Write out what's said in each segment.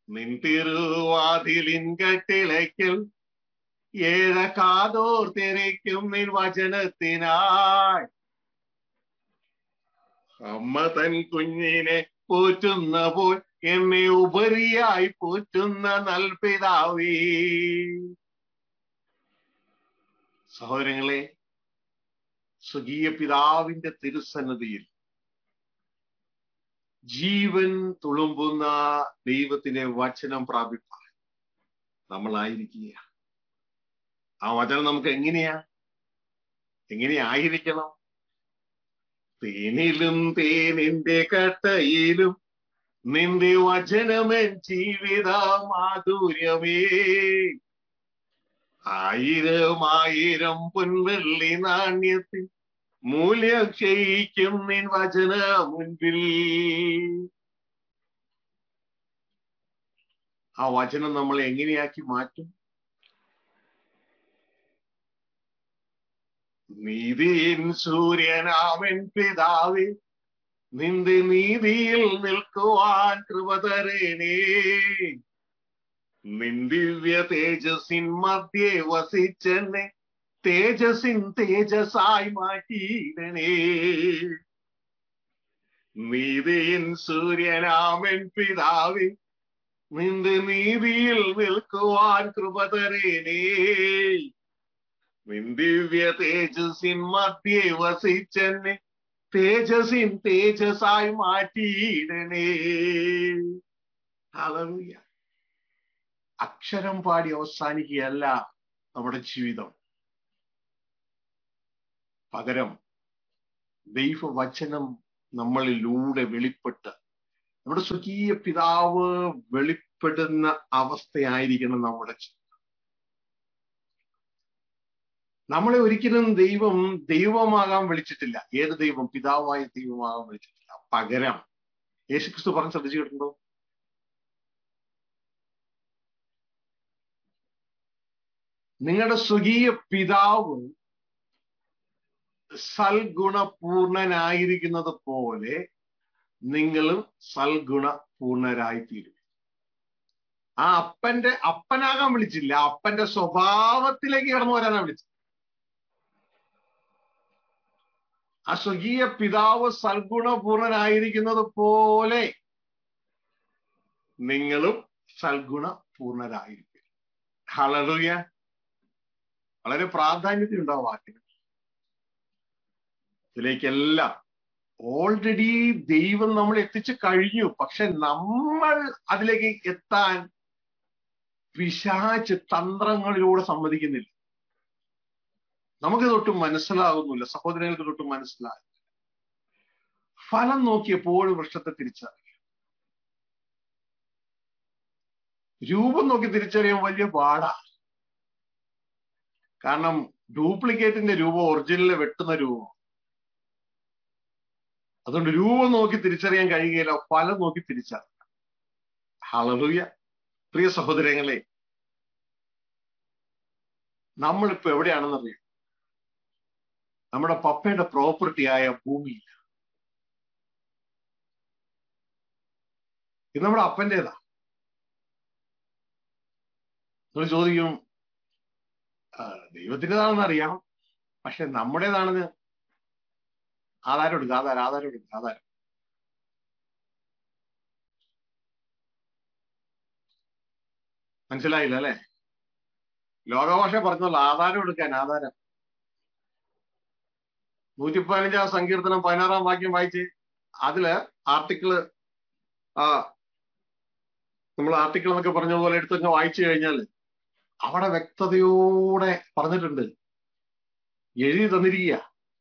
നിൻ തിരുവാതിലിൻ കട്ടിളയ്ക്കൽ ഏഴ കാതോർ തിരയ്ക്കും നിൻ വചനത്തിനായി അമ്മ തൻ കുഞ്ഞിനെ പോറ്റുന്ന പോൽ എന്നെ ഉപരിയായി പോറ്റുന്ന നൽപിതാവേ സഹോദരങ്ങളെ സ്വകീയ പിതാവിന്റെ തിരുസന്നതിയിൽ ജീവൻ തുളുമ്പുന്ന ദൈവത്തിന്റെ വചനം പ്രാപിപ്പാൻ നമ്മളായിരിക്കുക ആ വചനം നമുക്ക് എങ്ങനെയാ എങ്ങനെയായിരിക്കണം തേനിലും തേനിന്റെ കട്ടയിലും നിന്റെ വചനമൻ ജീവിത മാധുര്യമേ ആയിരം ആയിരം പൊൻവെള്ളി നാണ്യത്തിൽ മൂല്യം ക്ഷയിക്കും നിൻ വചന മുൻപിൽ ആ വചനം നമ്മൾ എങ്ങനെയാക്കി മാറ്റും നീതിയിൻ സൂര്യനാമൻ പിതാവേ നിന്റെ നീതിയിൽ നിൽക്കുവാൻ കൃപ തരേണേ നിൻ ദിവ്യ തേജസ്സിൻ മധ്യേ വസിച്ചെന്നെ തേജസ്സിൻ തേജസ്സായി മാറ്റിയിടണേ നീതിയിൻ സൂര്യനാമൻ പിതാവേ നിന്റെ നീതിയിൽ നിൽക്കുവാൻ കൃപ തരേണേ നിൻ ദിവ്യ തേജസ്സിൻ മധ്യേ വസിച്ചെന്നെ തേജസ്സിൻ തേജസ്സായി മാറ്റിയിടണേ ഹല്ലേലൂയ അക്ഷരം പാടി അവസാനിക്കുകയല്ല നമ്മുടെ ജീവിതം പകരം ദൈവവചനം നമ്മളിലൂടെ വെളിപ്പെട്ട് നമ്മുടെ സ്വകീയ പിതാവ് വെളിപ്പെടുന്ന അവസ്ഥയായിരിക്കണം നമ്മുടെ ജീവിതം നമ്മളെ ഒരിക്കലും ദൈവം ദൈവമാകാൻ വിളിച്ചിട്ടില്ല ഏത് ദൈവം പിതാവായ ദൈവമാകാൻ വിളിച്ചിട്ടില്ല പകരം യേശുക്രിസ്തു പറഞ്ഞ് ശ്രദ്ധിച്ചു കേട്ടിട്ടുണ്ടോ നിങ്ങളുടെ സ്വകീയ പിതാവ് സൽഗുണപൂർണനായിരിക്കുന്നത് പോലെ നിങ്ങളും സൽഗുണപൂർണരായി തീരും ആ അപ്പന്റെ അപ്പനാകാൻ വിളിച്ചില്ല അപ്പന്റെ സ്വഭാവത്തിലേക്ക് കടന്നു വരാനാണ് വിളിച്ചത് ആ സ്വകീയ പിതാവ് സൽഗുണപൂർണനായിരിക്കുന്നത് പോലെ നിങ്ങളും സൽഗുണപൂർണരായിരിക്കും ഹളറുയ വളരെ പ്രാധാന്യത്തിലുണ്ടാവും വാക്യങ്ങൾ ഇതിലേക്കെല്ലാം ഓൾറെഡി ദൈവം നമ്മൾ എത്തിച്ചു കഴിഞ്ഞു പക്ഷെ നമ്മൾ അതിലേക്ക് എത്താൻ പിശാച്ച് തന്ത്രങ്ങളിലൂടെ സമ്മതിക്കുന്നില്ല നമുക്ക് തൊട്ടും മനസ്സിലാകുന്നില്ല സഹോദരങ്ങൾക്ക് തൊട്ടും മനസ്സിലാകും ഫലം നോക്കി എപ്പോഴും വൃക്ഷത്തെ തിരിച്ചറിയും രൂപം നോക്കി തിരിച്ചറിയാൻ വലിയ പാടാ കാരണം ഡ്യൂപ്ലിക്കേറ്റിന്റെ രൂപം ഒറിജിനലിൽ വെട്ടുന്ന രൂപം അതുകൊണ്ട് രൂപം നോക്കി തിരിച്ചറിയാൻ കഴിയുകയില്ല ഫലം നോക്കി തിരിച്ചറിയാം ഹളറുയ പ്രിയ സഹോദരങ്ങളെ നമ്മളിപ്പോ എവിടെയാണെന്നറിയാം നമ്മുടെ പപ്പയുടെ പ്രോപ്പർട്ടിയായ ഭൂമിയിൽ ഇത് നമ്മുടെ അപ്പൻ്റെതാ നിങ്ങൾ ചോദിക്കും ദൈവത്തിൻ്റെതാണെന്ന് അറിയാം പക്ഷെ നമ്മുടേതാണെന്ന് ആധാരം എടുക്കുക ആധാരം ആധാരം എടുക്കുക ആധാരം മനസ്സിലായില്ല അല്ലെ ലോകഭാഷ പറഞ്ഞല്ലോ ആധാരം എടുക്കാൻ ആധാരം നൂറ്റി പതിനഞ്ചാം സങ്കീർത്തനം പതിനാറാം വാക്യം വായിച്ച് അതില് ആർട്ടിക്കിള് ആ നമ്മൾ ആർട്ടിക്കിൾ എന്നൊക്കെ പറഞ്ഞ പോലെ എടുത്തൊക്കെ വായിച്ചു കഴിഞ്ഞാൽ അവിടെ വ്യക്തതയോടെ പറഞ്ഞിട്ടുണ്ട് എഴുതി തന്നിരിക്കുക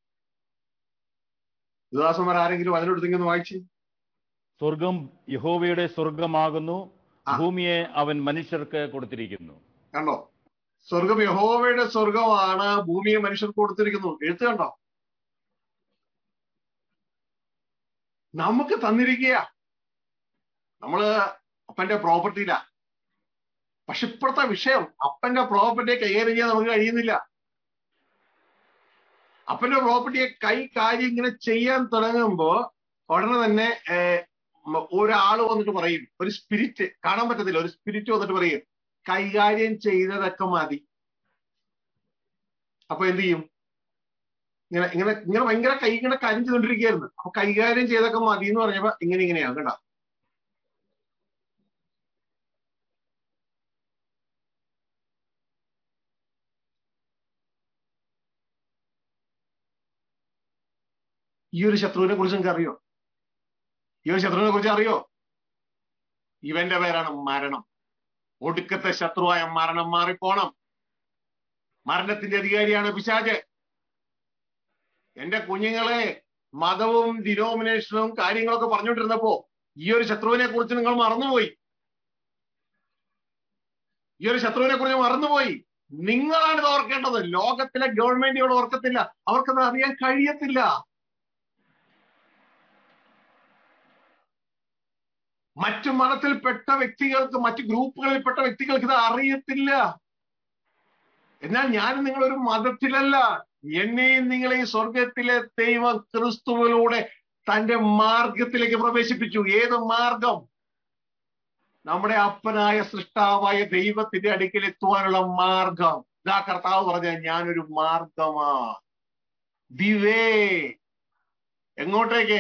യുദാസന്മാർ ആരെങ്കിലും അതിലെടുത്തെങ്കിൽ വായിച്ച് സ്വർഗം യഹോവയുടെ സ്വർഗമാകുന്നു ആ. ഭൂമിയെ അവൻ മനുഷ്യർക്ക് കൊടുത്തിരിക്കുന്നു കണ്ടോ സ്വർഗം യഹോവയുടെ സ്വർഗമാണ് ഭൂമിയെ മനുഷ്യർക്ക് കൊടുത്തിരിക്കുന്നു എഴുത്ത് കണ്ടോ നമുക്ക് തന്നിരിക്കുക നമ്മള് അപ്പന്റെ പ്രോപ്പർട്ടിയിലാ പക്ഷെ ഇപ്പോഴത്തെ വിഷയം അപ്പന്റെ പ്രോപ്പർട്ടിയെ കൈകാര്യം ചെയ്യാൻ നമുക്ക് കഴിയുന്നില്ല അപ്പന്റെ പ്രോപ്പർട്ടിയെ കൈ കാര്യം ഇങ്ങനെ ചെയ്യാൻ തുടങ്ങുമ്പോ ഉടനെ തന്നെ ഏർ, മ- ഒരാള് വന്നിട്ട് പറയും ഒരു സ്പിരിറ്റ് കാണാൻ പറ്റത്തില്ല ഒരു സ്പിരിറ്റ് വന്നിട്ട് പറയും കൈകാര്യം ചെയ്തതൊക്കെ മതി അപ്പൊ എന്ത് ചെയ്യും ഇങ്ങനെ ഇങ്ങനെ ഇങ്ങനെ ഭയങ്കര കൈ ഇങ്ങനെ കരിഞ്ഞുകൊണ്ടിരിക്കുകയായിരുന്നു അപ്പൊ കൈകാര്യം ചെയ്തൊക്കെ മതി എന്ന് പറഞ്ഞപ്പോ ഇങ്ങനെ ഇങ്ങനെയാ കേട്ടോ ഈ ഒരു ശത്രുവിനെ കുറിച്ച് നിങ്ങൾക്ക് അറിയോ ഈ ഒരു ശത്രുവിനെ കുറിച്ച് അറിയോ ഇവന്റെ പേരാണ് മരണം ഒടുക്കത്തെ ശത്രുവായ മരണം മാറിപ്പോണം മരണത്തിന്റെ അധികാരിയാണ് പിശാച് എന്റെ കുഞ്ഞുങ്ങളെ മതവും ഡിനോമിനേഷനും കാര്യങ്ങളൊക്കെ പറഞ്ഞുകൊണ്ടിരുന്നപ്പോ ഈ ഒരു ശത്രുവിനെ കുറിച്ച് നിങ്ങൾ മറന്നുപോയി ഈ ഒരു ശത്രുവിനെ കുറിച്ച് മറന്നുപോയി നിങ്ങളാണ് ഇത് ഓർക്കേണ്ടത് ലോകത്തിലെ ഗവൺമെന്റുകൾ ഓർക്കത്തില്ല അവർക്കത് അറിയാൻ കഴിയത്തില്ല മറ്റു മതത്തിൽപ്പെട്ട വ്യക്തികൾക്ക് മറ്റു ഗ്രൂപ്പുകളിൽപ്പെട്ട വ്യക്തികൾക്ക് ഇത് അറിയത്തില്ല എന്നാൽ ഞാൻ നിങ്ങളൊരു മതത്തിലല്ല എന്നെയും നിങ്ങളെയും സ്വർഗത്തിലെ ദൈവം ക്രിസ്തുവിലൂടെ തന്റെ മാർഗത്തിലേക്ക് പ്രവേശിപ്പിച്ചു ഏത് മാർഗം നമ്മുടെ അപ്പനായ സൃഷ്ടാവായ ദൈവത്തിന്റെ അടുക്കൽ എത്തുവാനുള്ള മാർഗം ഇതാ കർത്താവ് പറഞ്ഞ ഞാനൊരു മാർഗമാ ദിവേ എങ്ങോട്ടേക്ക്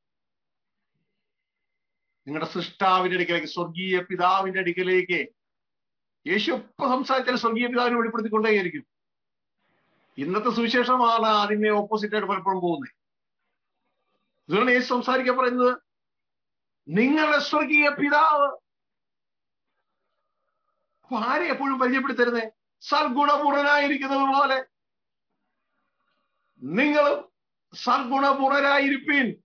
നിങ്ങളുടെ സൃഷ്ടാവിന്റെ അടുക്കലേക്ക് സ്വർഗീയ പിതാവിന്റെ അടുക്കലേക്ക് യേശു എപ്പോ സംസാരിച്ചാൽ സ്വർഗീയ പിതാവിനെ വെളിപ്പെടുത്തിക്കൊണ്ടേയിരിക്കും ഇന്നത്തെ സുവിശേഷമാണ് അതിനെ ഓപ്പോസിറ്റ് ആയിട്ട് പലപ്പോഴും പോകുന്നത് ഇതുകൊണ്ട് യേശു സംസാരിക്കാൻ പറയുന്നത് നിങ്ങളുടെ സ്വർഗീയ പിതാവ് അപ്പൊ ആരെ എപ്പോഴും പരിചയപ്പെടുത്തരുന്നേ സൽഗുണപൂർണനായിരിക്കുന്നത് പോലെ നിങ്ങളും സൽഗുണപൂർണരായിരിപ്പീൻ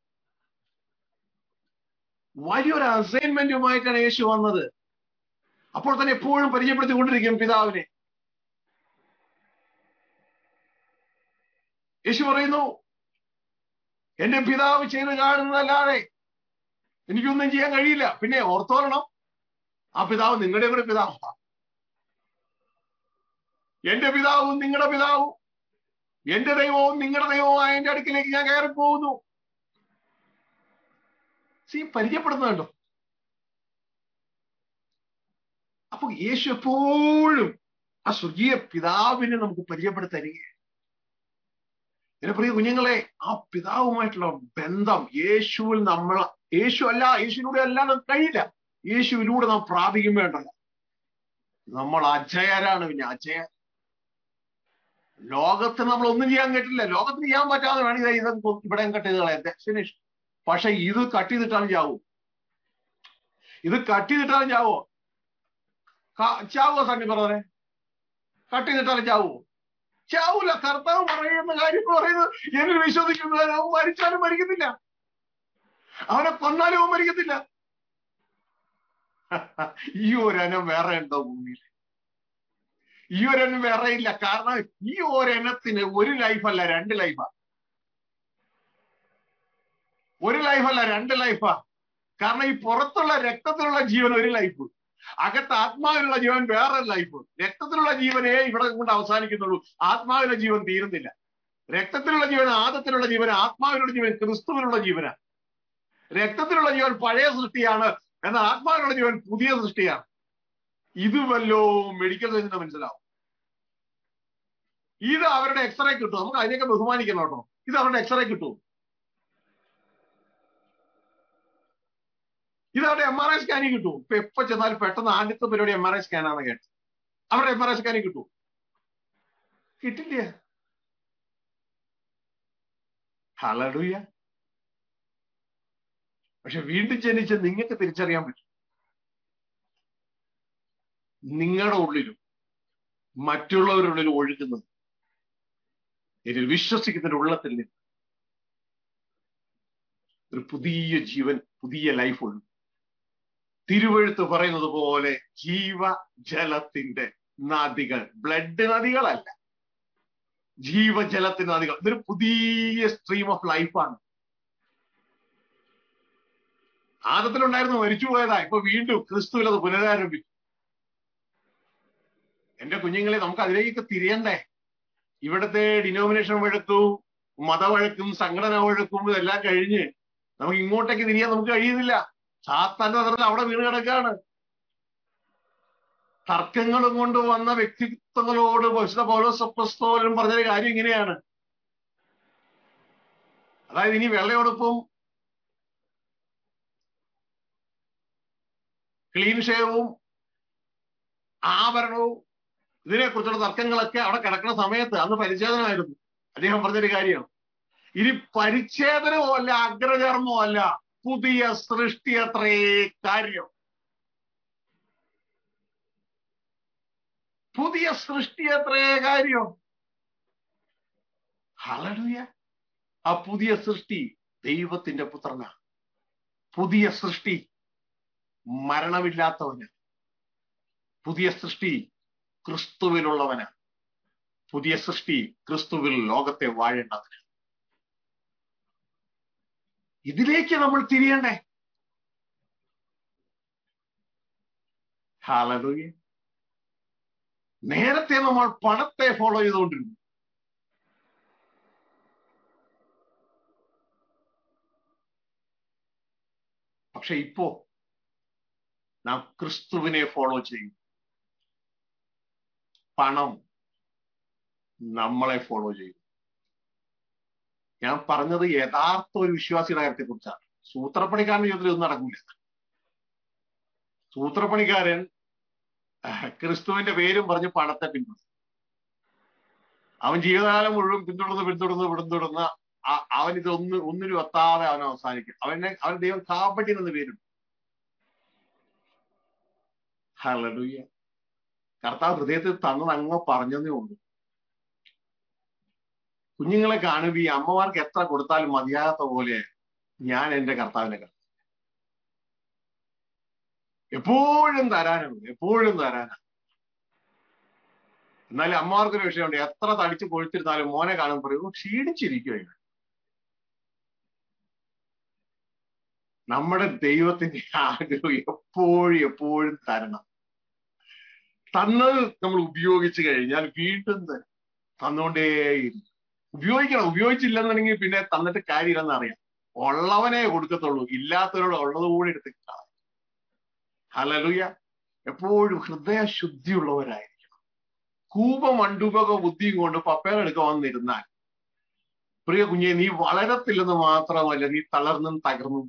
വലിയൊരു അസൈൻമെന്റുമായിട്ടാണ് യേശു വന്നത് അപ്പോൾ തന്നെ എപ്പോഴും പരിചയപ്പെടുത്തിക്കൊണ്ടിരിക്കും പിതാവിനെ യേശു പറയുന്നു എന്റെ പിതാവ് ചെയ്ത് കാണുന്നതല്ലാതെ എനിക്കൊന്നും ചെയ്യാൻ കഴിയില്ല പിന്നെ ഓർത്തോളണം ആ പിതാവ് നിങ്ങളുടെ കൂടെ പിതാവാണ് എന്റെ പിതാവും നിങ്ങളുടെ പിതാവും എന്റെ ദൈവവും നിങ്ങളുടെ ദൈവവും എന്റെ അടുക്കിലേക്ക് ഞാൻ കയറി പോകുന്നു സി പരിചയപ്പെടുന്നുണ്ടോ അപ്പൊ യേശു എപ്പോഴും ആ സ്വർഗീയ പിതാവിനെ നമുക്ക് പരിചയപ്പെടുത്തരികയാണ് എന്റെ പ്രിയ കുഞ്ഞുങ്ങളെ ആ പിതാവുമായിട്ടുള്ള ബന്ധം യേശുവിൽ നമ്മൾ യേശു അല്ല യേശുവിലൂടെ അല്ല നമുക്ക് കഴിയില്ല യേശുവിലൂടെ നാം പ്രാപിക്കും വേണ്ടല്ല നമ്മൾ അജയരാണ് പിന്നെ അജയ ലോകത്തിന് നമ്മൾ ഒന്നും ചെയ്യാൻ കേട്ടില്ല ലോകത്തിന് ചെയ്യാൻ പറ്റാതെ വേണമെങ്കിൽ ഇത് ഇവിടെ കട്ട് ചെയ്ത് കളയാം ഡെസ്റ്റിനേഷൻ പക്ഷെ ഇത് കട്ട് ചെയ്തിട്ടാലും ചാവൂ ഇത് കട്ട് ചെയ്തിട്ടാലും ചാവോ ചാവോ സണ്ണി പറഞ്ഞേ കട്ട് ചെയ്തിട്ടാലും ചാവോ ചാവൂല കർത്താവ് പറയുന്ന കാര്യം പറയുന്നത് എന്നിൽ വിശ്വസിക്കുന്നവൻ അവൻ മരിച്ചാലും മരിക്കത്തില്ല അവനെ കൊന്നാലും അവൻ മരിക്കത്തില്ല ഈ ഒരെണ്ണം വേറെ ഉണ്ടോ ഭൂമിയിൽ ഈ ഒരെണ്ണം വേറെ ഇല്ല കാരണം ഈ ഒരെണ്ണത്തിന് ഒരു ലൈഫല്ല രണ്ട് ലൈഫാ ഒരു ലൈഫല്ല രണ്ട് ലൈഫാ കാരണം ഈ പുറത്തുള്ള രക്തത്തിലുള്ള ജീവൻ ഒരു ലൈഫ് അകത്ത് ആത്മാവിലുള്ള ജീവൻ വേറെ ലൈഫ് രക്തത്തിലുള്ള ജീവനെ ഇവിടെ കൊണ്ട് അവസാനിക്കുന്നുള്ളൂ ആത്മാവിലുള്ള ജീവൻ തീരുന്നില്ല രക്തത്തിലുള്ള ജീവൻ ആദത്തിലുള്ള ജീവൻ ആത്മാവിലുള്ള ജീവൻ ക്രിസ്തുവിനുള്ള ജീവനാണ് രക്തത്തിലുള്ള ജീവൻ പഴയ സൃഷ്ടിയാണ് എന്നാൽ ആത്മാവിലുള്ള ജീവൻ പുതിയ സൃഷ്ടിയാണ് ഇത് വല്ലോ മെഡിക്കൽ സയൻസിന് മനസ്സിലാവും ഇത് അവരുടെ എക്സ്റേ കിട്ടും നമുക്ക് അതിനൊക്കെ ബഹുമാനിക്കണം കേട്ടോ ഇത് അവരുടെ എക്സ്റേ കിട്ടും ഇത് അവരുടെ എം ആർ ഐ സ്കാനിങ് കിട്ടും ഇപ്പൊ എപ്പോ ചെന്നാലും പെട്ടെന്ന് ആദ്യത്തെ പരിപാടി എം ആർ ഐ സ്കാനാണ് കേട്ടത് അവരുടെ എം ആർ ഐ സ്കാനിങ് കിട്ടും കിട്ടില്ല ഹലടുയ പക്ഷെ വീണ്ടും ജനിച്ച് നിങ്ങൾക്ക് തിരിച്ചറിയാൻ പറ്റും നിങ്ങളുടെ ഉള്ളിലും മറ്റുള്ളവരുടെ ഉള്ളിലും ഒഴുകുന്നത് ഇതിൽ വിശ്വസിക്കുന്നതിന്റെ ഉള്ളത്തിൽ നിന്ന് ഒരു പുതിയ ജീവൻ പുതിയ ലൈഫ് ഉള്ളു തിരുവഴുത്ത് പറയുന്നത് പോലെ ജീവജലത്തിന്റെ നദികൾ ബ്ലഡ് നദികളല്ല ജീവജലത്തിന്റെ നദികൾ ഇതൊരു പുതിയ സ്ട്രീം ഓഫ് ലൈഫാണ് ആദത്തിലുണ്ടായിരുന്നു മരിച്ചു പോയതാ ഇപ്പൊ വീണ്ടും ക്രിസ്തുവിൽ അത് പുനരാരംഭിച്ചു എന്റെ കുഞ്ഞുങ്ങളെ നമുക്ക് അതിലേക്ക് തിരിയണ്ടേ ഇവിടുത്തെ ഡിനോമിനേഷൻ വഴക്കും മതവഴക്കും സംഘടന വഴക്കും ഇതെല്ലാം കഴിഞ്ഞ് നമുക്ക് ഇങ്ങോട്ടേക്ക് തിരിയാൻ നമുക്ക് കഴിയുന്നില്ല സാത്താന്റെ തന്ത്രത്തിൽ അവിടെ വീണ് കിടക്കാണ് തർക്കങ്ങളും കൊണ്ട് വന്ന വ്യക്തിത്വങ്ങളോട് വിശുദ്ധ പൗലോസപ്രസ്തോലൻ പറഞ്ഞൊരു കാര്യം ഇങ്ങനെയാണ് അതായത് ഇനി വെള്ളയോടൊപ്പം ക്ലീൻ ഷേവും ആഭരണവും ഇതിനെ കുറിച്ചുള്ള തർക്കങ്ങളൊക്കെ അവിടെ കിടക്കുന്ന സമയത്ത് അന്ന് പരിച്ഛേദനമായിരുന്നു അദ്ദേഹം പറഞ്ഞൊരു കാര്യം ഇനി പരിച്ഛേദനമോ അല്ല അഗ്രചർമ്മോ അല്ല പുതിയ സൃഷ്ടി അത്രേ കാര്യം പുതിയ സൃഷ്ടി അത്രേ കാര്യം ഹലലുയ ആ പുതിയ സൃഷ്ടി ദൈവത്തിന്റെ പുത്രന പുതിയ സൃഷ്ടി മരണമില്ലാത്തവന് പുതിയ സൃഷ്ടി ക്രിസ്തുവിലുള്ളവന് പുതിയ സൃഷ്ടി ക്രിസ്തുവിൽ ലോകത്തെ വാഴേണ്ടതിന് ഇതിലേക്ക് നമ്മൾ തിരിയണ്ടേ ഹാലലൂയ നേരത്തെ നമ്മൾ പണത്തെ ഫോളോ ചെയ്തുകൊണ്ടിരുന്നു പക്ഷെ ഇപ്പോ നാം ക്രിസ്തുവിനെ ഫോളോ ചെയ്യും പണം നമ്മളെ ഫോളോ ചെയ്യും ഞാൻ പറഞ്ഞത് യഥാർത്ഥ ഒരു വിശ്വാസിയുടെ കാര്യത്തെ കുറിച്ചാണ് സൂത്രപ്പണിക്കാരന്റെ ജീവിതത്തിൽ ഒന്നും നടക്കില്ല സൂത്രപ്പണിക്കാരൻ ക്രിസ്തുവിന്റെ പേരും പറഞ്ഞ് പണത്തെ പിന്തുടരും അവൻ ജീവിതകാലം മുഴുവൻ പിന്തുടർന്ന് പിന്തുടർന്ന് പിന്തുടർന്ന് അവൻ ഇത് ഒന്ന് ഒന്നിനും എത്താതെ അവൻ അവസാനിക്കും അവനെ അവൻ ദൈവം കാപ്പട്ടി എന്ന് പേരുണ്ട് ഹലലുയ്യ കർത്താവ് ഹൃദയത്തിൽ തന്നത് അങ്ങ് പറഞ്ഞതേ ഉള്ളൂ കുഞ്ഞുങ്ങളെ കാണുമ്പോ ഈ അമ്മമാർക്ക് എത്ര കൊടുത്താലും മതിയാകാത്ത പോലെ ഞാൻ എന്റെ കർത്താവിനെ കണ്ടു എപ്പോഴും തരാനുണ്ട് എപ്പോഴും തരാനാണ് എന്നാലും അമ്മമാർക്കൊരു വിഷയമുണ്ട് എത്ര തടിച്ച് കൊഴുത്തിരുന്നാലും മോനെ കാണുമ്പോൾ പറയും ക്ഷീണിച്ചിരിക്കുക ഇവൻ നമ്മുടെ ദൈവത്തിന്റെ ആഗ്രഹം എപ്പോഴും എപ്പോഴും തരണം തന്നത് നമ്മൾ ഉപയോഗിച്ചു കഴിഞ്ഞാൽ വീണ്ടും തരും തന്നുകൊണ്ടേയിരിക്കും ഉപയോഗിക്കണം ഉപയോഗിച്ചില്ലെന്നുണ്ടെങ്കിൽ പിന്നെ തന്നിട്ട് കാര്യമില്ലെന്ന് അറിയാം ഉള്ളവനെ കൊടുക്കത്തുള്ളൂ ഇല്ലാത്തവരോട് ഉള്ളത് കൂടി എടുത്ത് ഹലലുയ എപ്പോഴും ഹൃദയശുദ്ധിയുള്ളവരായിരിക്കണം കൂപ മണ്ടുപക ബുദ്ധിയും കൊണ്ട് പപ്പേരെടുക്കാൻ വന്നിരുന്നാൽ പ്രിയ കുഞ്ഞെ നീ വളരത്തില്ലെന്ന് മാത്രമല്ല നീ തളർന്നും തകർന്നും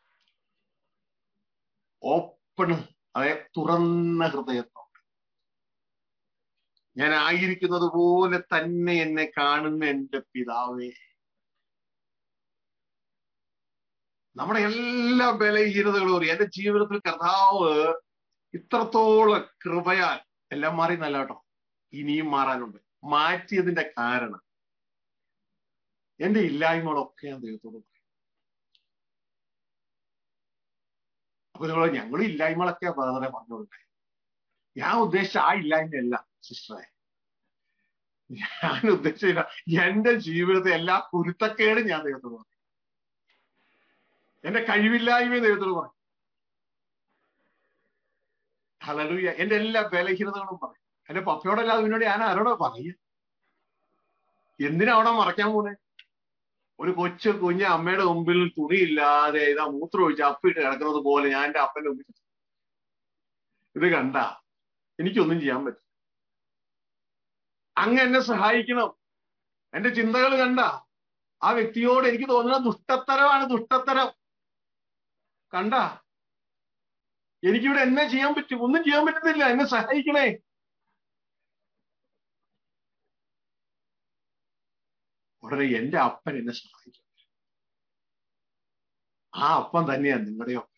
ഓപ്പൺ അതെ തുറന്ന ഹൃദയത്തോടെ ഞാൻ ആയിരിക്കുന്നത് പോലെ തന്നെ എന്നെ കാണുന്ന എന്റെ പിതാവേ നമ്മുടെ എല്ലാ ബലഹീനതകളും അറിയാം എന്റെ ജീവിതത്തിൽ കർത്താവ് ഇത്രത്തോളം കൃപയാൽ എല്ലാം മാറി നല്ല കേട്ടോ ഇനിയും മാറാനുണ്ട് മാറ്റിയതിന്റെ കാരണം എന്റെ ഇല്ലായ്മകളൊക്കെ ഞാൻ ദൈവത്തോട് പറയും അപ്പൊ നിങ്ങൾ ഞങ്ങൾ ഇല്ലായ്മകളൊക്കെ വേറെ പറഞ്ഞോട്ടെ ഞാൻ ഉദ്ദേശിച്ച ആ ഇല്ലായ്മയല്ല സിസ്റ്ററെ ഞാൻ ഉദ്ദേശിച്ചില്ല എന്റെ ജീവിതത്തെ എല്ലാ കുരുത്തക്കേടും ഞാൻ ദൈവത്തോട് പറയും എന്റെ കഴിവില്ലായ്മയും ദൈവത്തോട് പറയും ഹലലൂയ എന്റെ എല്ലാ ബലഹീനതകളും പറയും എന്റെ പപ്പയോടല്ലാതെ പിന്നോട് ഞാൻ ആരോടോ പറയ എന്തിനാ അവിടെ മറയ്ക്കാൻ പോണേ ഒരു കൊച്ചു കുഞ്ഞ് അമ്മയുടെ മുമ്പിൽ തുണിയില്ലാതെ ഇതാ മൂത്രം ഒഴിച്ച് അപ്പിട്ട് കിടക്കുന്നത് പോലെ ഞാൻ എന്റെ അപ്പന്റെ മുമ്പിൽ ഇത് കണ്ട എനിക്കൊന്നും ചെയ്യാൻ പറ്റും അങ്ങ് എന്നെ സഹായിക്കണം എന്റെ ചിന്തകൾ കണ്ട ആ വ്യക്തിയോട് എനിക്ക് തോന്നുന്ന ദുഷ്ടത്തരമാണ് ദുഷ്ടത്തരം കണ്ട എനിക്കിവിടെ എന്നെ ചെയ്യാൻ പറ്റും ഒന്നും ചെയ്യാൻ പറ്റുന്നില്ല എന്നെ സഹായിക്കണേ ഉടനെ എന്റെ അപ്പൻ എന്നെ സഹായിക്കും ആ അപ്പൻ തന്നെയാണ് നിങ്ങളുടെ അപ്പൻ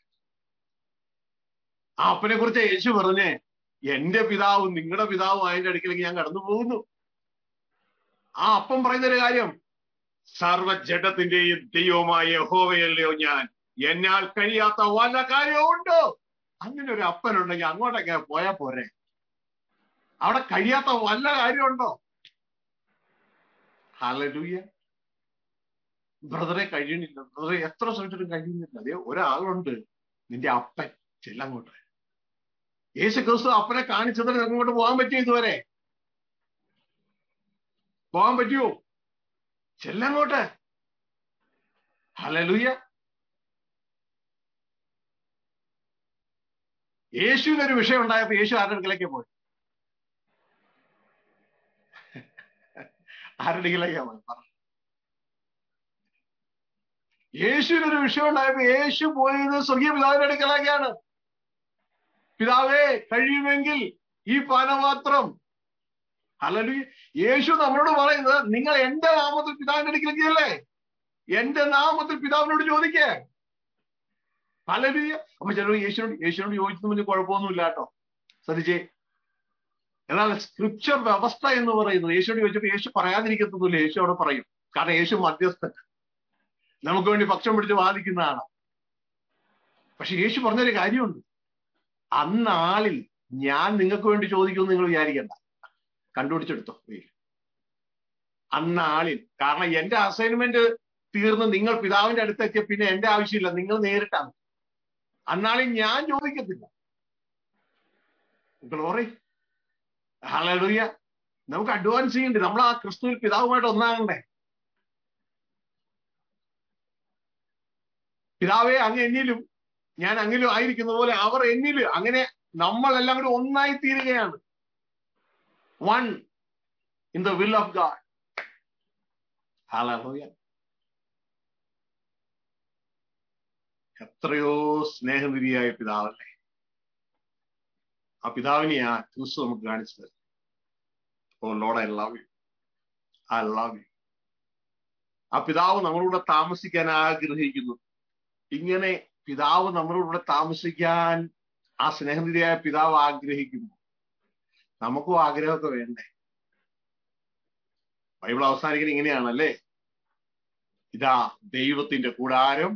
ആ അപ്പനെ കുറിച്ച് യേശു പറഞ്ഞേ എന്റെ പിതാവും നിങ്ങളുടെ പിതാവും അതിന്റെ അടുക്കലേക്ക് ഞാൻ കടന്നു പോകുന്നു ആ അപ്പം പറയുന്ന ഒരു കാര്യം സർവജഡത്തിന്റെയും ദൈവമായ യഹോവയല്ലയോ ഞാൻ എന്നാൽ കഴിയാത്ത വല്ല കാര്യവും ഉണ്ടോ അങ്ങനെ ഒരു അപ്പനുണ്ടെങ്കിൽ അങ്ങോട്ടൊക്കെ പോയാ പോരെ അവിടെ കഴിയാത്ത വല്ല കാര്യമുണ്ടോ ഹലലൂയ ബ്രദറെ കഴിയണില്ല ബ്രദറെ എത്ര ശ്രമിച്ചിട്ടും കഴിയുന്നില്ല അതേ ഒരാളുണ്ട് നിന്റെ അപ്പൻ ചെല്ലങ്ങോട്ട് യേശു ക്രിസ്തു അപ്പനെ കാണിച്ചതിന് അങ്ങോട്ട് പോകാൻ പറ്റിയോ ഇതുവരെ പോകാൻ പറ്റുമോ ചെല്ലങ്ങോട്ട് ഹലലൂയ യേശുവിന് ഒരു വിഷയം ഉണ്ടായപ്പോ യേശു ആരുടെ അടുക്കലേക്ക് പോയി ആരുടെ അടുക്കലേക്കാ പോയി പറ യേശുവിന് ഒരു വിഷയം ഉണ്ടായപ്പോ യേശു പോയത് സ്വർഗീയ പിതാവിന്റെ അടുക്കലേക്കാണ് പിതാവേ കഴിയുമെങ്കിൽ ഈ പാനപാത്രം അല്ലു യേശു നമ്മളോട് പറയുന്നത് നിങ്ങൾ എന്റെ നാമത്തിൽ പിതാവിന്റെ അടുക്കലേക്ക് അല്ലേ എന്റെ നാമത്തിൽ പിതാവിനോട് ചോദിക്കേ അല്ലു അപ്പൊ ചിലർ യേശുനോട് യേശുനോട് ചോദിച്ചതിന് കുഴപ്പമൊന്നുമില്ല കേട്ടോ ശ്രദ്ധിച്ചേ എന്നാൽ സ്ക്രിപ്ചർ വ്യവസ്ഥ എന്ന് പറയുന്നത് യേശുനോട് ചോദിച്ചപ്പോൾ യേശു പറയാതിരിക്കത്തൊന്നുമില്ല യേശു അവിടെ പറയും കാരണം യേശു മധ്യസ്ഥൻ നമുക്ക് വേണ്ടി പക്ഷം പിടിച്ച് വാദിക്കുന്നതാണ് പക്ഷെ യേശു പറഞ്ഞൊരു കാര്യമുണ്ട് അന്നാളിൽ ഞാൻ നിങ്ങൾക്ക് വേണ്ടി ചോദിക്കുമെന്ന് നിങ്ങൾ വിചാരിക്കണ്ട കണ്ടുപിടിച്ചെടുത്തോ അന്നാളിൽ കാരണം എന്റെ അസൈൻമെന്റ് തീർന്ന് നിങ്ങൾ പിതാവിന്റെ അടുത്തെത്തിയ പിന്നെ എന്റെ ആവശ്യമില്ല നിങ്ങൾ നേരിട്ടാണ് അന്നാളിൽ ഞാൻ ചോദിക്കത്തില്ല ഗ്ലോറി ഹലലുയ നമുക്ക് അഡ്വാൻസ് ചെയ്യണ്ടേ നമ്മൾ ആ ക്രിസ്തുവിൽ പിതാവുമായിട്ട് ഒന്നാകണ്ടേ പിതാവെ അങ്ങ് എന്നിലും ഞാൻ അങ്ങിലും ആയിരിക്കുന്ന പോലെ അവർ എന്നില് അങ്ങനെ നമ്മളെല്ലാം കൂടി ഒന്നായി തീരുകയാണ് one in the will of God hallelujah എത്രയോ സ്നേഹനിധിയായ പിതാവല്ലേ ആ പിതാവിനെയാ ക്രിസ്തു നമുക്ക് കാണിച്ചു തരും oh Lord I love you I love you ആ പിതാവ് നമ്മളൂടെ താമസിക്കാൻ ആഗ്രഹിക്കുന്നു ഇങ്ങനെ പിതാവ് നമ്മളോട് താമസിക്കാൻ ആ സ്നേഹനിധിയായ പിതാവ് ആഗ്രഹിക്കുന്നു നമുക്കും ആഗ്രഹമൊക്കെ വേണ്ടേ ബൈബിൾ അവസാനിക്കുന്നത് ഇങ്ങനെയാണല്ലേ ഇതാ ദൈവത്തിന്റെ കൂടാരം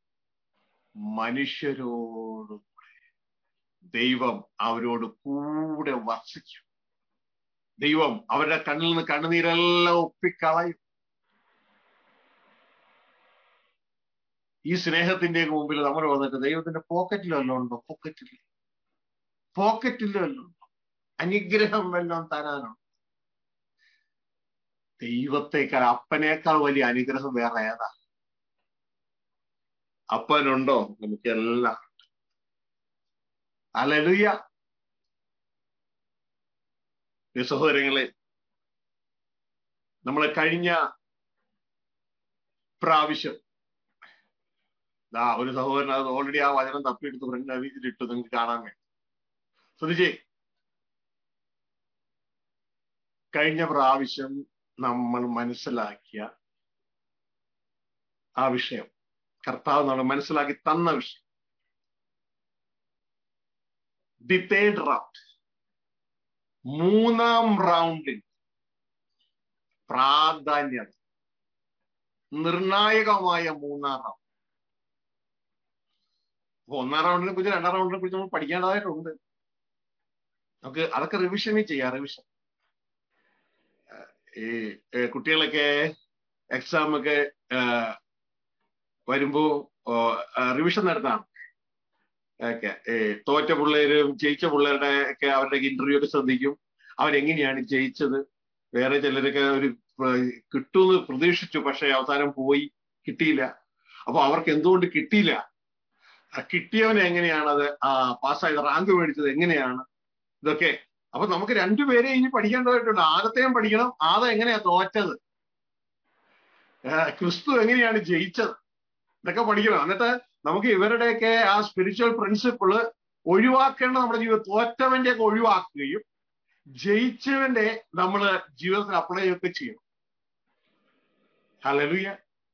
മനുഷ്യരോട് ദൈവം അവരോട് കൂടെ വസിക്കും ദൈവം അവരുടെ കണ്ണിൽ നിന്ന് കണ്ണുനീരെല്ലാം ഒപ്പിക്കളയും ഈ സ്നേഹത്തിന്റെ മുമ്പിൽ നമ്മൾ വന്നിട്ട് ദൈവത്തിന്റെ പോക്കറ്റിൽ വല്ലതും ഉണ്ടോ പോക്കറ്റിൽ പോക്കറ്റിൽ വല്ലതും ഉണ്ടോ അനുഗ്രഹം വല്ലതും തരാനുണ്ടോ ദൈവത്തെക്കാൾ അപ്പനേക്കാൾ വലിയ അനുഗ്രഹം വേറെ ഏതാ അപ്പനുണ്ടോ നമുക്കെല്ലാം അലലുയ സഹോദരങ്ങളെ നമ്മളെ കഴിഞ്ഞ പ്രാവശ്യം ദാ ഒരു സഹോദരൻ അത് ഓൾറെഡി ആ വചനം തപ്പിയെടുത്ത് ഫ്രണ്ട് നവീതിലിട്ടു നിങ്ങൾക്ക് കാണാൻ വേണ്ടി ശ്രദ്ധിച്ചേ കഴിഞ്ഞ പ്രാവശ്യം നമ്മൾ മനസ്സിലാക്കിയ ആ വിഷയം കർത്താവ് നമ്മൾ മനസ്സിലാക്കി തന്ന വിഷയം ദി തേർഡ് റൗണ്ട് മൂന്നാം റൗണ്ടിൽ പ്രാധാന്യം നിർണായകമായ മൂന്നാം റൗണ്ട് അപ്പൊ ഒന്നാം റൗണ്ടിനെ കുറിച്ച് രണ്ടാം റൗണ്ടിനെ കുറിച്ച് നമ്മൾ പഠിക്കേണ്ടതായിട്ടുണ്ട് നമുക്ക് അതൊക്കെ റിവിഷനിൽ ചെയ്യാം റിവിഷൻ ഈ കുട്ടികളൊക്കെ എക്സാം ഒക്കെ വരുമ്പോ റിവിഷൻ നടത്താണ് ഓക്കെ തോറ്റ പിള്ളേരും ജയിച്ച പിള്ളേരുടെ ഒക്കെ അവരുടെ ഇന്റർവ്യൂ ഒക്കെ ശ്രദ്ധിക്കും അവരെങ്ങനെയാണ് ജയിച്ചത് വേറെ ചിലരൊക്കെ ഒരു കിട്ടുമെന്ന് പ്രതീക്ഷിച്ചു പക്ഷെ അവസാനം പോയി കിട്ടിയില്ല അപ്പൊ അവർക്ക് എന്തുകൊണ്ട് കിട്ടിയില്ല കിട്ടിയവൻ എങ്ങനെയാണത് ആ പാസ്സായത് റാങ്ക് മേടിച്ചത് എങ്ങനെയാണ് ഇതൊക്കെ അപ്പൊ നമുക്ക് രണ്ടുപേരെ ഇനി പഠിക്കേണ്ടതായിട്ടുണ്ട് ആദത്തെയും പഠിക്കണം ആദ എങ്ങനെയാ തോറ്റത് ക്രിസ്തു എങ്ങനെയാണ് ജയിച്ചത് ഇതൊക്കെ പഠിക്കണം എന്നിട്ട് നമുക്ക് ഇവരുടെയൊക്കെ ആ സ്പിരിച്വൽ പ്രിൻസിപ്പിള് ഒഴിവാക്കേണ്ട നമ്മുടെ ജീവിതം തോറ്റവന്റെ ഒക്കെ ഒഴിവാക്കുകയും ജയിച്ചവന്റെ നമ്മൾ ജീവിതത്തിൽ അപ്ലൈ ചെയ്യുകയൊക്കെ ചെയ്യണം ഹലലുയ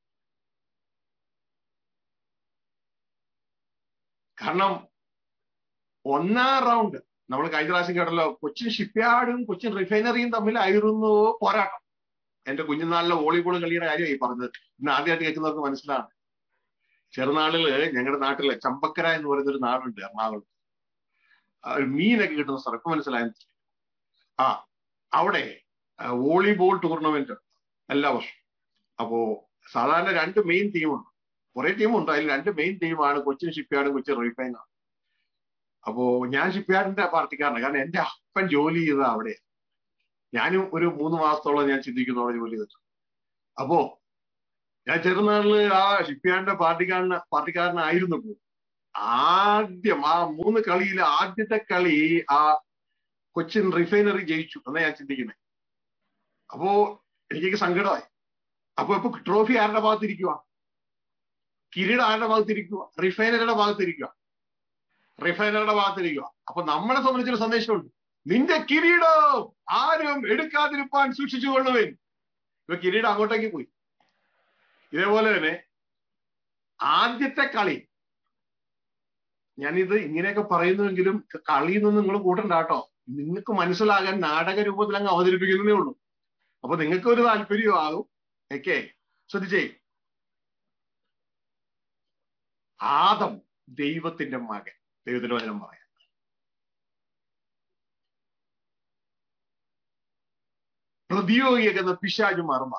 കാരണം ഒന്നാം റൗണ്ട് നമ്മൾ കഴിഞ്ഞ പ്രാവശ്യം കേട്ടല്ലോ കൊച്ചിൻ ഷിപ്പ്യാർഡും കൊച്ചിൻ റിഫൈനറിയും തമ്മിലായിരുന്നു പോരാട്ടം എന്റെ കുഞ്ഞുനാളിലെ വോളിബോൾ കളിയുടെ കാര്യമായി പറഞ്ഞത് ഇന്ന് ആദ്യമായിട്ട് കേൾക്കുന്നവർക്ക് മനസ്സിലാണ് ചെറുനാളില് ഞങ്ങളുടെ നാട്ടിലെ ചമ്പക്കര എന്ന് പറയുന്ന ഒരു നാടുണ്ട് എറണാകുളത്ത് ഒരു മീനൊക്കെ കിട്ടുന്ന സ്ഥലം ഇപ്പൊ മനസ്സിലായ ആ അവിടെ വോളിബോൾ ടൂർണമെന്റ് എല്ലാ വർഷവും അപ്പോ സാധാരണ രണ്ട് മെയിൻ ടീമുണ്ട് കുറെ ടീമുണ്ട് അതിൽ രണ്ട് മെയിൻ ടീമാണ് കൊച്ചിൻ ഷിപ്പ്യാർഡും കൊച്ചിൻ റീഫൈനാണ് അപ്പോ ഞാൻ ഷിപ്പ്യാർഡിന്റെ പാർട്ടിക്കാരനാണ് കാരണം എന്റെ അപ്പൻ ജോലി ചെയ്തത് അവിടെ ഞാനും ഒരു മൂന്ന് മാസത്തോളം ഞാൻ ചിന്തിക്കുന്നു അവിടെ ജോലി ചെയ്തിട്ട് അപ്പോ ഞാൻ ചെറുനാളില് ആ ഷിപ്പ്യാർഡിന്റെ പാർട്ടിക്കാരന് പാർട്ടിക്കാരനായിരുന്നപ്പോൾ ആദ്യം ആ മൂന്ന് കളിയിൽ ആദ്യത്തെ കളി ആ കൊച്ചിൻ റിഫൈനറി ജയിച്ചു എന്നാ ഞാൻ ചിന്തിക്കുന്നത് അപ്പോ എനിക്ക് സങ്കടമായി അപ്പൊ ഇപ്പൊ ട്രോഫി ആരുടെ ഭാഗത്തിരിക്കുക കിരീടം ആരുടെ ഭാഗത്തിരിക്കുക റിഫൈനറുടെ ഭാഗത്തിരിക്കുക റിഫൈനറുടെ ഭാഗത്തിരിക്കുക അപ്പൊ നമ്മളെ സംബന്ധിച്ചൊരു സന്ദേശമുണ്ട് നിന്റെ കിരീടം ആരും എടുക്കാതിരിപ്പാൻ സൂക്ഷിച്ചു കൊള്ളുവേൻ ഇപ്പൊ കിരീടം അങ്ങോട്ടേക്ക് പോയി ഇതേപോലെ തന്നെ ആദ്യത്തെ കളി ഞാനിത് ഇങ്ങനെയൊക്കെ പറയുന്നുവെങ്കിലും കളിയൊന്നും നിങ്ങൾ കൂട്ടണ്ട കേട്ടോ നിങ്ങൾക്ക് മനസ്സിലാകാൻ നാടക രൂപത്തിൽ അങ്ങ് അവതരിപ്പിക്കുന്നതേ ഉള്ളൂ അപ്പൊ നിങ്ങൾക്ക് ഒരു താല്പര്യമാകും ഓക്കെ ശ്രദ്ധിച്ചേ ആദം ദൈവത്തിന്റെ മകൻ ദൈവത്തിന്റെ വചനം പറയാം പ്രതിയോഗിക്കുന്ന പിശാജു മർമ്മ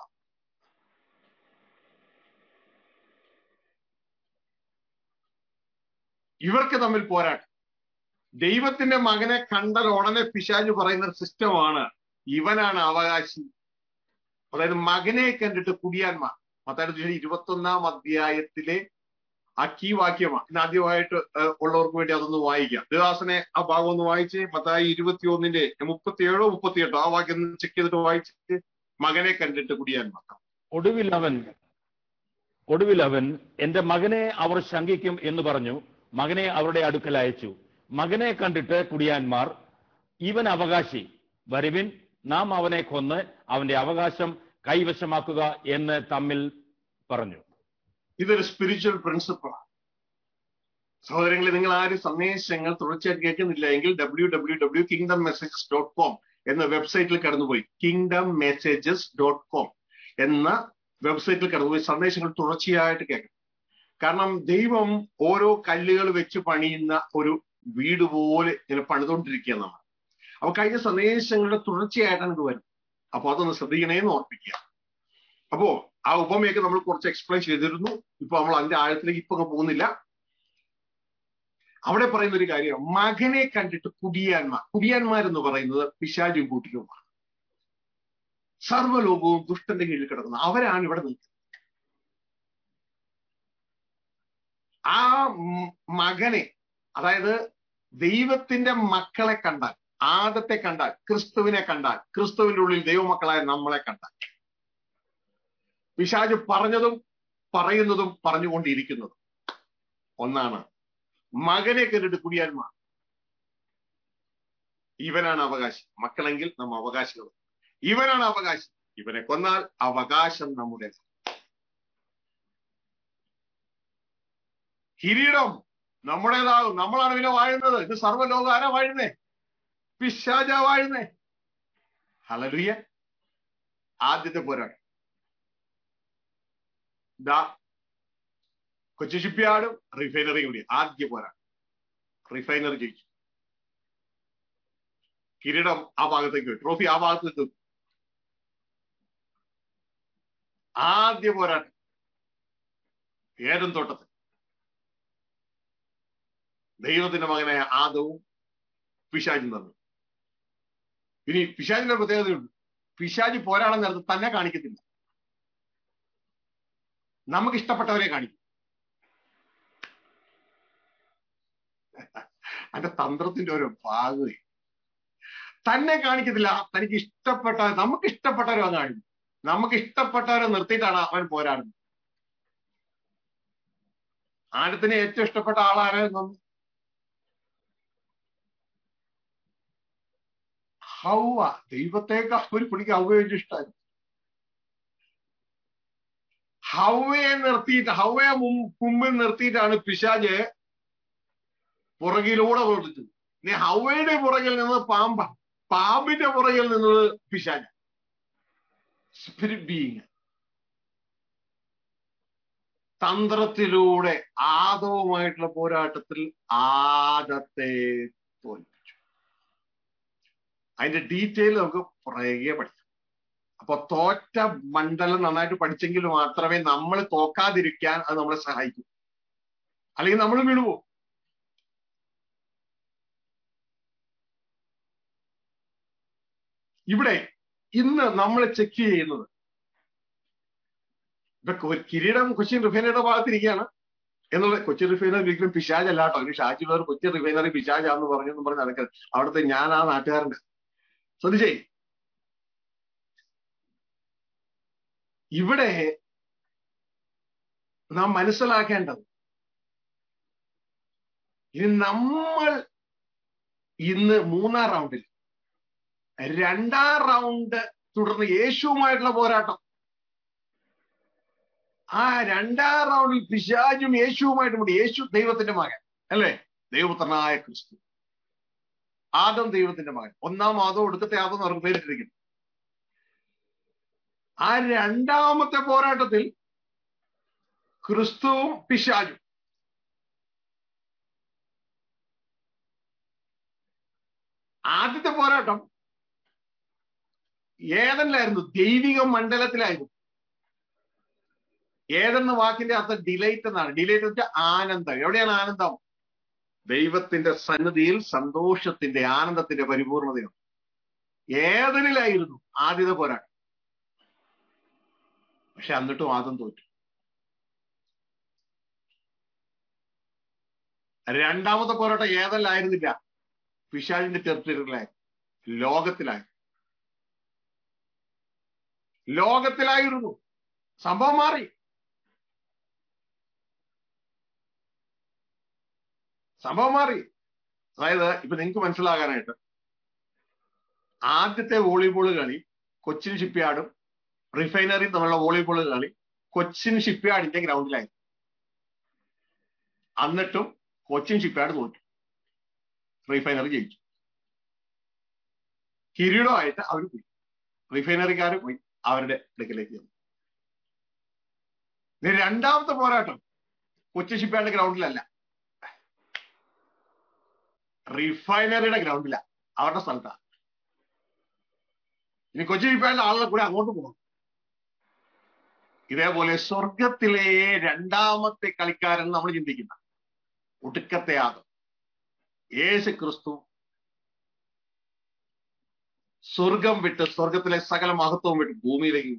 ഇവർക്ക് തമ്മിൽ പോരാട്ടം ദൈവത്തിന്റെ മകനെ കണ്ടാൽ ഉടനെ പിശാജു പറയുന്ന സിസ്റ്റമാണ് ഇവനാണ് അവകാശി അതായത് മകനെ കണ്ടിട്ട് കുടിയാന്മാർ മത്തായി ഇരുപത്തി ഒന്നാം അധ്യായത്തിലെ ആ കീ വാക്യമാണ് ഇന്ന് ആദ്യമായിട്ട് ഉള്ളവർക്ക് വേണ്ടി അതൊന്ന് വായിക്കാം ദേവാസനെ ആ ഭാഗം ഒന്ന് വായിച്ച് മത്തായി ഇരുപത്തി ഒന്നിന്റെ മുപ്പത്തിയേഴോ മുപ്പത്തിയെട്ടോ ആ വാക്യം ചെക്ക് ചെയ്തിട്ട് വായിച്ചിട്ട് മകനെ കണ്ടിട്ട് കുടിയാന്മാർ ഒടുവിൽ അവൻ ഒടുവിൽ അവൻ എന്റെ മകനെ അവർ ശങ്കിക്കും എന്ന് പറഞ്ഞു മകനെ അവരുടെ അടുക്കൽ അയച്ചു മകനെ കണ്ടിട്ട് കുടിയാന്മാർ ഇവൻ അവകാശി വരുവിൻ നാം അവനെ കൊന്ന് അവന്റെ അവകാശം കൈവശമാക്കുക എന്ന് തമ്മിൽ പറഞ്ഞു ഇതൊരു സ്പിരിച്വൽ പ്രിൻസിപ്പിളാണ് സഹോദരങ്ങളെ നിങ്ങൾ ആരും സന്ദേശങ്ങൾ തുടർച്ചയായിട്ട് കേൾക്കുന്നില്ല എങ്കിൽ W W W kingdom messages dot com എന്ന വെബ്സൈറ്റിൽ കടന്നുപോയി കിങ്ഡം മെസ്സേജസ് ഡോട്ട് കോം എന്ന വെബ്സൈറ്റിൽ കടന്നുപോയി സന്ദേശങ്ങൾ തുടർച്ചയായിട്ട് കേൾക്കണം കാരണം ദൈവം ഓരോ കല്ലുകൾ വെച്ച് പണിയുന്ന ഒരു വീട് പോലെ ഇങ്ങനെ പണിതുകൊണ്ടിരിക്കുക നമ്മൾ അപ്പൊ കഴിഞ്ഞ സന്ദേശങ്ങളുടെ തുടർച്ചയായിട്ടാണ് ഇത് വരും അപ്പൊ അതൊന്ന് ശ്രദ്ധിക്കണേന്ന് ഓർപ്പിക്കുക അപ്പോ ആ ഉപമയൊക്കെ നമ്മൾ കുറച്ച് എക്സ്പ്ലെയിൻ ചെയ്തിരുന്നു ഇപ്പൊ നമ്മൾ അതിന്റെ ആഴത്തിലേക്ക് ഇപ്പൊ പോകുന്നില്ല അവിടെ പറയുന്ന ഒരു കാര്യം മകനെ കണ്ടിട്ട് കുടിയാന്മാർ കുടിയാന്മാരെന്ന് പറയുന്നത് പിശാചും കൂട്ടിലുമാണ് സർവ്വലോകവും ദുഷ്ടന്റെ കീഴിൽ കിടക്കുന്നത് അവരാണ് ഇവിടെ നിൽക്കുന്നത് ആ മകനെ അതായത് ദൈവത്തിന്റെ മക്കളെ കണ്ടാൽ ആദത്തെ കണ്ടാൽ ക്രിസ്തുവിനെ കണ്ടാൽ ക്രിസ്തുവിന്റെ ഉള്ളിൽ ദൈവമക്കളായ നമ്മളെ കണ്ടാൽ പിശാജ് പറഞ്ഞതും പറയുന്നതും പറഞ്ഞുകൊണ്ടിരിക്കുന്നതും ഒന്നാണ് മകനെ കണ്ടിട്ട് കുടിയാന്മാർ ഇവനാണ് അവകാശി മക്കളെങ്കിൽ നമ്മ അവകാശികൾ ഇവനാണ് അവകാശി ഇവനെ കൊന്നാൽ അവകാശം നമ്മുടെ കിരീടം നമ്മുടേതാകും നമ്മളാണ് ഇവനെ വാഴുന്നത് ഇത് സർവ്വലോകം ആരാ വാഴുന്നേ പിശാജ വാഴുന്നേ ഹലലുയ്യ ആദ്യത്തെ പോരാട്ടം ദാ കൊച്ചി ഷിപ്പ്യാർഡും റിഫൈനറിയും കൂടി ആദ്യ പോരാട്ടം റിഫൈനറി ജയിച്ചു കിരീടം ആ ഭാഗത്തേക്ക് ട്രോഫി ആ ഭാഗത്തേക്ക് ആദ്യ പോരാട്ടം ഏതും തോട്ടത്തിൽ ദൈവത്തിന്റെ മകനായ ആദവും പിശാചും തന്നു ഇനി പിശാചിന്റെ പ്രത്യേകതയുണ്ട് പിശാജ് പോരാടാൻ നേരത്ത് തന്നെ കാണിക്കത്തില്ല നമുക്ക് ഇഷ്ടപ്പെട്ടവരെ കാണിക്കും അതിന്റെ തന്ത്രത്തിന്റെ ഒരു ഭാഗം തന്നെ കാണിക്കത്തില്ല തനിക്ക് ഇഷ്ടപ്പെട്ട നമുക്ക് ഇഷ്ടപ്പെട്ടവരെ അവൻ കാണിക്കും നമുക്ക് ഇഷ്ടപ്പെട്ടവരെ നിർത്തിയിട്ടാണ് അവൻ പോരാടുന്നത് ആടത്തിന് ഏറ്റവും ഇഷ്ടപ്പെട്ട ആളാരായിരുന്നു ഹൗവ ദൈവത്തേക്കാൾ ഒരു പുള്ളിക്ക് ഹൗവയെ ഇഷ്ടമായിരുന്നു ഹൗവയെ നിർത്തിയിട്ട് ഹൗവയെ മുമ്പിൽ നിർത്തിയിട്ടാണ് പിശാജ് പുറകിലൂടെ പ്രവർത്തിച്ചത് ഇനി ഹൗവയുടെ പുറകിൽ നിന്ന് പാമ്പ പാമ്പിന്റെ പുറകിൽ നിന്നത് പിശാജ് സ്പിരിറ്റ് ബീങ് തന്ത്രത്തിലൂടെ ആദവുമായിട്ടുള്ള പോരാട്ടത്തിൽ ആദത്തെ തോൽപ്പിച്ചു അതിന്റെ ഡീറ്റെയിൽ നമുക്ക് പുറകെ പഠിക്കാം അപ്പൊ തോറ്റ മണ്ഡലം നന്നായിട്ട് പഠിച്ചെങ്കിൽ മാത്രമേ നമ്മൾ തോക്കാതിരിക്കാൻ അത് നമ്മളെ സഹായിക്കൂ അല്ലെങ്കിൽ നമ്മൾ വീണുപോകും ഇവിടെ ഇന്ന് നമ്മൾ ചെക്ക് ചെയ്യുന്നത് ഇപ്പൊ ഒരു കിരീടം കൊച്ചിൻ റിഫൈനറിയുടെ ഭാഗത്തിരിക്കുകയാണ് എന്നുള്ള കൊച്ചി റിഫൈനറി ഒരിക്കലും പിശാജല്ല കേട്ടോ ഒരു ഷാജി വേർ കൊച്ചി റിഫൈനറി പിശാജാന്ന് പറഞ്ഞു എന്ന് പറഞ്ഞ് നടക്കരുത് അവിടുത്തെ ഞാൻ ആ നാട്ടുകാരന്റെ ശ്രദ്ധിച്ചേ ഇവിടെ നാം മനസ്സിലാക്കേണ്ടത് ഇനി നമ്മൾ ഇന്ന് മൂന്നാം റൗണ്ടിൽ രണ്ടാം റൗണ്ട് തുടർന്ന് യേശുവുമായിട്ടുള്ള പോരാട്ടം ആ രണ്ടാം റൗണ്ടിൽ പിശാചും യേശുവുമായിട്ടും കൂടി യേശു ദൈവത്തിന്റെ മകൻ അല്ലേ ദൈവപുത്രനായ ക്രിസ്തു ആദം ദൈവത്തിന്റെ മകൻ ഒന്നാം ആദം ഒടുക്കത്തെ ആദം അവർക്ക് പേരിട്ടിരിക്കുന്നു ആ രണ്ടാമത്തെ പോരാട്ടത്തിൽ ക്രിസ്തുവും പിശാചും ആദ്യത്തെ പോരാട്ടം ഏതെല്ലായിരുന്നു ദൈവിക മണ്ഡലത്തിലായിരുന്നു ഏതെന്ന വാക്കിന്റെ അർത്ഥം ഡിലൈറ്റ് എന്നാണ് ഡിലൈറ്റ് എന്ന് വെച്ചാൽ ആനന്ദം എവിടെയാണ് ആനന്ദം ദൈവത്തിന്റെ സന്നിധിയിൽ സന്തോഷത്തിന്റെ ആനന്ദത്തിന്റെ പരിപൂർണതയാണ് ഏതനിലായിരുന്നു ആദ്യത്തെ പോരാട്ടം പക്ഷെ എന്നിട്ടും ആദ്യം തോറ്റു രണ്ടാമത്തെ പോരാട്ടം ഏതല്ലായിരുന്നില്ല പിശാചിന്റെ ടെറിട്ടറിയിലായിരുന്നു ലോകത്തിലായിരുന്നു ലോകത്തിലായിരുന്നു സംഭവം മാറി സംഭവം മാറി അതായത് ഇപ്പൊ നിങ്ങൾക്ക് മനസ്സിലാകാനായിട്ട് ആദ്യത്തെ വോളിബോൾ കളി കൊച്ചിൻ ഷിപ്പ്യാർഡും റിഫൈനറിയും തമ്മിലുള്ള വോളിബോൾ കളി കൊച്ചിൻ ഷിപ്പ്യാർഡിന്റെ ഗ്രൗണ്ടിലായിരുന്നു എന്നിട്ടും കൊച്ചിൻ ഷിപ്പ്യാർഡ് തോറ്റു റിഫൈനറി ജയിച്ചു കിരീടമായിട്ട് അവർ പോയി റിഫൈനറിക്കാർ പോയി അവരുടെ അടുക്കലേക്ക് ചെന്നു ഇനി രണ്ടാമത്തെ പോരാട്ടം കൊച്ചി ഷിപ്പ്യാർഡ് ഗ്രൗണ്ടിലല്ല റിഫൈനറിയുടെ ഗ്രൗണ്ടില അവരുടെ സ്ഥലത്താണ് ഇനി കൊച്ചി ഷിപ്പ്യാർഡിലെ ആളുകളെ കൂടെ അങ്ങോട്ട് പോകണം ഇതേപോലെ സ്വർഗത്തിലെ രണ്ടാമത്തെ കളിക്കാരൻ നമ്മൾ ചിന്തിക്കുന്ന ഒടുക്കത്തെ ആദം യേശു ക്രിസ്തു സ്വർഗം വിട്ട് സ്വർഗത്തിലെ സകല മഹത്വവും വിട്ട് ഭൂമിയിലേക്ക്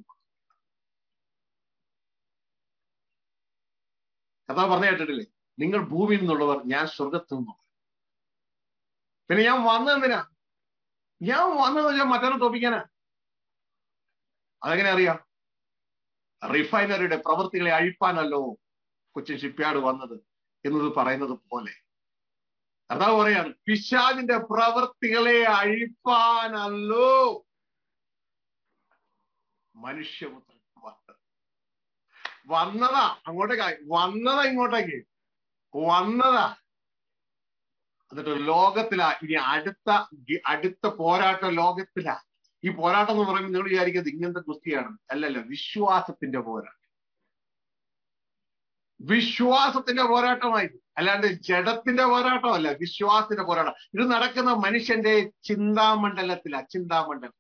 കഥ പറഞ്ഞു കേട്ടിട്ടില്ലേ നിങ്ങൾ ഭൂമിയിൽ നിന്നുള്ളവർ ഞാൻ സ്വർഗത്തിൽ നിന്നുള്ളവർ പിന്നെ ഞാൻ വന്നതെന്തിനാ ഞാൻ വന്നത് ഞാൻ മറ്റൊരു തോപ്പിക്കാനാ അതെങ്ങനെ അറിയാം റിഫൈനറിയുടെ പ്രവൃത്തികളെ അഴിപ്പാനല്ലോ കൊച്ചിൻ ഷിപ്പ്യാർഡ് വന്നത് എന്നത് പറയുന്നത് പോലെ കർത്താവ് പറയാണ് പിശാദിന്റെ പ്രവൃത്തികളെ അഴിപ്പാനല്ലോ മനുഷ്യപുത്രൻ വന്നത് വന്നതാ അങ്ങോട്ടേക്ക് വന്നതാ ഇങ്ങോട്ടേക്ക് വന്നതാ എന്നിട്ട് ലോകത്തിലാ ഇനി അടുത്ത അടുത്ത പോരാട്ടം ലോകത്തിലാ ഈ പോരാട്ടം എന്ന് പറയുമ്പോൾ നിങ്ങൾ വിചാരിക്കുന്നത് ഇങ്ങനത്തെ കുസ്തിയാണ് അല്ലല്ല വിശ്വാസത്തിന്റെ പോരാട്ടം വിശ്വാസത്തിന്റെ പോരാട്ടമായിരുന്നു അല്ലാണ്ട് ജഡത്തിന്റെ പോരാട്ടമല്ല വിശ്വാസത്തിന്റെ പോരാട്ടം ഇത് നടക്കുന്ന മനുഷ്യന്റെ ചിന്താമണ്ഡലത്തിലാ ചിന്താമണ്ഡലം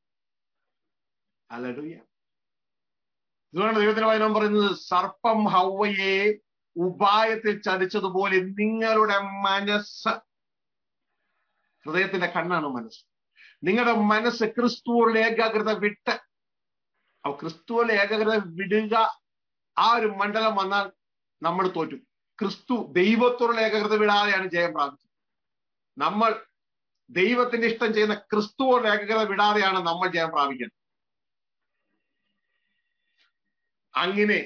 അല്ലൂയ ഇതുകൊണ്ട് ദൈവത്തിന്റെ വചനം പറയുന്നത് സർപ്പം ഹൗവയെ ഉപായത്തിൽ ചതിച്ചതുപോലെ നിങ്ങളുടെ മനസ്സ് ഹൃദയത്തിന്റെ കണ്ണാണ് മനസ്സ് നിങ്ങളുടെ മനസ്സ് ക്രിസ്തുവിന്റെ ഏകാഗ്രത വിട്ട് അപ്പൊ ക്രിസ്തുവിന്റെ ഏകാഗ്രത വിടുക ആ ഒരു മണ്ഡലം വന്നാൽ നമ്മൾ തോറ്റു ക്രിസ്തു ദൈവത്തോടുള്ള ഏകാഗ്രത വിടാതെയാണ് ജയം പ്രാപിച്ചത് നമ്മൾ ദൈവത്തിന്റെ ഇഷ്ടം ചെയ്യുന്ന ക്രിസ്തുവോടുള്ള ഏകാഗ്രത വിടാതെയാണ് നമ്മൾ ജയം പ്രാപിക്കുന്നത് അങ്ങനെ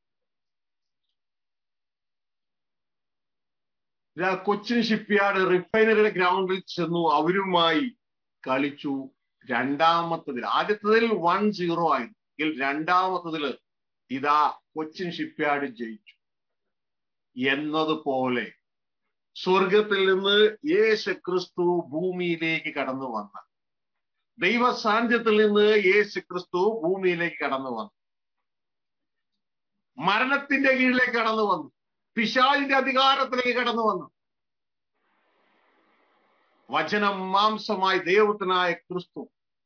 കൊച്ചിൻ ഷിപ്പ്യാർഡ് റിഫൈനറിയുടെ ഗ്രൗണ്ടിൽ ചെന്നു അവരുമായി കളിച്ചു രണ്ടാമത്തതിൽ ആദ്യത്തതിൽ വൺ സീറോ ആയിരുന്നു രണ്ടാമത്തതിൽ ഇതാ കൊച്ചിൻ ഷിപ്പ്യാർഡ് ജയിച്ചു എന്നതുപോലെ സ്വർഗത്തിൽ നിന്ന് യേശു ക്രിസ്തു ഭൂമിയിലേക്ക് കടന്നു വന്ന ദൈവ സാന്നിധ്യത്തിൽ നിന്ന് യേശു ക്രിസ്തു ഭൂമിയിലേക്ക് കടന്നു വന്നു മരണത്തിന്റെ കീഴിലേക്ക് കടന്നു വന്നു പിശാലിന്റെ അധികാരത്തിലേക്ക് കടന്നു വന്നു വചനം മാംസമായി ദൈവത്തിനായ ക്രിസ്തു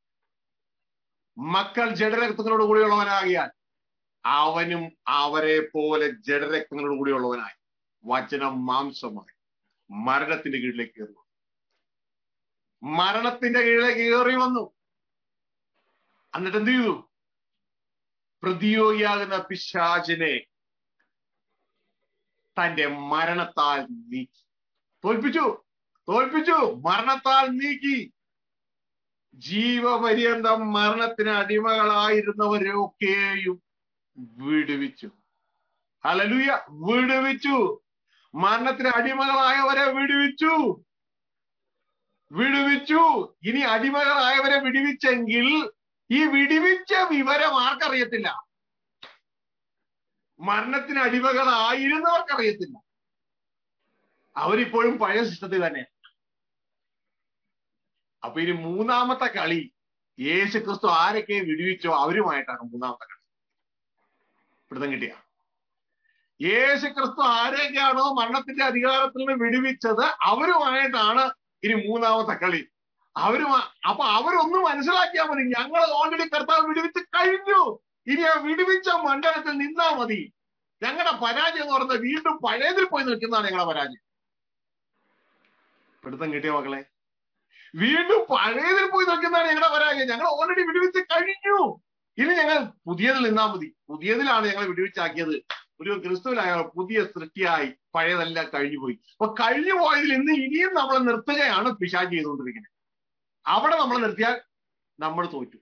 മക്കൾ ജഡരക്തങ്ങളോട് കൂടിയുള്ളവനാകിയാൽ അവനും അവരെ പോലെ ജഡരക്തങ്ങളോട് കൂടിയുള്ളവനായി വചനം മാംസമായി മരണത്തിന്റെ കീഴിലേക്ക് കയറി വന്നു മരണത്തിന്റെ കീഴിലേക്ക് കയറി വന്നു എന്നിട്ട് എന്ത് ചെയ്തു പ്രതിയോഗിയാകുന്ന പിശാചിനെ തന്റെ മരണത്താൽ നീക്കി തോൽപ്പിച്ചു തോൽപ്പിച്ചു മരണത്താൽ നീക്കി ജീവപര്യന്തം മരണത്തിന് അടിമകളായിരുന്നവരെയൊക്കെയും വിടുവിച്ചു ഹലലുയ വിടുവിച്ചു മരണത്തിന് അടിമകളായവരെ വിടുവിച്ചു വിടുവിച്ചു ഇനി അടിമകളായവരെ വിടുവിച്ചെങ്കിൽ ഈ വിടുവിച്ച വിവരം ആർക്കറിയത്തില്ല മരണത്തിന് അടിമകളായിരുന്നവർക്കറിയത്തില്ല അവരിപ്പോഴും പഴയ സിസ്റ്റത്തിൽ തന്നെ അപ്പൊ ഇനി മൂന്നാമത്തെ കളി യേശു ക്രിസ്തു ആരൊക്കെ വിടുവിച്ചോ അവരുമായിട്ടാണ് മൂന്നാമത്തെ കളി പിടുത്തം കിട്ടിയ യേശു ക്രിസ്തു ആരെയൊക്കെയാണോ മരണത്തിന്റെ അധികാരത്തിൽ നിന്ന് വിടുവിച്ചത് അവരുമായിട്ടാണ് ഇനി മൂന്നാമത്തെ കളി അവര് അപ്പൊ അവരൊന്ന് മനസ്സിലാക്കിയാൽ മതി ഞങ്ങൾ ഓൾറെഡി കർത്താവ് വിടുവിച്ച് കഴിഞ്ഞു ഇനി ആ വിടുവിച്ച മണ്ഡലത്തിൽ നിന്നാ മതി ഞങ്ങളുടെ പരാജയം എന്ന് പറയുന്നത് വീണ്ടും പഴയതിൽ പോയി നിൽക്കുന്നതാണ് ഞങ്ങളുടെ പരാജയം പിടുത്തം കിട്ടിയ മക്കളെ വീണ്ടും പഴയതിൽ പോയി നിൽക്കുന്നതാണ് ഞങ്ങളുടെ പരാജയം ഞങ്ങൾ ഓൾറെഡി വിടുവിച്ച് കഴിഞ്ഞു ഇനി ഞങ്ങൾ പുതിയതിൽ നിന്നാ മതി പുതിയതിലാണ് ഞങ്ങൾ വിടുവിച്ചാക്കിയത് ഒരു ക്രിസ്തുവിലായ പുതിയ സൃഷ്ടിയായി പഴയതെല്ലാം കഴിഞ്ഞു പോയി അപ്പൊ കഴിഞ്ഞു പോയതിൽ ഇന്ന് ഇനിയും നമ്മൾ നിർത്തുകയാണ് പിശാച് ചെയ്തുകൊണ്ടിരിക്കുന്നത് അവിടെ നമ്മൾ നിർത്തിയാൽ നമ്മൾ തോറ്റു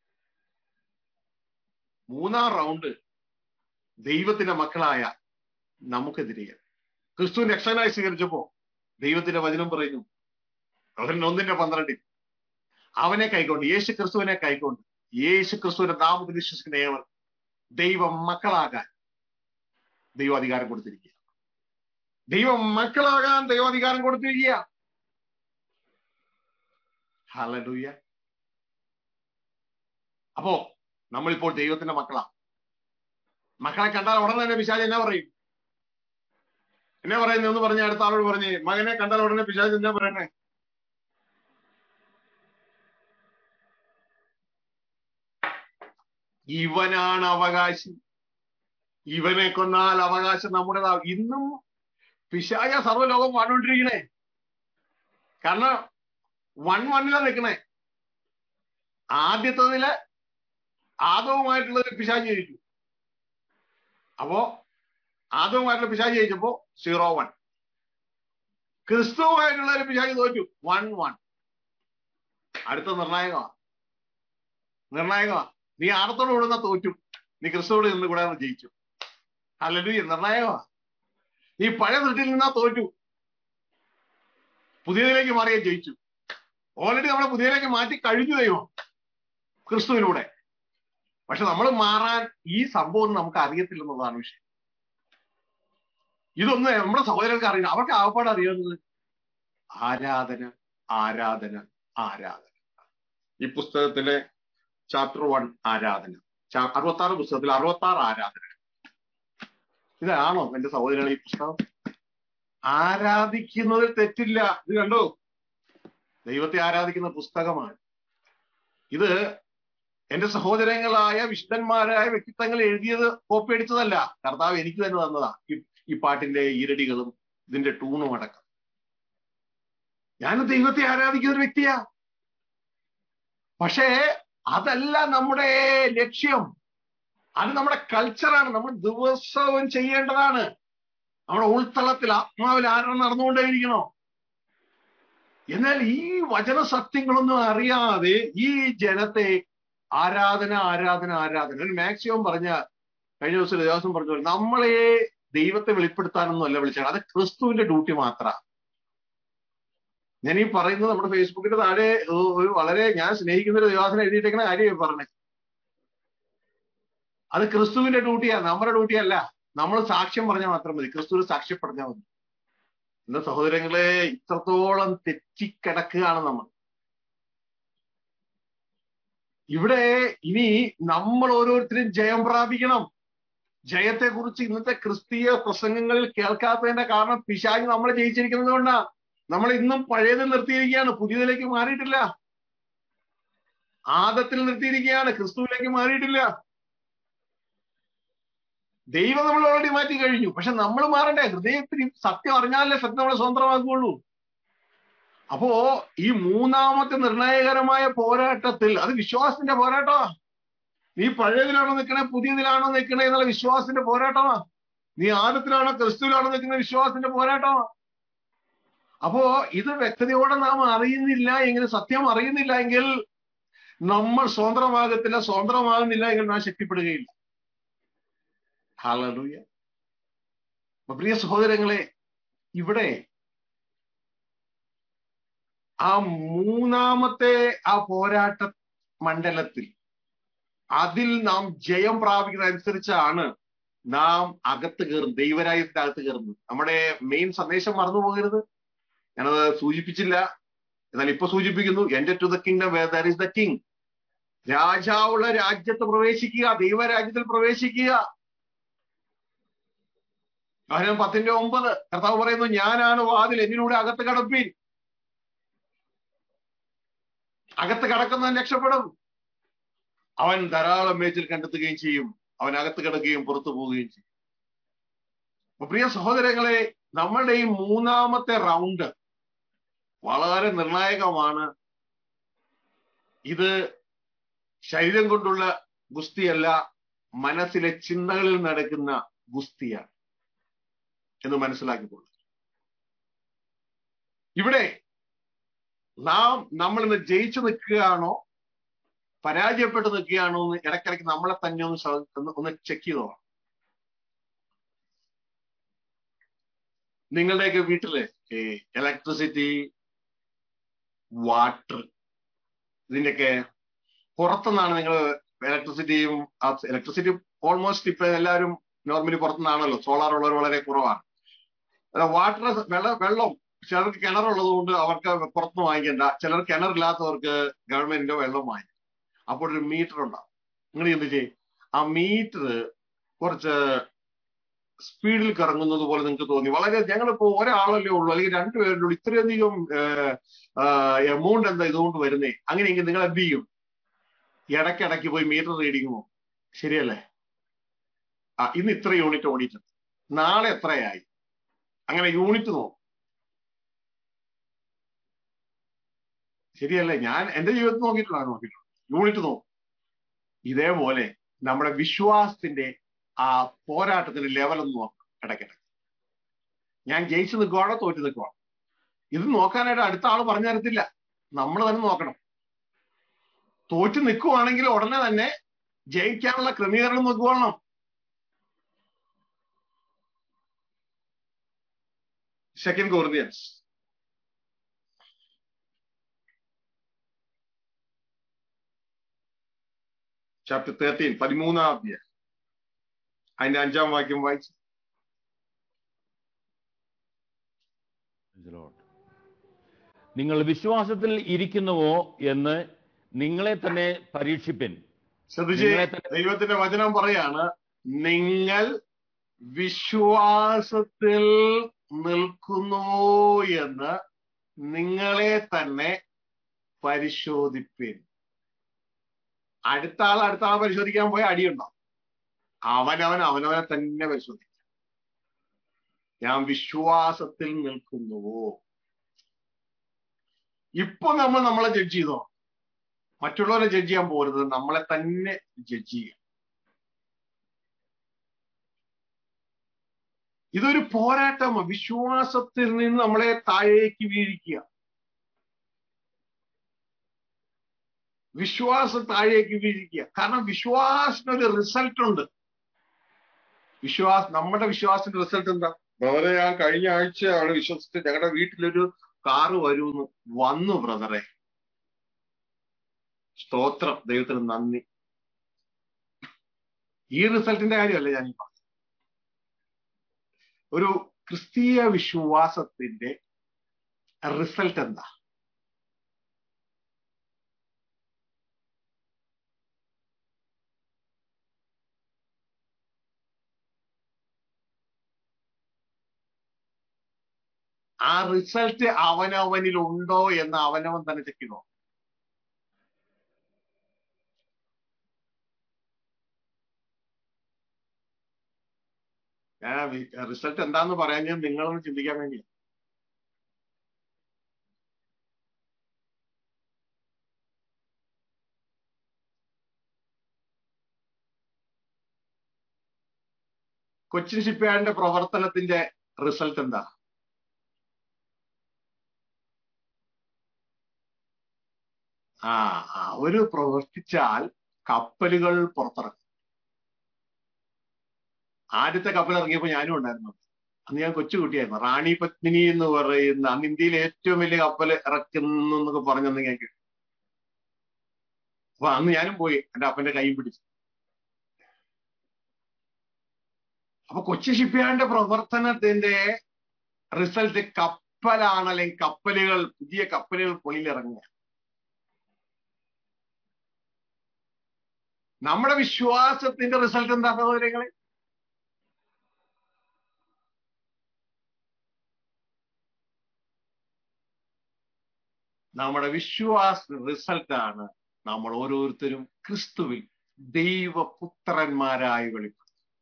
മൂന്നാം റൗണ്ട് ദൈവത്തിന്റെ മക്കളായ നമുക്കെതിരെയാണ് ക്രിസ്തു രക്ഷകനായി സ്വീകരിച്ചപ്പോ ദൈവത്തിന്റെ വചനം പറയുന്നു അവൻ ഒന്നിന്റെ പന്ത്രണ്ടിൽ അവനെ കൈക്കൊണ്ട് യേശു ക്രിസ്തുവിനെ കൈക്കൊണ്ട് യേശു ക്രിസ്തുവിന്റെ നാമത്തിൽ വിശ്വസിക്കുന്ന ഏവർ ദൈവം മക്കളാകാൻ ദൈവാധികാരം കൊടുത്തിരിക്കുക ദൈവം മക്കളാകാൻ ദൈവാധികാരം കൊടുത്തിരിക്കുക ഹലലൂയ അപ്പോ നമ്മളിപ്പോൾ ദൈവത്തിന്റെ മക്കളാ മക്കളെ കണ്ടാൽ ഉടനെ തന്നെ പിശാജ് എന്നാ പറയും എന്നാ പറയുന്നത് എന്ന് പറഞ്ഞ അടുത്ത ആളോട് പറഞ്ഞേ മകനെ കണ്ടാൽ ഉടനെ പിശാജ് എന്നാ പറയണേ ഇവനാണ് അവകാശി ഇവനെ കൊന്നാൽ അവകാശം നമ്മുടേതാവും ഇന്നും പിശായ സർവ്വലോകം വാണോണ്ടിരിക്കണേ കാരണം വൺ വണ്ണിലാ നിൽക്കണേ ആദ്യത്തതില് ആദവുമായിട്ടുള്ള ഒരു പിശാചി ജയിച്ചു അപ്പോ ആദവുമായിട്ടുള്ള പിശാചി ജയിച്ചപ്പോ സീറോ വൺ ക്രിസ്തുവായിട്ടുള്ള ഒരു പിശാചി തോറ്റു വൺ വൺ അടുത്ത നിർണായകമാ നിർണായകമാ നീ ആടത്തോട് കൂടുന്ന തോറ്റു നീ ക്രിസ്തുവോട് നിന്ന് കൂടെ ജയിച്ചു അല്ലെങ്കിൽ നിർണായകമാ നീ പഴയ സൃഷ്ടിയിൽ നിന്നാ തോറ്റു പുതിയതിലേക്ക് മാറിയ ജയിച്ചു ഓൾറെഡി നമ്മളെ പുതിയതിലേക്ക് മാറ്റി കഴിഞ്ഞു ദൈവം ക്രിസ്തുവിലൂടെ പക്ഷെ നമ്മൾ മാറാൻ ഈ സംഭവം നമുക്ക് അറിയത്തില്ലെന്നുള്ളതാണ് വിഷയം ഇതൊന്നും നമ്മുടെ സഹോദരങ്ങൾക്ക് അറിയില്ല അവർക്ക് ആവപ്പാട് അറിയാവുന്നത് ആരാധന ആരാധന ആരാധന ഈ പുസ്തകത്തിലെ ചാപ്റ്റർ വൺ ആരാധന അറുപത്തി ആറ് പുസ്തകത്തിൽ അറുപത്തി ആറ് ആരാധന ഇതാണോ എന്റെ സഹോദരങ്ങൾ ഈ പുസ്തകം ആരാധിക്കുന്നതിൽ തെറ്റില്ല ഇത് കണ്ടോ ദൈവത്തെ ആരാധിക്കുന്ന പുസ്തകമാണ് ഇത് എന്റെ സഹോദരങ്ങളായ വിശുദ്ധന്മാരായ വ്യക്തിത്വങ്ങൾ എഴുതിയത് കോപ്പി അടിച്ചതല്ല കർത്താവ് എനിക്ക് തന്നെ തന്നതാ ഈ പാട്ടിന്റെ ഈരടികളും ഇതിന്റെ ടൂണും അടക്കം ഞാൻ ദൈവത്തെ ആരാധിക്കുന്ന ഒരു വ്യക്തിയാ പക്ഷേ അതല്ല നമ്മുടെ ലക്ഷ്യം അത് നമ്മുടെ കൾച്ചറാണ് നമ്മൾ ദിവസവും ചെയ്യേണ്ടതാണ് നമ്മുടെ ഉൾത്തളത്തിൽ ആത്മാവിൽ ആരാണ് നടന്നുകൊണ്ടേയിരിക്കണോ എന്നാൽ ഈ വചന സത്യങ്ങളൊന്നും അറിയാതെ ഈ ജനത്തെ ആരാധന ആരാധന ആരാധന ഒരു മാക്സിമം പറഞ്ഞ കഴിഞ്ഞ ദിവസം ദേവസ്വം പറഞ്ഞു നമ്മളെ ദൈവത്തെ വെളിപ്പെടുത്താനൊന്നും അല്ല വിളിച്ചത് അത് ക്രിസ്തുവിന്റെ ഡ്യൂട്ടി മാത്ര ഞാൻ ഈ പറയുന്നത് നമ്മുടെ ഫേസ്ബുക്കിന്റെ താഴെ ഒരു വളരെ ഞാൻ സ്നേഹിക്കുന്ന ഒരു ദേവാസനം എഴുതിയിട്ടേക്കുന്ന കാര്യം പറഞ്ഞത് അത് ക്രിസ്തുവിന്റെ ഡ്യൂട്ടിയാ നമ്മുടെ ഡ്യൂട്ടി അല്ല നമ്മൾ സാക്ഷ്യം പറഞ്ഞാൽ മാത്രം മതി ക്രിസ്തുവിന് സാക്ഷ്യപ്പെടഞ്ഞാൽ മതി എന്റെ സഹോദരങ്ങളെ ഇത്രത്തോളം തെറ്റിക്കിടക്കുകയാണ് നമ്മൾ ഇവിടെ ഇനി നമ്മൾ ഓരോരുത്തരും ജയം പ്രാപിക്കണം ജയത്തെ കുറിച്ച് ഇന്നത്തെ ക്രിസ്തീയ പ്രസംഗങ്ങളിൽ കേൾക്കാത്തതിന്റെ കാരണം പിശാജ് നമ്മളെ ജയിച്ചിരിക്കുന്നത് കൊണ്ടാ നമ്മൾ ഇന്നും പഴയത് നിർത്തിയിരിക്കുകയാണ് പുതിയതിലേക്ക് മാറിയിട്ടില്ല ആദത്തിൽ നിർത്തിയിരിക്കുകയാണ് ക്രിസ്തുവിലേക്ക് മാറിയിട്ടില്ല ദൈവം നമ്മൾ ഓൾറെഡി മാറ്റി കഴിഞ്ഞു പക്ഷെ നമ്മൾ മാറണ്ടേ ഹൃദയത്തിൽ സത്യം അറിഞ്ഞാലേ സത്യം നമ്മളെ സ്വന്തമാക്കുകയുള്ളൂ അപ്പോ ഈ മൂന്നാമത്തെ നിർണായകരമായ പോരാട്ടത്തിൽ അത് വിശ്വാസത്തിന്റെ പോരാട്ടമാ നീ പഴയതിലാണോ നിൽക്കണേ പുതിയതിലാണോ നിൽക്കണേ എന്നുള്ള വിശ്വാസത്തിന്റെ പോരാട്ടമാ നീ ആദത്തിലാണോ ക്രിസ്തുവിലാണോ നിൽക്കുന്ന വിശ്വാസത്തിന്റെ പോരാട്ടമാണ് അപ്പോ ഇത് വ്യക്തതയോടെ നാം അറിയുന്നില്ല എങ്കിൽ സത്യം അറിയുന്നില്ല എങ്കിൽ നമ്മൾ സ്വതന്ത്രമാകത്തില്ല സ്വതന്ത്രമാകുന്നില്ല എങ്കിൽ നാം ശക്തിപ്പെടുകയില്ല ഹാലൂയ പ്രിയ സഹോദരങ്ങളെ ഇവിടെ ആ മൂന്നാമത്തെ ആ പോരാട്ട മണ്ഡലത്തിൽ അതിൽ നാം ജയം പ്രാപിക്കുന്നതനുസരിച്ചാണ് നാം അകത്ത് കയറുന്നത് ദൈവരാജ്യത്തിന്റെ അകത്ത് കയറുന്നത് നമ്മുടെ മെയിൻ സന്ദേശം മറന്നു പോകരുത് ഞാനത് സൂചിപ്പിച്ചില്ല എന്നാൽ ഇപ്പൊ സൂചിപ്പിക്കുന്നു എന്റെ to the kingdom where there is the king രാജാവുള്ള രാജ്യത്ത് പ്രവേശിക്കുക ദൈവരാജ്യത്തിൽ പ്രവേശിക്കുക അവനും പത്തിന്റെ ഒമ്പത് കർത്താവ് പറയുന്നു ഞാനാണ് വാതിൽ എന്നിലൂടെ അകത്ത് കടപ്പീൻ അകത്ത് കടക്കുന്നവൻ രക്ഷപ്പെടും അവൻ ധാരാളം മേച്ചിൽ കണ്ടെത്തുകയും ചെയ്യും അവൻ അകത്ത് കിടക്കുകയും പുറത്തു പോവുകയും ചെയ്യും അപ്പൊ പ്രിയ സഹോദരങ്ങളെ നമ്മളുടെ ഈ മൂന്നാമത്തെ റൗണ്ട് വളരെ നിർണായകമാണ് ഇത് ശരീരം കൊണ്ടുള്ള ഗുസ്തിയല്ല മനസ്സിലെ ചിന്തകളിൽ നടക്കുന്ന ഗുസ്തിയാണ് എന്ന് മനസ്സിലാക്കിക്കൊള്ളു ഇവിടെ നാം നമ്മൾ ഇന്ന് ജയിച്ചു നിൽക്കുകയാണോ പരാജയപ്പെട്ട് നിൽക്കുകയാണോ എന്ന് ഇടയ്ക്കിടയ്ക്ക് നമ്മളെ തന്നെ ഒന്ന് ഒന്ന് ചെക്ക് ചെയ്തോ നിങ്ങളുടെയൊക്കെ വീട്ടില് ഇലക്ട്രിസിറ്റി വാട്ടർ ഇതിന്റെയൊക്കെ പുറത്തുനിന്നാണ് നിങ്ങൾ ഇലക്ട്രിസിറ്റിയും ഇലക്ട്രിസിറ്റി ഓൾമോസ്റ്റ് ഇപ്പൊ എല്ലാവരും നോർമലി പുറത്തുനിന്നാണല്ലോ സോളാർ ഉള്ളവർ വളരെ കുറവാണ് വാട്ടർ വെള്ളം വെള്ളം ചിലർക്ക് കിണറുള്ളത് കൊണ്ട് അവർക്ക് പുറത്തുനിന്ന് വാങ്ങിക്കണ്ട ചിലർ കിണറില്ലാത്തവർക്ക് ഗവൺമെന്റിന്റെ വെള്ളം വാങ്ങിക്കും അപ്പോൾ ഒരു മീറ്റർ ഉണ്ടാവും നിങ്ങൾ എന്ത് ചെയ്യും ആ മീറ്റർ കുറച്ച് സ്പീഡിൽ കറങ്ങുന്നത് പോലെ നിങ്ങൾക്ക് തോന്നി വളരെ ഞങ്ങളിപ്പോ ഒരാളല്ലേ ഉള്ളൂ അല്ലെങ്കിൽ രണ്ടുപേരുടെ ഉള്ളൂ ഇത്രയധികം എമൗണ്ട് എന്താ ഇതുകൊണ്ട് വരുന്നേ അങ്ങനെയെങ്കിൽ നിങ്ങൾ എന്ത് ചെയ്യും ഇടയ്ക്കിടയ്ക്ക് പോയി മീറ്റർ റീഡിങ് പോകും ശരിയല്ലേ ആ ഇന്ന് ഇത്ര യൂണിറ്റ് ഓടിയിട്ടുണ്ട് നാളെ എത്രയായി അങ്ങനെ യൂണിറ്റ് നോക്കും ശരിയല്ലേ ഞാൻ എന്റെ ജീവിതത്തിൽ നോക്കിയിട്ടുള്ളതാണ് നോക്കിയിട്ടുള്ളത് യൂണിറ്റ് നോക്കും ഇതേപോലെ നമ്മുടെ വിശ്വാസത്തിന്റെ ആ പോരാട്ടത്തിന്റെ ലെവൽ ഒന്ന് നോക്കും ഇടയ്ക്കിടയ്ക്ക് ഞാൻ ജയിച്ചു നിൽക്കുവാണോ തോറ്റു നിൽക്കുവാണോ ഇത് നോക്കാനായിട്ട് അടുത്ത ആള് പറഞ്ഞു തരത്തില്ല നമ്മൾ തന്നെ നോക്കണം തോറ്റു നിൽക്കുവാണെങ്കിൽ ഉടനെ തന്നെ ജയിക്കാനുള്ള ക്രമീകരണം നോക്കുവാണം സെക്കൻഡ് കോർദിയൻസ് ചാപ്റ്റർ തേർട്ടീൻ പതിമൂന്നാം അധ്യായം അതിന്റെ അഞ്ചാം വാക്യം വായിച്ചു നിങ്ങൾ വിശ്വാസത്തിൽ ഇരിക്കുന്നുവോ എന്ന് നിങ്ങളെ തന്നെ പരീക്ഷിപ്പിൻ ശ്രദ്ധിച്ച് നിങ്ങളെ തന്നെ ദൈവത്തിന്റെ വചനം പറയാണ് നിങ്ങൾ വിശ്വാസത്തിൽ നിൽക്കുന്നുവോ എന്ന് നിങ്ങളെ തന്നെ പരിശോധിപ്പിൻ അടുത്ത ആൾ അടുത്ത ആളെ പരിശോധിക്കാൻ പോയ അടിയുണ്ടാവും അവനവൻ അവനവനെ തന്നെ പരിശോധിക്കും ഞാൻ വിശ്വാസത്തിൽ നിൽക്കുന്നുവോ ഇപ്പൊ നമ്മൾ നമ്മളെ ജഡ്ജ് ചെയ്തോ മറ്റുള്ളവരെ ജഡ്ജ് ചെയ്യാൻ പോരുത് നമ്മളെ തന്നെ ജഡ്ജ് ചെയ്യുക ഇതൊരു പോരാട്ടമാണ് വിശ്വാസത്തിൽ നിന്ന് നമ്മളെ താഴേക്ക് വീഴിക്കുക വിശ്വാസം താഴേക്ക് വീഴിക്കുക കാരണം വിശ്വാസത്തിനൊരു റിസൾട്ട് ഉണ്ട് വിശ്വാസം നമ്മുടെ വിശ്വാസത്തിന്റെ റിസൾട്ട് എന്താ ബ്രദറെ ഞാൻ കഴിഞ്ഞ ആഴ്ചയാണ് വിശ്വസിച്ച് ഞങ്ങളുടെ വീട്ടിലൊരു കാറ് വരുമെന്ന് വന്നു ബ്രദറെ സ്തോത്രം ദൈവത്തിന് നന്ദി ഈ റിസൾട്ടിന്റെ കാര്യമല്ല ഞാൻ ഈ പറഞ്ഞത് ഒരു ക്രിസ്തീയ വിശ്വാസത്തിന്റെ റിസൾട്ട് എന്താ ആ റിസൾട്ട് അവനവനിൽ ഉണ്ടോ എന്ന് അവനവൻ തന്നെ ചെക്ക് ചെയ്തോ ഞാൻ റിസൾട്ട് എന്താന്ന് പറയാൻ ഞാൻ നിങ്ങളൊന്ന് ചിന്തിക്കാൻ വേണ്ടിയാ കൊച്ചിൻ ഷിപ്പ്യാർഡിന്റെ പ്രവർത്തനത്തിന്റെ റിസൾട്ട് എന്താ ആ അവര് പ്രവർത്തിച്ചാൽ കപ്പലുകൾ പുറത്തിറങ്ങും ആദ്യത്തെ കപ്പൽ ഇറങ്ങിയപ്പോ ഞാനും ഉണ്ടായിരുന്നു അന്ന് ഞാൻ കൊച്ചുകുട്ടിയായിരുന്നു റാണി പത്മിനി എന്ന് പറയുന്ന അന്ന് ഇന്ത്യയിലെ ഏറ്റവും വലിയ കപ്പൽ ഇറക്കുന്നു എന്നൊക്കെ പറഞ്ഞെന്ന് ഞാൻ കേട്ടു അപ്പൊ അന്ന് ഞാനും പോയി എന്റെ അപ്പന്റെ കൈ പിടിച്ചു അപ്പൊ കൊച്ചി ഷിപ്പ്യാർഡിന്റെ പ്രവർത്തനത്തിന്റെ റിസൾട്ട് കപ്പലാണ് അല്ലെങ്കിൽ കപ്പലുകൾ പുതിയ കപ്പലുകൾ പൊളിയിലിറങ്ങുക നമ്മുടെ വിശ്വാസത്തിന്റെ റിസൾട്ട് എന്താ സഹോദരങ്ങളെ നമ്മുടെ വിശ്വാസ റിസൾട്ടാണ് നമ്മൾ ഓരോരുത്തരും ക്രിസ്തുവിൽ ദൈവപുത്രന്മാരായി വെളിപ്പെടുന്നത്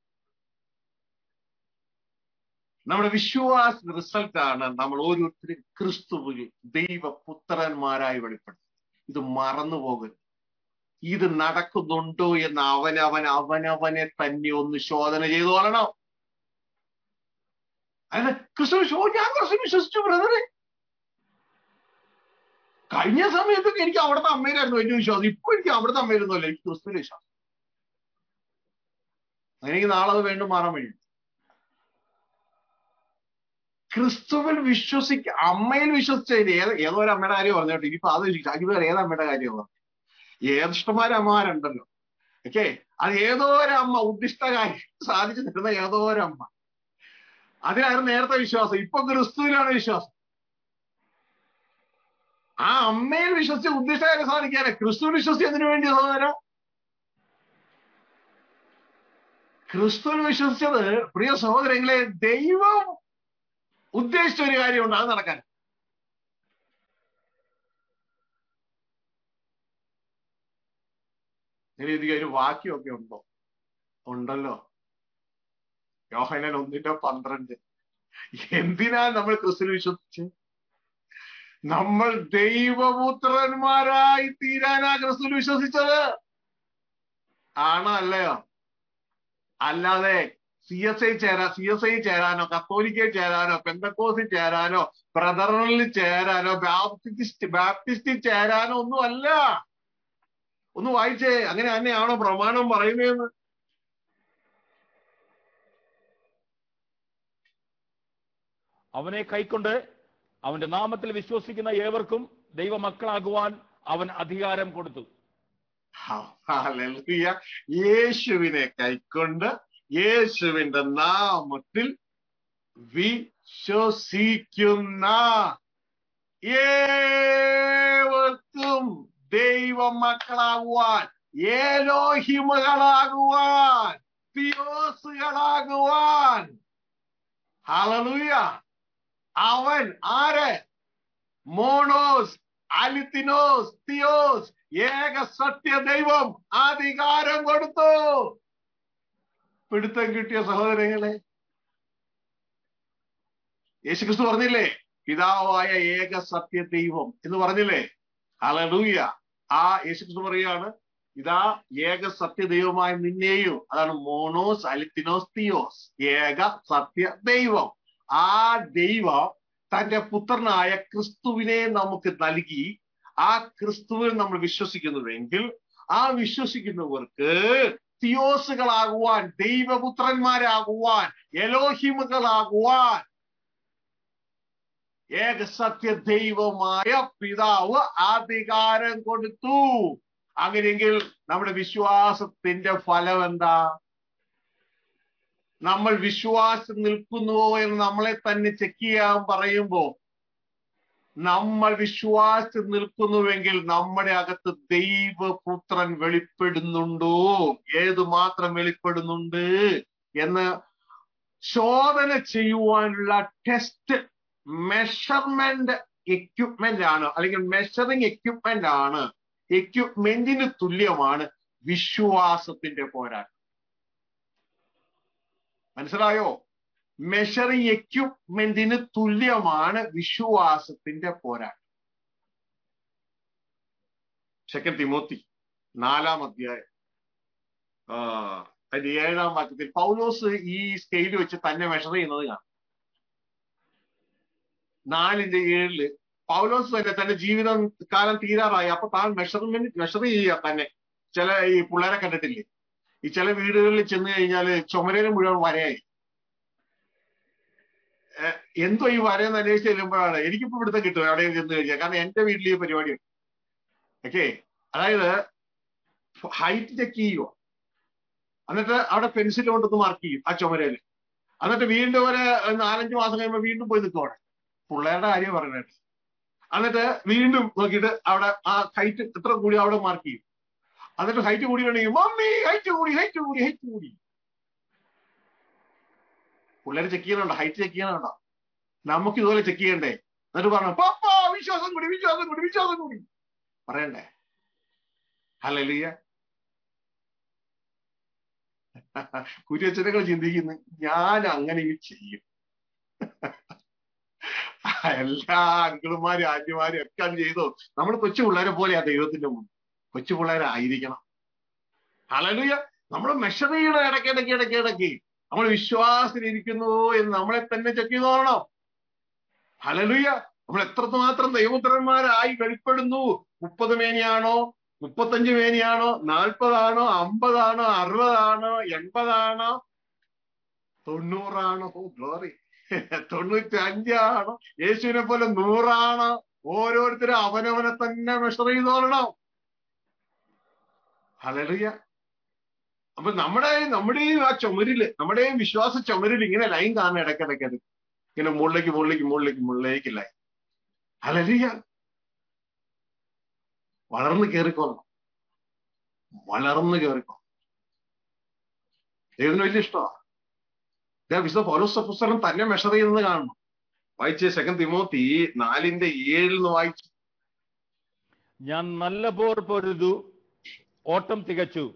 നമ്മുടെ വിശ്വാസ റിസൾട്ടാണ് നമ്മൾ ഓരോരുത്തരും ക്രിസ്തുവിൽ ദൈവപുത്രന്മാരായി വെളിപ്പെടുന്നത് ഇത് മറന്നു പോകരുത് ഇത് നടക്കുന്നുണ്ടോ എന്ന് അവനവൻ അവനവനെ തന്നെ ഒന്ന് ശോധന ചെയ്തു കൊള്ളണം അല്ല ക്രിസ്തു വിശ്വ- ഞാൻ ക്രിസ്തു വിശ്വസിച്ചു ബ്രദറെ കഴിഞ്ഞ സമയത്തൊക്കെ എനിക്ക് അവിടുത്തെ അമ്മയിലായിരുന്നു വലിയ വിശ്വാസം ഇപ്പൊ എനിക്ക് അവിടുത്തെ അമ്മയിരുന്നല്ലോ എനിക്ക് ക്രിസ്തുവിൽ വിശ്വാസം എനിക്ക് നാളെ അത് വീണ്ടും മാറാൻ വഴിയുണ്ട് ക്രിസ്തുവിൽ വിശ്വസിക്ക അമ്മയിൽ വിശ്വസിച്ചതിന് ഏത് ഏതോ ഒരു അമ്മയുടെ കാര്യം പറഞ്ഞോട്ടെ ഇനിയിപ്പോ അത് അജിബ് ഏത് അമ്മയുടെ കാര്യം പറഞ്ഞു ഏതിഷ്ടമാര് അമ്മമാരുണ്ടല്ലോ ഓക്കെ അത് ഏതോ ഒരു അമ്മ ഉദ്ദിഷ്ട കാര്യം സാധിച്ചു തരുന്ന ഏതോ ഒരു അമ്മ അതിലായിരുന്നു നേരത്തെ വിശ്വാസം ഇപ്പൊ ക്രിസ്തുവിലാണ് വിശ്വാസം ആ അമ്മയിൽ വിശ്വസിച്ച് ഉദ്ദിഷ്ട കാര്യം സാധിക്കാനെ ക്രിസ്തു വിശ്വസിച്ചതിനു വേണ്ടി സഹോദര ക്രിസ്തുവിൽ വിശ്വസിച്ചത് പ്രിയ സഹോദരങ്ങളെ ദൈവം ഉദ്ദേശിച്ച ഒരു കാര്യമുണ്ട് അത് നടക്കാൻ ഇതിൽ ഒരു വാക്യമൊക്കെ ഉണ്ടോ ഉണ്ടല്ലോ യോഹനൻ ഒന്നിന്റെ പന്ത്രണ്ട് എന്തിനാ നമ്മൾ ക്രിസ്തു വിശ്വസിച്ച് നമ്മൾ ദൈവപുത്രന്മാരായി തീരാനാ ക്രിസ്തു വിശ്വസിച്ചത് ആണോ അല്ലയോ അല്ലാതെ സി എസ് ഐ ചേരാ സി എസ് ഐ ചേരാനോ കത്തോലിക്കയിൽ ചേരാനോ പെന്തക്കോസിൽ ചേരാനോ ബ്രദറിൽ ചേരാനോ ബാപ്റ്റിസ്റ്റ് ബാപ്റ്റിസ്റ്റിൽ ചേരാനോ ഒന്നും അല്ല ഒന്ന് വായിച്ചേ അങ്ങനെ തന്നെയാണോ പ്രമാണം പറയുന്നതെന്ന് അവനെ കൈക്കൊണ്ട് അവന്റെ നാമത്തിൽ വിശ്വസിക്കുന്ന ഏവർക്കും ദൈവമക്കളാകുവാൻ അവൻ അധികാരം കൊടുത്തു ഹല്ലേലൂയ. യേശുവിനെ കൈക്കൊണ്ട് യേശുവിന്റെ നാമത്തിൽ വിശ്വസിക്കുന്ന ഏവർക്കും ദൈവമക്കളാകുവാൻ ഏലോഹിമകളാകുവാൻ തിയോസുകളാകുവാൻ ഹലലൂയ അവൻ ആര് മോണോസ് അലിത്തിനോസ് തിയോസ് ഏക സത്യ ദൈവം അധികാരം കൊടുത്തു പിടുത്തം കിട്ടിയ സഹോദരങ്ങളെ യേശുക്രിസ്തു പറഞ്ഞില്ലേ പിതാവായ ഏക സത്യ ദൈവം എന്ന് പറഞ്ഞില്ലേ ഹലലൂയ ആ യേശുക്രിസ്തു പറയാണ് ഇതാ ഏക സത്യ ദൈവമായ നിന്നെയും അതാണ് മോണോസ് അലിത്തിനോസ് തിയോസ് ഏക സത്യ ദൈവം ആ ദൈവം തന്റെ പുത്രനായ ക്രിസ്തുവിനെ നമുക്ക് നൽകി ആ ക്രിസ്തുവിൽ നമ്മൾ വിശ്വസിക്കുന്നുവെങ്കിൽ ആ വിശ്വസിക്കുന്നവർക്ക് തിയോസുകളാകുവാൻ ദൈവപുത്രന്മാരാകുവാൻ എലോഹിമുകളാകുവാൻ ഏക സത്യ ദൈവമായ പിതാവ് അധികാരം കൊടുത്തു അങ്ങനെയെങ്കിൽ നമ്മുടെ വിശ്വാസത്തിന്റെ ഫലം എന്താ നമ്മൾ വിശ്വാസം നിൽക്കുന്നുവോ എന്ന് നമ്മളെ തന്നെ ചെക്ക് ചെയ്യാൻ പറയുമ്പോ നമ്മൾ വിശ്വാസം നിൽക്കുന്നുവെങ്കിൽ നമ്മുടെ അകത്ത് ദൈവപുത്രൻ വെളിപ്പെടുന്നുണ്ടോ ഏത് മാത്രം വെളിപ്പെടുന്നുണ്ട് എന്ന് ശോധന ചെയ്യുവാനുള്ള ടെസ്റ്റ് മെഷർമെന്റ് എക്യുപ്മെന്റ് ആണ് അല്ലെങ്കിൽ മെഷറിംഗ് എക്യുപ്മെന്റ് ആണ് എക്യുപ്മെന്റിന് തുല്യമാണ് വിശ്വാസത്തിന്റെ പോരാട്ടം മനസ്സിലായോ മെഷറിംഗ് എക്യുപ്മെന്റിന് തുല്യമാണ് വിശ്വാസത്തിന്റെ പോരാട്ടം സെക്കൻഡ് തിമോത്തി നാലാം അധ്യായം ആ അതിന്റെ ഏഴാം വാക്യത്തിൽ പൗലോസ് ഈ സ്കെയിൽ വെച്ച് തന്നെ മെഷർ ചെയ്യുന്നത് കാണാം നാലിന്റെ ഏഴില് പൗലോസ് തന്നെ തന്റെ ജീവിതം കാലം തീരാറായി അപ്പൊ താൻ മെഷർമെന്റ് മെഷർ ചെയ്യുക തന്നെ ചില ഈ പിള്ളേരെ കണ്ടിട്ടില്ലേ ഈ ചില വീടുകളിൽ ചെന്ന് കഴിഞ്ഞാല് ചുമരയിൽ മുഴുവൻ വരയായി ഏഹ് എന്തോ ഈ വരയെന്ന് അന്വേഷിച്ച് ചെല്ലുമ്പോഴാണ് എനിക്കിപ്പോ ഇവിടുത്തെ കിട്ടും എവിടെയും ചെന്ന് കഴിഞ്ഞാൽ കാരണം എന്റെ വീട്ടിൽ ഈ പരിപാടിയുണ്ട് ഓക്കെ അതായത് ഹൈറ്റ് ചെക്ക് ചെയ്യുക എന്നിട്ട് അവിടെ പെൻസിൽ കൊണ്ടൊന്ന് മാർക്ക് ചെയ്യും ആ ചുമരയില് എന്നിട്ട് വീണ്ടും ഒരു നാലഞ്ച് മാസം കഴിയുമ്പോൾ വീണ്ടും പോയി നിൽക്കും അവിടെ പിള്ളേരുടെ കാര്യം പറയണേ എന്നിട്ട് വീണ്ടും നോക്കിയിട്ട് അവിടെ ആ ഹൈറ്റ് എത്ര കൂടി അവിടെ മാർക്ക് ചെയ്യും എന്നിട്ട് ഹൈറ്റ് കൂടി വേണമെങ്കിൽ മമ്മി ഹൈറ്റ് കൂടി ഹൈറ്റ് കൂടി ഹൈറ്റ് കൂടി പിള്ളേർ ചെക്ക് ചെയ്യുന്നുണ്ടോ ഹൈറ്റ് ചെക്ക് ചെയ്യുന്നുണ്ടോ നമുക്ക് ഇതുപോലെ ചെക്ക് ചെയ്യണ്ടേ എന്നിട്ട് പറഞ്ഞു പപ്പ വിശ്വാസം കൂടി വിശ്വാസം കൂടി വിശ്വാസം കൂടി പറയണ്ടേ ഹലലിയ കുര്യച്ചനകൾ ചിന്തിക്കുന്നു ഞാൻ അങ്ങനെ ഇങ്ങ് ചെയ്യും എല്ലാ അങ്കിളുമാരും ആന്റിമാരും ഒക്കെ അത് ചെയ്തോ നമ്മൾ കൊച്ചു പിള്ളേരെ പോലെയാ ദൈവത്തിന്റെ മുമ്പ് കൊച്ചു പിള്ളേരായിരിക്കണം ഹലലുയ നമ്മൾ മെഷർ ചെയ്യണം ഇടയ്ക്ക് ഇടയ്ക്ക് ഇടയ്ക്ക് ഇടയ്ക്ക് നമ്മൾ വിശ്വാസത്തിലിരിക്കുന്നു എന്ന് നമ്മളെ തന്നെ ചെക്ക് ചെയ്ത് നോക്കണം ഹലലുയ നമ്മൾ എത്രമാത്രം ദൈവപുത്രന്മാരായി വെളിപ്പെടുന്നു മുപ്പത് മേനിയാണോ മുപ്പത്തഞ്ച് മേനിയാണോ നാൽപ്പതാണോ അമ്പതാണോ അറുപതാണോ എൺപതാണോ തൊണ്ണൂറാണോ ഗ്ലോറി തൊണ്ണൂറ്റി അഞ്ചാണോ യേശുവിനെ പോലെ നൂറാണോ ഓരോരുത്തരും അവനവനെ തന്നെ മെഷർ ചെയ്തോളണം ഹലറിയ അപ്പൊ നമ്മുടെ നമ്മുടെയും ആ ചുമരില് നമ്മുടെയും വിശ്വാസ ചുമരിൽ ഇങ്ങനെ ലൈൻ കാണണം ഇടയ്ക്കിടയ്ക്ക് അത് ഇങ്ങനെ മുകളിലേക്ക് മുകളിലേക്ക് മുകളിലേക്ക് മുകളിലേക്ക് ലൈൻ ഹലറിയ വളർന്നു കയറിക്കോണം വളർന്നു കയറിക്കോ ദൈവത്തിന് വലിയ ഇഷ്ടമാണ് വിശുദ്ധ പൗലോസ് പുസ്തകം തന്നെ മെഷർ ചെയ്യുന്നത് കാണണം വായിച്ചേ സെക്കൻഡ് തിമോത്തി നാലിന്റെ ഏഴിൽ നിന്ന് വായിച്ചു ഞാൻ നല്ല പോർ പൊരുതു ഓട്ടം തികച്ചു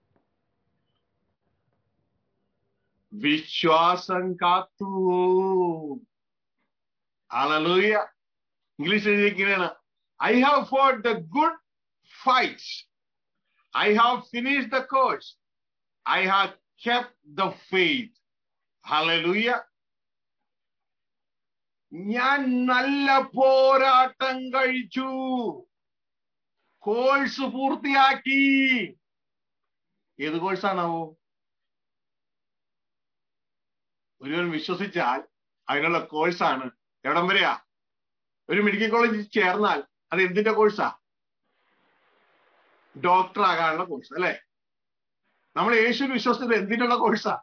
വിശ്വാസം കാത്തു അളലൂയ ഇംഗ്ലീഷ് എഴുതിയിരിക്കുകയാണ് I have fought the good fight I have finish the course I have kept the faith hallelujah ഞാൻ നല്ല പോരാട്ടം കഴിച്ചു കോഴ്സ് പൂർത്തിയാക്കി ഏത് കോഴ്സാണാവോ ഒരുവൻ വിശ്വസിച്ചാൽ അതിനുള്ള കോഴ്സാണ് എവിടം വരെയാ ഒരു മെഡിക്കൽ കോളേജിൽ ചേർന്നാൽ അത് എന്തിന്റെ കോഴ്സാ ഡോക്ടർ ആകാനുള്ള കോഴ്സ് അല്ലെ നമ്മൾ യേശുവിൽ വിശ്വസിച്ചത് എന്തിനുള്ള കോഴ്സാ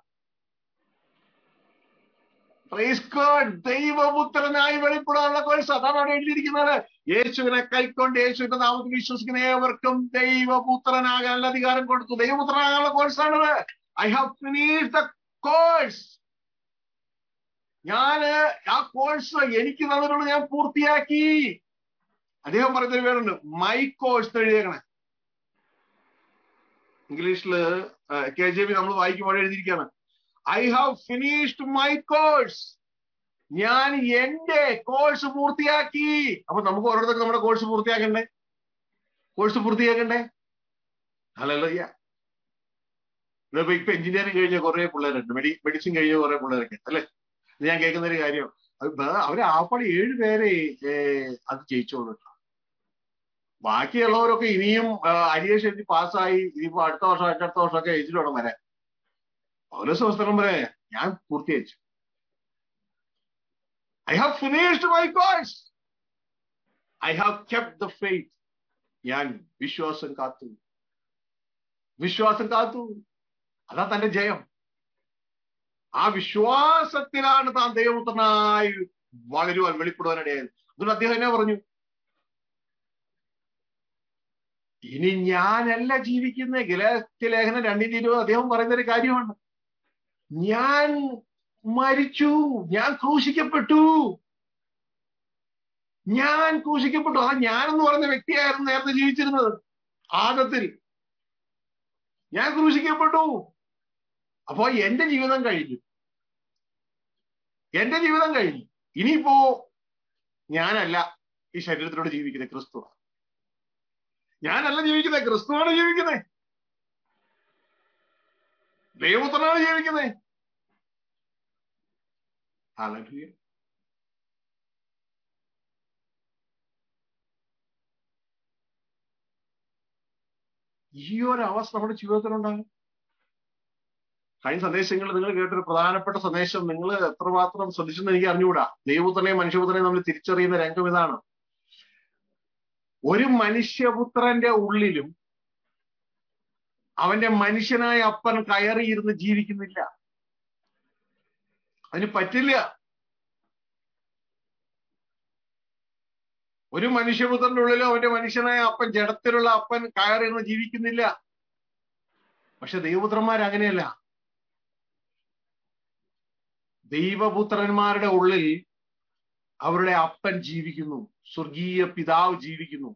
ദൈവപുത്രനായി വെളിപ്പെടാനുള്ള കോഴ്സ് അതാണ് അവിടെ എഴുതിയിരിക്കുന്നത് യേശുവിനെ കൈക്കൊണ്ട് യേശുവിന്റെ നാമത്തിൽ വിശ്വസിക്കുന്ന ഏവർക്കും ദൈവപുത്രനാകാനുള്ള അധികാരം കൊടുത്തു ദൈവപുത്രനാകാനുള്ള കോഴ്സാണത് I have finish the course ഞാന് ആ കോഴ്സ് എനിക്ക് തന്നിട്ടുള്ള ഞാൻ പൂർത്തിയാക്കി അദ്ദേഹം പറയുന്നൊരു പേരുണ്ട് മൈ കോഴ്സ് എഴുതിയേക്കണേ ഇംഗ്ലീഷില് കെ ജെ ബി നമ്മൾ വായിക്കുമ്പോൾ എഴുതിയിരിക്കുകയാണ് I have finished my course ഞാൻ എന്റെ കോഴ്സ് പൂർത്തിയാക്കി അപ്പൊ നമുക്ക് ഓരോരുത്തർക്ക് നമ്മുടെ കോഴ്സ് പൂർത്തിയാക്കണ്ടേ കോഴ്സ് പൂർത്തിയാക്കണ്ടേ അല്ലല്ലോ ഇപ്പൊ എഞ്ചിനീയറിംഗ് കഴിഞ്ഞ കുറെ പിള്ളേരുണ്ട് മെഡി മെഡിസിൻ കഴിഞ്ഞ കുറെ പിള്ളേരൊക്കെ അല്ലെ ഞാൻ കേൾക്കുന്ന ഒരു കാര്യം അവര് ആപ്പാട് ഏഴ് പേരെ അത് ജയിച്ചോളൂ ബാക്കിയുള്ളവരൊക്കെ ഇനിയും അരിയേഷ് എഴുതി പാസ്സായി ഇനിയിപ്പോ അടുത്ത വർഷം അടുത്ത വർഷമൊക്കെ എഴുതിട്ട് വേണം വരാൻ പൗലോസ് പുസ്തകം പറയാ ഞാൻ പൂർത്തീകരിച്ചു I have finished my course I have kept the faith ഞാൻ വിശ്വാസം കാത്തു വിശ്വാസം കാത്തു അതാ തന്റെ ജയം ആ വിശ്വാസത്തിലാണ് താൻ ദൈവപുത്രനായി വളരുവാൻ വെളിപ്പെടുവാനിടയായത് അതുകൊണ്ട് അദ്ദേഹം എന്നെ പറഞ്ഞു ഇനി ഞാനല്ല ജീവിക്കുന്ന ഗലാത്യ ലേഖനം രണ്ടിന്റെ ഇരുപത് അദ്ദേഹം പറയുന്ന ഒരു കാര്യമാണ് ഞാൻ മരിച്ചു ഞാൻ ക്രൂശിക്കപ്പെട്ടു ഞാൻ ക്രൂശിക്കപ്പെട്ടു ആ ഞാനെന്ന് പറയുന്ന വ്യക്തിയായിരുന്നു നേരത്തെ ജീവിച്ചിരുന്നത് ആദത്തിൽ ഞാൻ ക്രൂശിക്കപ്പെട്ടു അപ്പോ എന്റെ ജീവിതം കഴിഞ്ഞു എന്റെ ജീവിതം കഴിഞ്ഞു ഇനിയിപ്പോ ഞാനല്ല ഈ ശരീരത്തിലൂടെ ജീവിക്കുന്നത് ക്രിസ്തുവാണ് ഞാനല്ല ജീവിക്കുന്നത് ക്രിസ്തുവാണ് ജീവിക്കുന്നത് ദൈവപുത്രനാണ് ജീവിക്കുന്നത് ഹല്ലേലൂയ ഈ ഒരു അവസ്ഥ നമ്മുടെ ജീവിതത്തിലുണ്ടാകും കഴിഞ്ഞ സന്ദേശങ്ങൾ നിങ്ങൾ കേട്ടൊരു പ്രധാനപ്പെട്ട സന്ദേശം നിങ്ങൾ എത്രമാത്രം ശ്രദ്ധിച്ചെന്ന് എനിക്ക് അറിഞ്ഞുകൂടാ ദൈവപുത്രനെയും മനുഷ്യപുത്രനെയും നമ്മൾ തിരിച്ചറിയുന്ന രംഗം ഇതാണ് ഒരു മനുഷ്യപുത്രന്റെ ഉള്ളിലും അവന്റെ മനുഷ്യനായ അപ്പൻ കയറിയിരുന്ന് ജീവിക്കുന്നില്ല അതിന് പറ്റില്ല ഒരു മനുഷ്യപുത്രന്റെ ഉള്ളിലും അവന്റെ മനുഷ്യനായ അപ്പൻ ജഡത്തിലുള്ള അപ്പൻ കയറിയിരുന്ന് ജീവിക്കുന്നില്ല പക്ഷെ ദൈവപുത്രന്മാർ അങ്ങനെയല്ല ദൈവപുത്രന്മാരുടെ ഉള്ളിൽ അവരുടെ അപ്പൻ ജീവിക്കുന്നു സ്വർഗീയ പിതാവ് ജീവിക്കുന്നു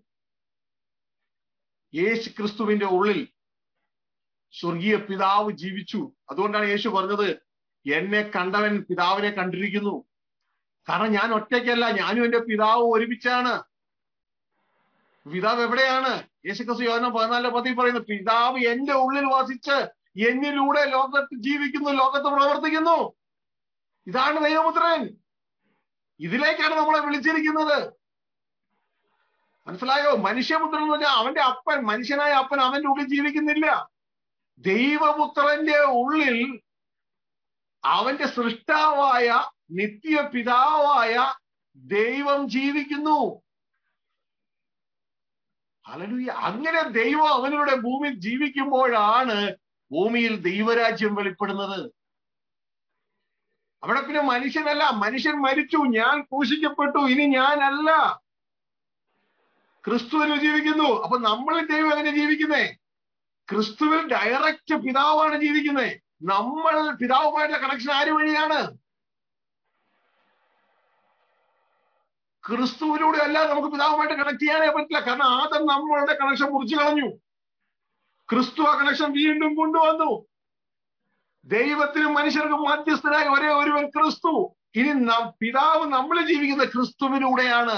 യേശു ക്രിസ്തുവിന്റെ ഉള്ളിൽ സ്വർഗീയ പിതാവ് ജീവിച്ചു അതുകൊണ്ടാണ് യേശു പറഞ്ഞത് എന്നെ കണ്ടവൻ പിതാവിനെ കണ്ടിരിക്കുന്നു കാരണം ഞാൻ ഒറ്റയ്ക്കല്ല ഞാനും എന്റെ പിതാവ് ഒരുമിച്ചാണ് പിതാവ് എവിടെയാണ് യേശു ക്രിസ്തു യോഹന പതിനാലിലെ പതി പറയുന്നു പിതാവ് എന്റെ ഉള്ളിൽ വസിച്ച് എന്നിലൂടെ ലോകത്ത് ജീവിക്കുന്നു ലോകത്ത് പ്രവർത്തിക്കുന്നു ഇതാണ് ദൈവപുത്രൻ ഇതിലേക്കാണ് നമ്മളെ വിളിച്ചിരിക്കുന്നത് മനസ്സിലായോ മനുഷ്യപുത്രൻ എന്ന് പറഞ്ഞാൽ അവന്റെ അപ്പൻ മനുഷ്യനായ അപ്പൻ അവന്റെ ഉള്ളിൽ ജീവിക്കുന്നില്ല ദൈവപുത്രന്റെ ഉള്ളിൽ അവന്റെ സൃഷ്ടാവായ നിത്യ പിതാവായ ദൈവം ജീവിക്കുന്നു ഹല്ലേലൂയ അങ്ങനെ ദൈവം അവനിലൂടെ ഭൂമിയിൽ ജീവിക്കുമ്പോഴാണ് ഭൂമിയിൽ ദൈവരാജ്യം വെളിപ്പെടുന്നത് അവിടെ പിന്നെ മനുഷ്യനല്ല മനുഷ്യൻ മരിച്ചു ഞാൻ ക്രൂശിക്കപ്പെട്ടു ഇനി ഞാനല്ല ക്രിസ്തുവിൽ ജീവിക്കുന്നു അപ്പൊ നമ്മളിൽ ദൈവം എങ്ങനെ ജീവിക്കുന്നേ ക്രിസ്തുവിൽ ഡയറക്റ്റ് പിതാവാണ് ജീവിക്കുന്നത് നമ്മൾ പിതാവുമായിട്ടുള്ള കണക്ഷൻ ആര് വഴിയാണ് ക്രിസ്തുവിലൂടെ അല്ല നമുക്ക് പിതാവുമായിട്ട് കണക്ട് ചെയ്യാനേ പറ്റില്ല കാരണം ആദ്യം നമ്മളുടെ കണക്ഷൻ മുറിച്ചു കളഞ്ഞു ക്രിസ്തു ആ കണക്ഷൻ വീണ്ടും കൊണ്ടുവന്നു ദൈവത്തിനും മനുഷ്യർക്കും മധ്യസ്ഥനായ ഒരേ ഒരുവൻ ക്രിസ്തു ഇനി ന- പിതാവ് നമ്മൾ ജീവിക്കുന്ന ക്രിസ്തുവിലൂടെയാണ്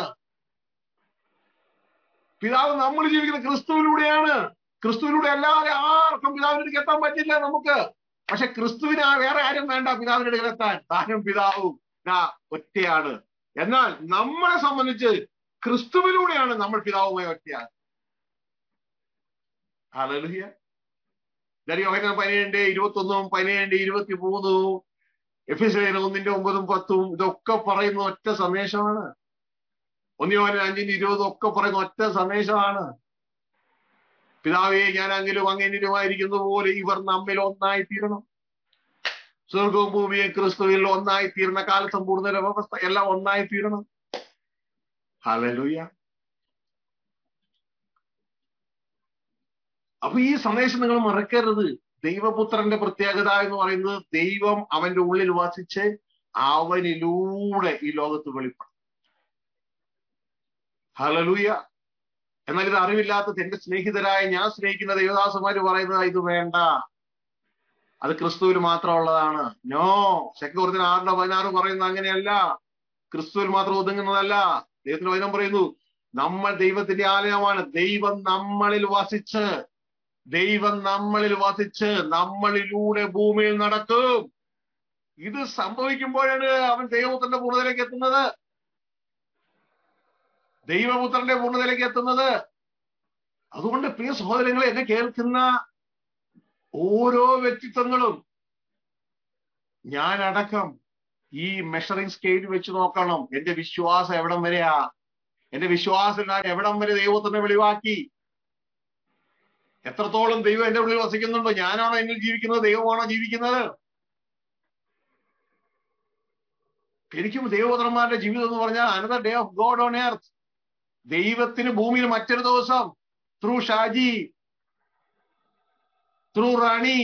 പിതാവ് നമ്മൾ ജീവിക്കുന്ന ക്രിസ്തുവിലൂടെയാണ് ക്രിസ്തുവിലൂടെ അല്ലാതെ ആർക്കും പിതാവിന്റെ അടുക്കൽ എത്താൻ പറ്റില്ല നമുക്ക് പക്ഷെ ക്രിസ്തുവിന് ആ വേറെ ആരും വേണ്ട പിതാവിന്റെ അടുക്കൽ എത്താൻ താനും പിതാവും ദാ ഒറ്റയാണ് എന്നാൽ നമ്മളെ സംബന്ധിച്ച് ക്രിസ്തുവിലൂടെയാണ് നമ്മൾ പിതാവുമായി ഒറ്റയാണ് ഹല്ലേലൂയ യോഹന പതിനേഴ് ഇരുപത്തി ഒന്നും പതിനേഴ് ഇരുപത്തി മൂന്നും എഫ് എസ് ഒന്നിന്റെ ഒമ്പതും പത്തും ഇതൊക്കെ പറയുന്ന ഒറ്റ സന്ദേശമാണ് ഒന്ന് യോഹന അഞ്ചിന്റെ ഇരുപതും ഒക്കെ പറയുന്ന ഒറ്റ സന്ദേശമാണ് പിതാവേ ഞാൻ അങ്ങിലും അങ്ങനിലുമായിരിക്കുന്ന പോലെ ഇവർ നമ്മിൽ ഒന്നായി തീരണം സ്വർഗവും ഭൂമിയും ക്രിസ്തുവിൽ ഒന്നായി തീർന്ന കാലസമ്പൂർണ്ണ വ്യവസ്ഥ എല്ലാം ഒന്നായി തീരണം ഹല്ലേലൂയ അപ്പൊ ഈ സന്ദേശം നിങ്ങൾ മറക്കരുത് ദൈവപുത്രന്റെ പ്രത്യേകത എന്ന് പറയുന്നത് ദൈവം അവന്റെ ഉള്ളിൽ വസിച്ച് അവനിലൂടെ ഈ ലോകത്ത് വെളിപ്പെടും ഹലലൂയ എന്നാൽ ഇത് അറിവില്ലാത്ത എന്റെ സ്നേഹിതരായ ഞാൻ സ്നേഹിക്കുന്ന ദേവദാസന്മാര് പറയുന്നത് ഇത് വേണ്ട അത് ക്രിസ്തുവിൽ മാത്രമുള്ളതാണ് നോ ശക്തിവർദ്ധന ആറിന്റെ പതിനാറ് പറയുന്നത് അങ്ങനെയല്ല ക്രിസ്തുവിൽ മാത്രം ഒതുങ്ങുന്നതല്ല ദൈവത്തിന് വചനം പറയുന്നു നമ്മൾ ദൈവത്തിന്റെ ആലയമാണ് ദൈവം നമ്മളിൽ വസിച്ച് ദൈവം നമ്മളിൽ വസിച്ച് നമ്മളിലൂടെ ഭൂമിയിൽ നടക്കും ഇത് സംഭവിക്കുമ്പോഴാണ് അവൻ ദൈവപുത്രന്റെ പൂർണ്ണതയിലേക്ക് എത്തുന്നത് ദൈവപുത്രന്റെ പൂർണ്ണതയിലേക്ക് എത്തുന്നത് അതുകൊണ്ട് പ്രിയ സഹോദരങ്ങളെ എന്നെ കേൾക്കുന്ന ഓരോ വ്യക്തിത്വങ്ങളും ഞാൻ അടക്കം ഈ മെഷറിംഗ് സ്കെയിൽ വെച്ച് നോക്കണം എന്റെ വിശ്വാസം എവിടം വരെയാ എന്റെ വിശ്വാസം ഞാൻ എവിടം വരെ ദൈവത്തിനെ വെളിവാക്കി എത്രത്തോളം ദൈവം എന്റെ ഉള്ളിൽ വസിക്കുന്നുണ്ടോ ഞാനാണോ എന്നിൽ ജീവിക്കുന്നത് ദൈവമാണോ ജീവിക്കുന്നത് എനിക്കും ദൈവപുത്രന്മാരുടെ ജീവിതം എന്ന് പറഞ്ഞാൽ another day of God on earth ദൈവത്തിന് ഭൂമിയിൽ മറ്റൊരു ദിവസം through Shaji through Rani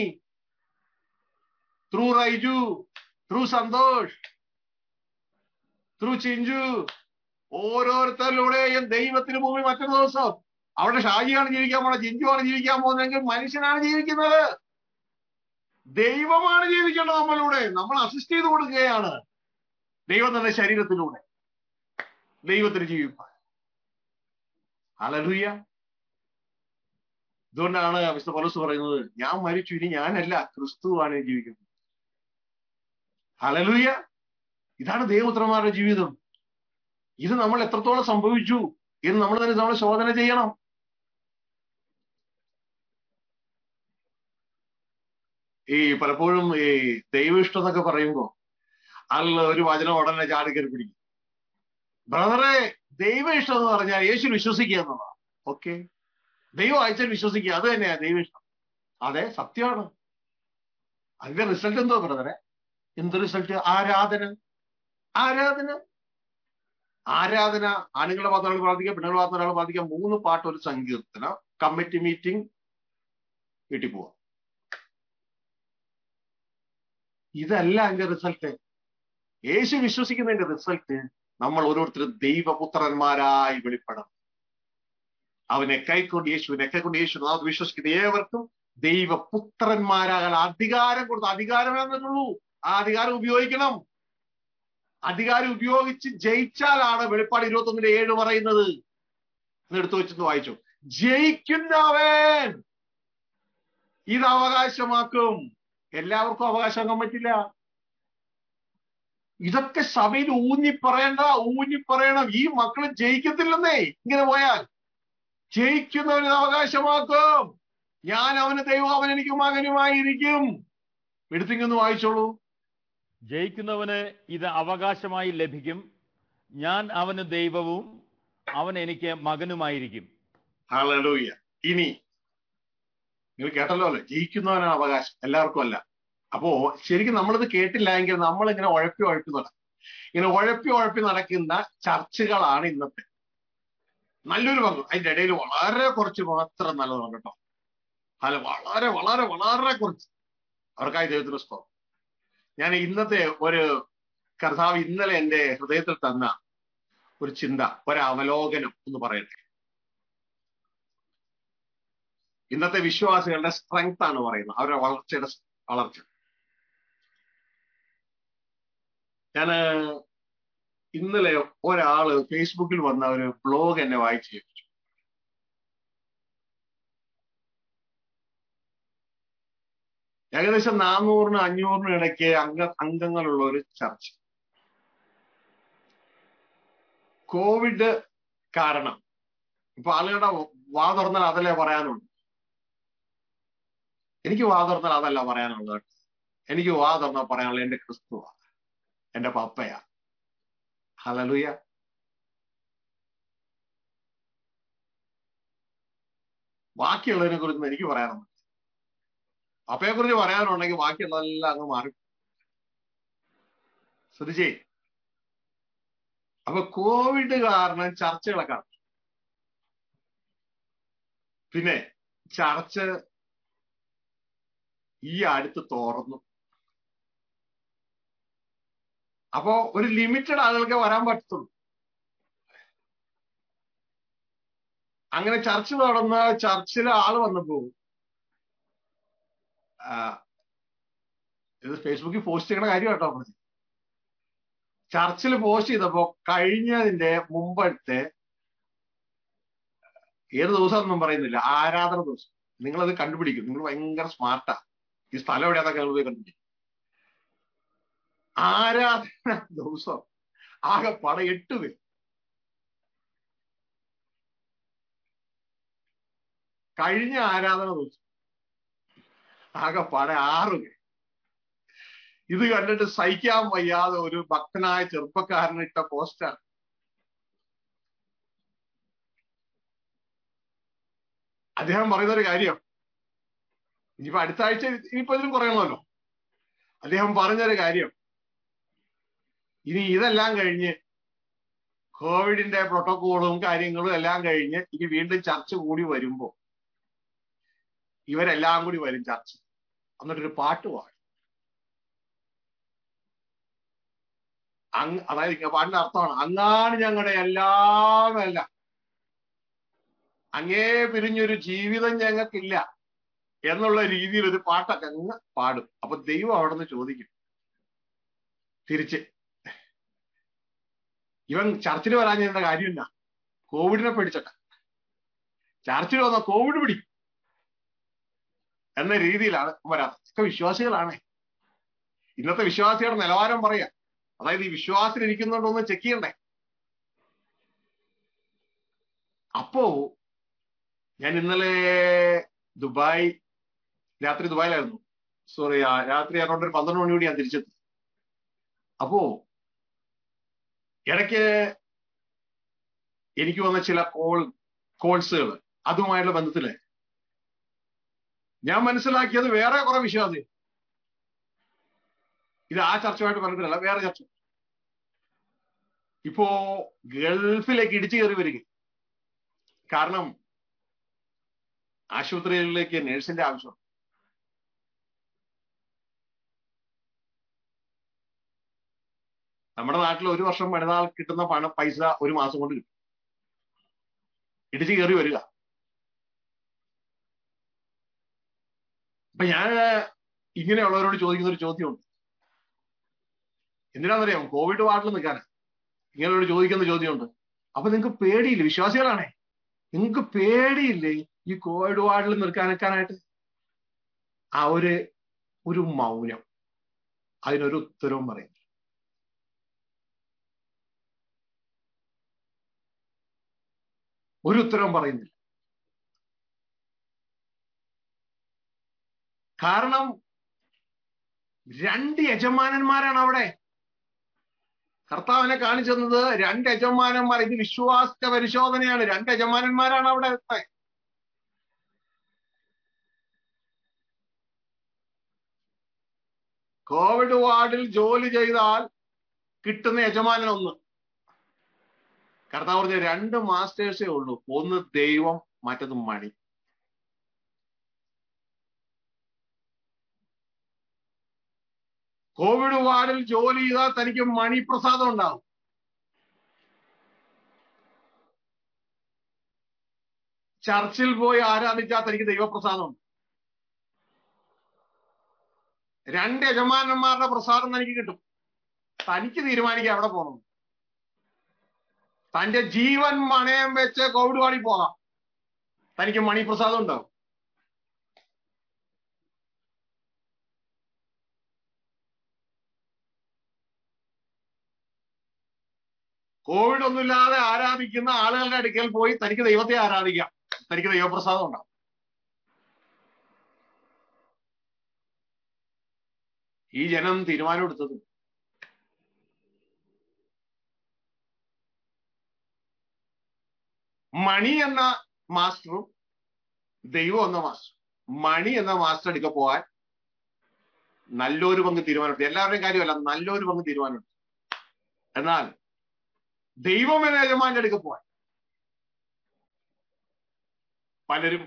through Raiju through Santhosh through Chinchu ഓരോരുത്തരിലൂടെയും ദൈവത്തിന് ഭൂമി മറ്റൊരു ദിവസം അവിടെ ഷാജിയാണ് ജീവിക്കാൻ പോകുന്നത് ചിഞ്ചുവാണ് ജീവിക്കാൻ പോകുന്നതെങ്കിൽ മനുഷ്യനാണ് ജീവിക്കുന്നത് ദൈവമാണ് ജീവിക്കേണ്ടത് നമ്മളിലൂടെ നമ്മൾ അസിസ്റ്റ് ചെയ്ത് കൊടുക്കുകയാണ് ദൈവം തന്നെ ശരീരത്തിലൂടെ ദൈവത്തിന് ജീവിപ്പാൻ അലലുയ ഇതുകൊണ്ടാണ് മിസ്റ്റർ പൗലോസ് പറയുന്നത് ഞാൻ മരിച്ചു ഇനി ഞാനല്ല ക്രിസ്തുവാണ് ജീവിക്കുന്നത് ഹലലുയ ഇതാണ് ദൈവപുത്രന്മാരുടെ ജീവിതം ഇത് നമ്മൾ എത്രത്തോളം സംഭവിച്ചു എന്ന് നമ്മൾ തന്നെ നമ്മൾ ശോധന ചെയ്യണം ഈ പലപ്പോഴും ഈ ദൈവ ഇഷ്ടം എന്നൊക്കെ പറയുമ്പോ അതിൽ ഒരു വചനം ഉടനെ ചാടിക്കറി പിടിക്കും ബ്രദറെ ദൈവ ഇഷ്ടം എന്ന് പറഞ്ഞാൽ യേശു വിശ്വസിക്കുക എന്നുള്ളതാണ് ഓക്കെ ദൈവം അയച്ചാൽ വിശ്വസിക്കുക അത് തന്നെയാ ദൈവ ഇഷ്ടം അതെ സത്യമാണ് അതിന്റെ റിസൾട്ട് എന്തോ ബ്രദറെ എന്ത് റിസൾട്ട് ആരാധന ആരാധന ആരാധന ആണുങ്ങളുടെ ഭാഗത്ത് ഒരാൾ പ്രാർത്ഥിക്കാം പെണ്ണുങ്ങളുടെ ഭാഗത്ത് ഒരാൾ പ്രാർത്ഥിക്കാം മൂന്ന് പാട്ട് ഒരു സങ്കീർത്തന കമ്മിറ്റി മീറ്റിംഗ് വീട്ടിൽ പോവാം ഇതല്ല അതിന്റെ റിസൾട്ട് യേശു വിശ്വസിക്കുന്നതിന്റെ റിസൾട്ട് നമ്മൾ ഓരോരുത്തരും ദൈവപുത്രന്മാരായി വെളിപ്പെടണം അവനെ കൈക്കൊണ്ട് യേശുവിനെ കൈക്കൊണ്ട് യേശു അത് വിശ്വസിക്കുന്ന ഏവർക്കും ദൈവപുത്രന്മാരാകാൻ അധികാരം കൊടുത്ത അധികാരം എന്നുള്ളൂ ആ അധികാരം ഉപയോഗിക്കണം അധികാരം ഉപയോഗിച്ച് ജയിച്ചാലാണ് വെളിപ്പാട് ഇരുപത്തൊന്നിന്റെ ഏഴ് പറയുന്നത് എടുത്തു വെച്ചെന്ന് വായിച്ചു ജയിക്കുന്നവൻ ഇത് അവകാശമാക്കും എല്ലാവർക്കും അവകാശമാക്കാൻ പറ്റില്ല ഇതൊക്കെ സഭയിൽ ഊന്നി പറയണ്ട ഊന്നി പറയണം ഈ മക്കള് ജയിക്കത്തില്ലെന്നേ ഇങ്ങനെ പോയാൽ ജയിക്കുന്നവന് അവകാശമാക്കും ഞാൻ അവന് ദൈവം അവൻ എനിക്ക് മകനുമായിരിക്കും എടുത്തിങ്ങൊന്ന് വായിച്ചോളൂ ജയിക്കുന്നവന് ഇത് അവകാശമായി ലഭിക്കും ഞാൻ അവന് ദൈവവും അവൻ എനിക്ക് മകനുമായിരിക്കും ഹലലൂയ ഇനി നിങ്ങൾ കേട്ടല്ലോ അല്ലേ ജയിക്കുന്നവനാണ് അവകാശം എല്ലാവർക്കും അല്ല അപ്പോ ശരിക്കും നമ്മളിത് കേട്ടില്ല എങ്കിൽ നമ്മൾ ഇങ്ങനെ ഉഴപ്പി ഉഴപ്പി നടക്കും ഇങ്ങനെ ഉഴപ്പി ഉഴപ്പി നടക്കുന്ന ചർച്ചകളാണ് ഇന്നത്തെ നല്ലൊരു പങ്ക് അതിന്റെ ഇടയിൽ വളരെ കുറച്ച് മാത്രം നല്ലതാണ് കേട്ടോ അല്ല വളരെ വളരെ വളരെ കുറച്ച് അവർക്കായി ദൈവത്തിന് സ്തോത്രം ഞാൻ ഇന്നത്തെ ഒരു കർത്താവ് ഇന്നലെ എന്റെ ഹൃദയത്തിൽ തന്ന ഒരു ചിന്ത ഒരു അവലോകനം എന്ന് പറയട്ടെ ഇന്നത്തെ വിശ്വാസികളുടെ സ്ട്രെങ്ത് ആണ് പറയുന്നത് അവരുടെ വളർച്ചയുടെ വളർച്ച ഞാന് ഇന്നലെ ഒരാള് ഫേസ്ബുക്കിൽ വന്ന ഒരു ബ്ലോഗ് എന്നെ വായിച്ചു കേൾപ്പിച്ചു ഏകദേശം നാനൂറിനും അഞ്ഞൂറിനും ഇടയ്ക്ക് അംഗ അംഗങ്ങളുള്ള ഒരു ചർച്ച കോവിഡ് കാരണം ഇപ്പൊ ആളുകളുടെ വാ തുറന്നാൽ അതല്ലേ പറയാനുള്ളൂ എനിക്ക് വാ തുറന്നാൽ അതല്ല പറയാനുള്ളത് എനിക്ക് വാ തുറന്നാൽ പറയാനുള്ളത് എന്റെ ക്രിസ്തുവാ എന്റെ പപ്പയാ ഹലലുയ ബാക്കിയുള്ളതിനെ കുറിച്ച് എനിക്ക് പറയാനൊന്നും പപ്പയെ കുറിച്ച് പറയാനുണ്ടെങ്കിൽ ബാക്കിയുള്ളതെല്ലാം അങ്ങ് മാറി ശ്രദ്ധിച്ചേ അപ്പൊ കോവിഡ് കാരണം ചർച്ചകളൊക്കെ പിന്നെ ചർച്ച ഈ അടുത്ത് തുറന്നു അപ്പോ ഒരു ലിമിറ്റഡ് ആളുകൾക്ക് വരാൻ പറ്റത്തുള്ളൂ അങ്ങനെ ചർച്ച നടന്ന ചർച്ചിലെ ആള് വന്നപ്പോ ഇത് ഫേസ്ബുക്കിൽ പോസ്റ്റ് ചെയ്യണ കാര്യം കേട്ടോ പറഞ്ഞു ചർച്ചിൽ പോസ്റ്റ് ചെയ്തപ്പോ കഴിഞ്ഞതിന്റെ മുമ്പത്തെ ഏത് ദിവസം പറയുന്നില്ല ആരാധന ദിവസം നിങ്ങളത് കണ്ടുപിടിക്കും നിങ്ങൾ ഭയങ്കര സ്മാർട്ടാ ഈ സ്ഥലം എവിടെയാന്നൊക്കെ നിങ്ങൾ പോയി കണ്ടുപിടിക്കും ആരാധന ദിവസം ആകെ പട എട്ട് പേര് കഴിഞ്ഞ ആരാധന ദിവസം ആകെ പട ആറ് പേര് ഇത് കണ്ടിട്ട് സഹിക്കാൻ വയ്യാതെ ഒരു ഭക്തനായ ചെറുപ്പക്കാരൻ ഇട്ട പോസ്റ്റാണ് അദ്ദേഹം പറയുന്ന ഒരു കാര്യം ഇനിയിപ്പോ അടുത്ത ആഴ്ച ഇനിയിപ്പോ ഇതിലും കുറയണമല്ലോ അദ്ദേഹം പറഞ്ഞൊരു കാര്യം ഇനി ഇതെല്ലാം കഴിഞ്ഞ് കോവിഡിന്റെ പ്രോട്ടോക്കോളും കാര്യങ്ങളും എല്ലാം കഴിഞ്ഞ് ഇനി വീണ്ടും ചർച്ച കൂടി വരുമ്പോ ഇവരെല്ലാം കൂടി വരും ചർച്ച എന്നിട്ടൊരു പാട്ട് പാടും അങ് അതായത് പാട്ടിന്റെ അർത്ഥമാണ് അങ്ങാണ് ഞങ്ങളുടെ എല്ലാം എല്ലാം അങ്ങേ പിരിഞ്ഞൊരു ജീവിതം ഞങ്ങൾക്കില്ല എന്നുള്ള രീതിയിൽ ഒരു പാട്ടൊക്കെ അങ്ങ് പാടും അപ്പൊ ദൈവം അവിടെ നിന്ന് ചോദിക്കും തിരിച്ച് ഇവൻ ചർച്ചിൽ വരാൻ ചെയ്യുന്ന കാര്യമില്ല കോവിഡിനെ പേടിച്ചട്ട ചർച്ചിൽ വന്ന കോവിഡ് പിടിക്കും എന്ന രീതിയിലാണ് വരാറ് ഒക്കെ വിശ്വാസികളാണ് ഇന്നത്തെ വിശ്വാസിയുടെ നിലവാരം പറയാം അതായത് ഈ വിശ്വാസത്തിൽ ഇരിക്കുന്നുണ്ടോ എന്ന് ചെക്ക് ചെയ്യണ്ടേ അപ്പോ ഞാൻ ഇന്നലെ ദുബായ് രാത്രി ദുബായിലായിരുന്നു സോറി രാത്രി അറൗണ്ട് ഒരു പന്ത്രണ്ട് മണിയോടെ ഞാൻ തിരിച്ചെത്തി അപ്പോ ഇടയ്ക്ക് എനിക്ക് വന്ന ചില കോൾ കോൾസുകൾ അതുമായുള്ള ബന്ധത്തില് ഞാൻ മനസ്സിലാക്കിയത് വേറെ കുറെ വിശ്വാസി ഇത് ആ ചർച്ചയുമായിട്ട് ബന്ധത്തിലല്ല വേറെ ചർച്ച ഇപ്പോ ഗൾഫിലേക്ക് ഇടിച്ചു കയറി വരിക കാരണം ആശുപത്രികളിലേക്ക് നേഴ്സിന്റെ ആവശ്യം നമ്മുടെ നാട്ടിൽ ഒരു വർഷം പണിതാൽ കിട്ടുന്ന പണം പൈസ ഒരു മാസം കൊണ്ട് കിട്ടും ഇടിച്ചു കയറി വരിക അപ്പൊ ഞാൻ ഇങ്ങനെയുള്ളവരോട് ചോദിക്കുന്ന ഒരു ചോദ്യമുണ്ട് എന്തിനാണെന്നറിയാം കോവിഡ് വാർഡിൽ നിൽക്കാനാ ഇങ്ങനെയോട് ചോദിക്കുന്ന ചോദ്യമുണ്ട് അപ്പൊ നിങ്ങൾക്ക് പേടിയില്ലേ വിശ്വാസികളാണേ നിങ്ങൾക്ക് പേടിയില്ലേ ഈ കോവിഡ് വാർഡിൽ നിൽക്കാൻ നിൽക്കാനായിട്ട് ആ ഒരു ഒരു മൗനം അതിനൊരു ഉത്തരവും പറയും ഒരു ഉത്തരവും പറയുന്നില്ല കാരണം രണ്ട് യജമാനന്മാരാണ് അവിടെ കർത്താവിനെ കാണിച്ചു തന്നത് രണ്ട് യജമാനന്മാർ ഇത് വിശ്വാസ പരിശോധനയാണ് രണ്ട് യജമാനന്മാരാണ് അവിടെ കോവിഡ് വാർഡിൽ ജോലി ചെയ്താൽ കിട്ടുന്ന യജമാനൻ ഒന്ന് കർത്താവ് പറഞ്ഞ രണ്ട് മാസ്റ്റേഴ്സേ ഉള്ളൂ ഒന്ന് ദൈവം മറ്റത് മണി കോവിഡ് വാർഡിൽ ജോലി ചെയ്താൽ തനിക്ക് മണിപ്രസാദം ഉണ്ടാവും ചർച്ചിൽ പോയി ആരാധിച്ചാൽ തനിക്ക് ദൈവപ്രസാദം ഉണ്ട് രണ്ട് യജമാനന്മാരുടെ പ്രസാദം തനിക്ക് കിട്ടും തനിക്ക് തീരുമാനിക്കാം എവിടെ പോകണം തന്റെ ജീവൻ മണയം വെച്ച് കോവിഡ് വാടി പോകാം തനിക്ക് മണിപ്രസാദം ഉണ്ടാവും കോവിഡ് ഒന്നുമില്ലാതെ ആരാധിക്കുന്ന ആളുകളുടെ അടുക്കൽ പോയി തനിക്ക് ദൈവത്തെ ആരാധിക്കാം തനിക്ക് ദൈവപ്രസാദം ഉണ്ടാവും ഈ ജനം തീരുമാനമെടുത്തത് മണി എന്ന മാസ്റ്ററും ദൈവം എന്ന മാസ്റ്റർ മണി എന്ന മാസ്റ്റർ അടുക്ക പോകാൻ നല്ലൊരു പങ്ക് തീരുമാനമെടുത്തു എല്ലാവരുടെയും കാര്യമല്ല നല്ലൊരു പങ്ക് തീരുമാനമെടുത്തു എന്നാൽ ദൈവം എന്ന യജമാന്റെ അടുക്ക പോകാൻ പലരും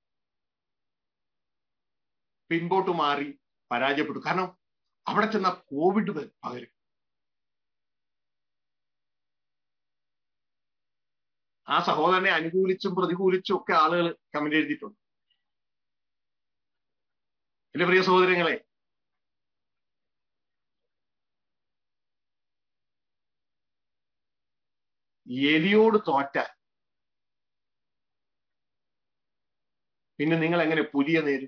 പിൻപോട്ട് മാറി പരാജയപ്പെട്ടു കാരണം അവിടെ ചെന്ന കോവിഡ് പകരും ആ സഹോദരനെ അനുകൂലിച്ചും പ്രതികൂലിച്ചും ഒക്കെ ആളുകൾ കമന്റ് എഴുതിയിട്ടുണ്ട് എന്റെ പ്രിയ സഹോദരങ്ങളെ എലിയോട് തോറ്റ പിന്നെ നിങ്ങൾ എങ്ങനെ പുലിയ നേരും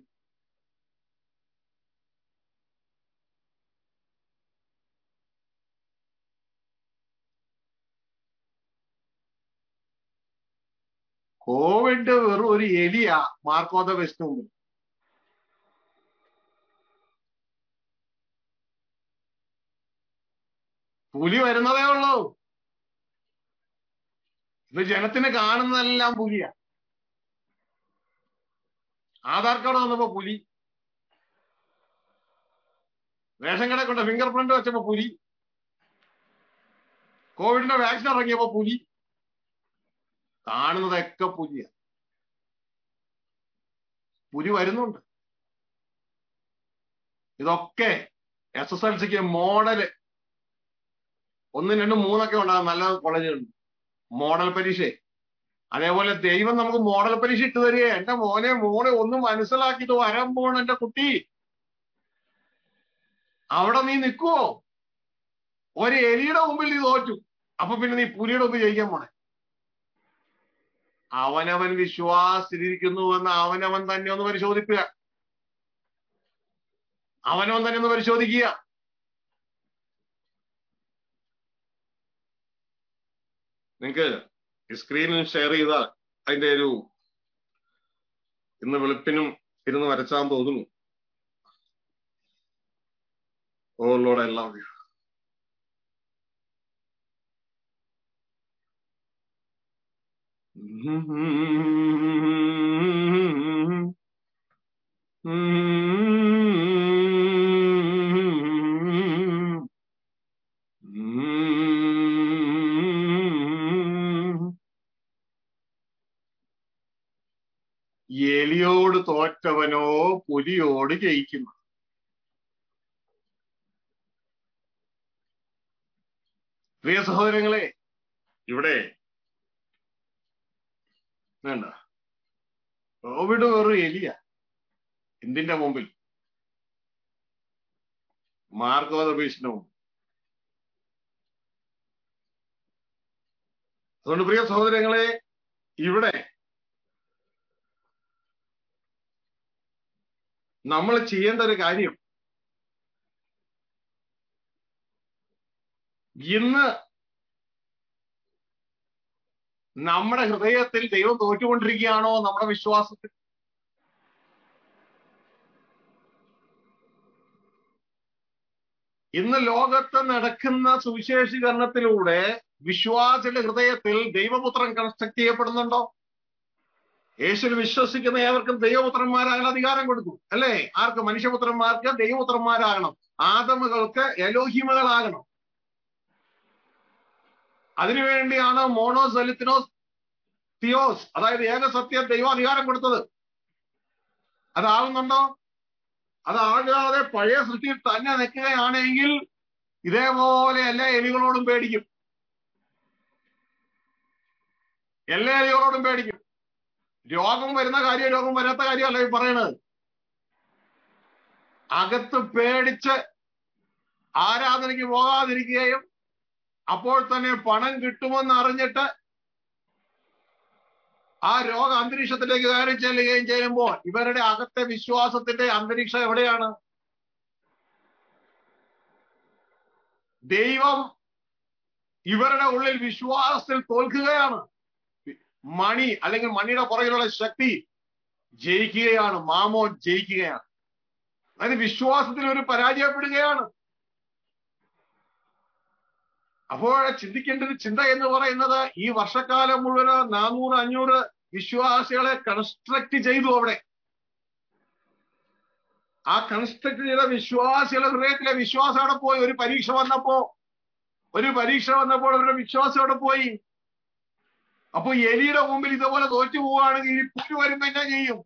കോവിഡ് വെറും ഒരു എലിയ മാർക്കോദ വെസ്റ്റ് മുമ്പിൽ പുലി വരുന്നതേ ഉള്ളൂ ഇത് ജനത്തിന് കാണുന്നതെല്ലാം പുലിയാ ആധാർ കാർഡ് വന്നപ്പോ പുലി റേഷൻ കട കൊണ്ട് ഫിംഗർ പ്രിന്റ് വെച്ചപ്പോ പുലി കോവിഡിന്റെ വാക്സിൻ ഇറങ്ങിയപ്പോ പുലി കാണുന്നതൊക്കെ പുലിയ പുലി വരുന്നുണ്ട് ഇതൊക്കെ എസ് എസ് എൽ സിക്ക് മോഡല് ഒന്നും രണ്ടും മൂന്നൊക്കെ ഉണ്ടാകും നല്ല കോളേജുകളുണ്ട് മോഡൽ പരീക്ഷ അതേപോലെ ദൈവം നമുക്ക് മോഡൽ പരീക്ഷ ഇട്ട് തരിക എന്റെ മോനെ മോനെ ഒന്ന് മനസ്സിലാക്കിയിട്ട് വരാൻ പോണ എന്റെ കുട്ടി അവിടെ നീ നിൽക്കുവോ ഒരു എലിയുടെ മുമ്പിൽ നീ തോറ്റു അപ്പൊ പിന്നെ നീ പുലിയുടെ മുമ്പ് ജയിക്കാൻ പോണേ അവനവൻ വിശ്വാസത്തിലിരിക്കുന്നു എന്ന് അവനവൻ തന്നെ ഒന്ന് പരിശോധിക്കുക അവനവൻ തന്നെ ഒന്ന് പരിശോധിക്കുക നിങ്ങക്ക് ഈ സ്ക്രീനിൽ ഷെയർ ചെയ്താൽ അതിന്റെ ഒരു ഇന്ന് വെളുപ്പിനും ഇരുന്ന് വരച്ചാൻ തോന്നുന്നു oh Lord I love you എലിയോട് തോറ്റവനോ പുലിയോട് ജയിക്കുന്നു പ്രിയ സഹോദരങ്ങളെ ഇവിടെ വേണ്ട കോവിഡ് വെറും എലിയ എന്തിന്റെ മുമ്പിൽ മാർഗവത ഭീഷണി മുമ്പിൽ അതുകൊണ്ട് പ്രിയ സഹോദരങ്ങളെ ഇവിടെ നമ്മൾ ചെയ്യേണ്ട ഒരു കാര്യം ഇന്ന് നമ്മുടെ ഹൃദയത്തിൽ ദൈവം തോറ്റുകൊണ്ടിരിക്കുകയാണോ നമ്മുടെ വിശ്വാസത്തിൽ ഇന്ന് ലോകത്ത് നടക്കുന്ന സുവിശേഷീകരണത്തിലൂടെ വിശ്വാസിയുടെ ഹൃദയത്തിൽ ദൈവപുത്രൻ കൺസ്ട്രക്ട് ചെയ്യപ്പെടുന്നുണ്ടോ യേശുവിൽ വിശ്വസിക്കുന്ന ഏവർക്കും ദൈവപുത്രന്മാരാകാൻ അധികാരം കൊടുത്തു അല്ലേ ആർക്ക് മനുഷ്യപുത്രന്മാർക്ക് ദൈവപുത്രന്മാരാകണം ആദമുകൾക്ക് എലോഹിമകളാകണം അതിനുവേണ്ടിയാണ് മോണോസലിത്തിനോസ് തിയോസ് അതായത് ഏകസത്യ ദൈവം അധികാരം കൊടുത്തത് അതാകുന്നുണ്ടോ അതാകാതെ പഴയ സൃഷ്ടിയിൽ തന്നെ നിൽക്കുകയാണെങ്കിൽ ഇതേപോലെ എല്ലാ എലികളോടും പേടിക്കും എല്ലാ എലികളോടും പേടിക്കും രോഗം വരുന്ന കാര്യം രോഗം വരാത്ത കാര്യമല്ല ഈ പറയണത് അകത്ത് പേടിച്ച് ആരാധനയ്ക്ക് പോകാതിരിക്കുകയും അപ്പോൾ തന്നെ പണം കിട്ടുമെന്ന് അറിഞ്ഞിട്ട് ആ രോഗ അന്തരീക്ഷത്തിലേക്ക് കയറി ചെല്ലുകയും ചെയ്യുമ്പോൾ ഇവരുടെ അകത്തെ വിശ്വാസത്തിന്റെ അന്തരീക്ഷം എവിടെയാണ് ദൈവം ഇവരുടെ ഉള്ളിൽ വിശ്വാസത്തിൽ തോൽക്കുകയാണ് മണി അല്ലെങ്കിൽ മണിയുടെ പുറകിലുള്ള ശക്തി ജയിക്കുകയാണ് മാമോൻ ജയിക്കുകയാണ് അതായത് വിശ്വാസത്തിൽ ഒരു പരാജയപ്പെടുകയാണ് അപ്പോൾ ചിന്തിക്കേണ്ട ഒരു ചിന്ത എന്ന് പറയുന്നത് ഈ വർഷക്കാലം മുഴുവൻ നാനൂറ് അഞ്ഞൂറ് വിശ്വാസികളെ കൺസ്ട്രക്ട് ചെയ്തു അവിടെ ആ കൺസ്ട്രക്ട് ചെയ്ത വിശ്വാസികളുടെ ഹൃദയത്തിലെ വിശ്വാസം അവിടെ പോയി ഒരു പരീക്ഷ വന്നപ്പോ ഒരു പരീക്ഷ വന്നപ്പോൾ അവരുടെ വിശ്വാസം അവിടെ പോയി അപ്പൊ എലിയുടെ മുമ്പിൽ ഇതുപോലെ തോറ്റു പോവുകയാണെങ്കിൽ ഈ പുലി വരുമ്പോ എന്നാ ചെയ്യും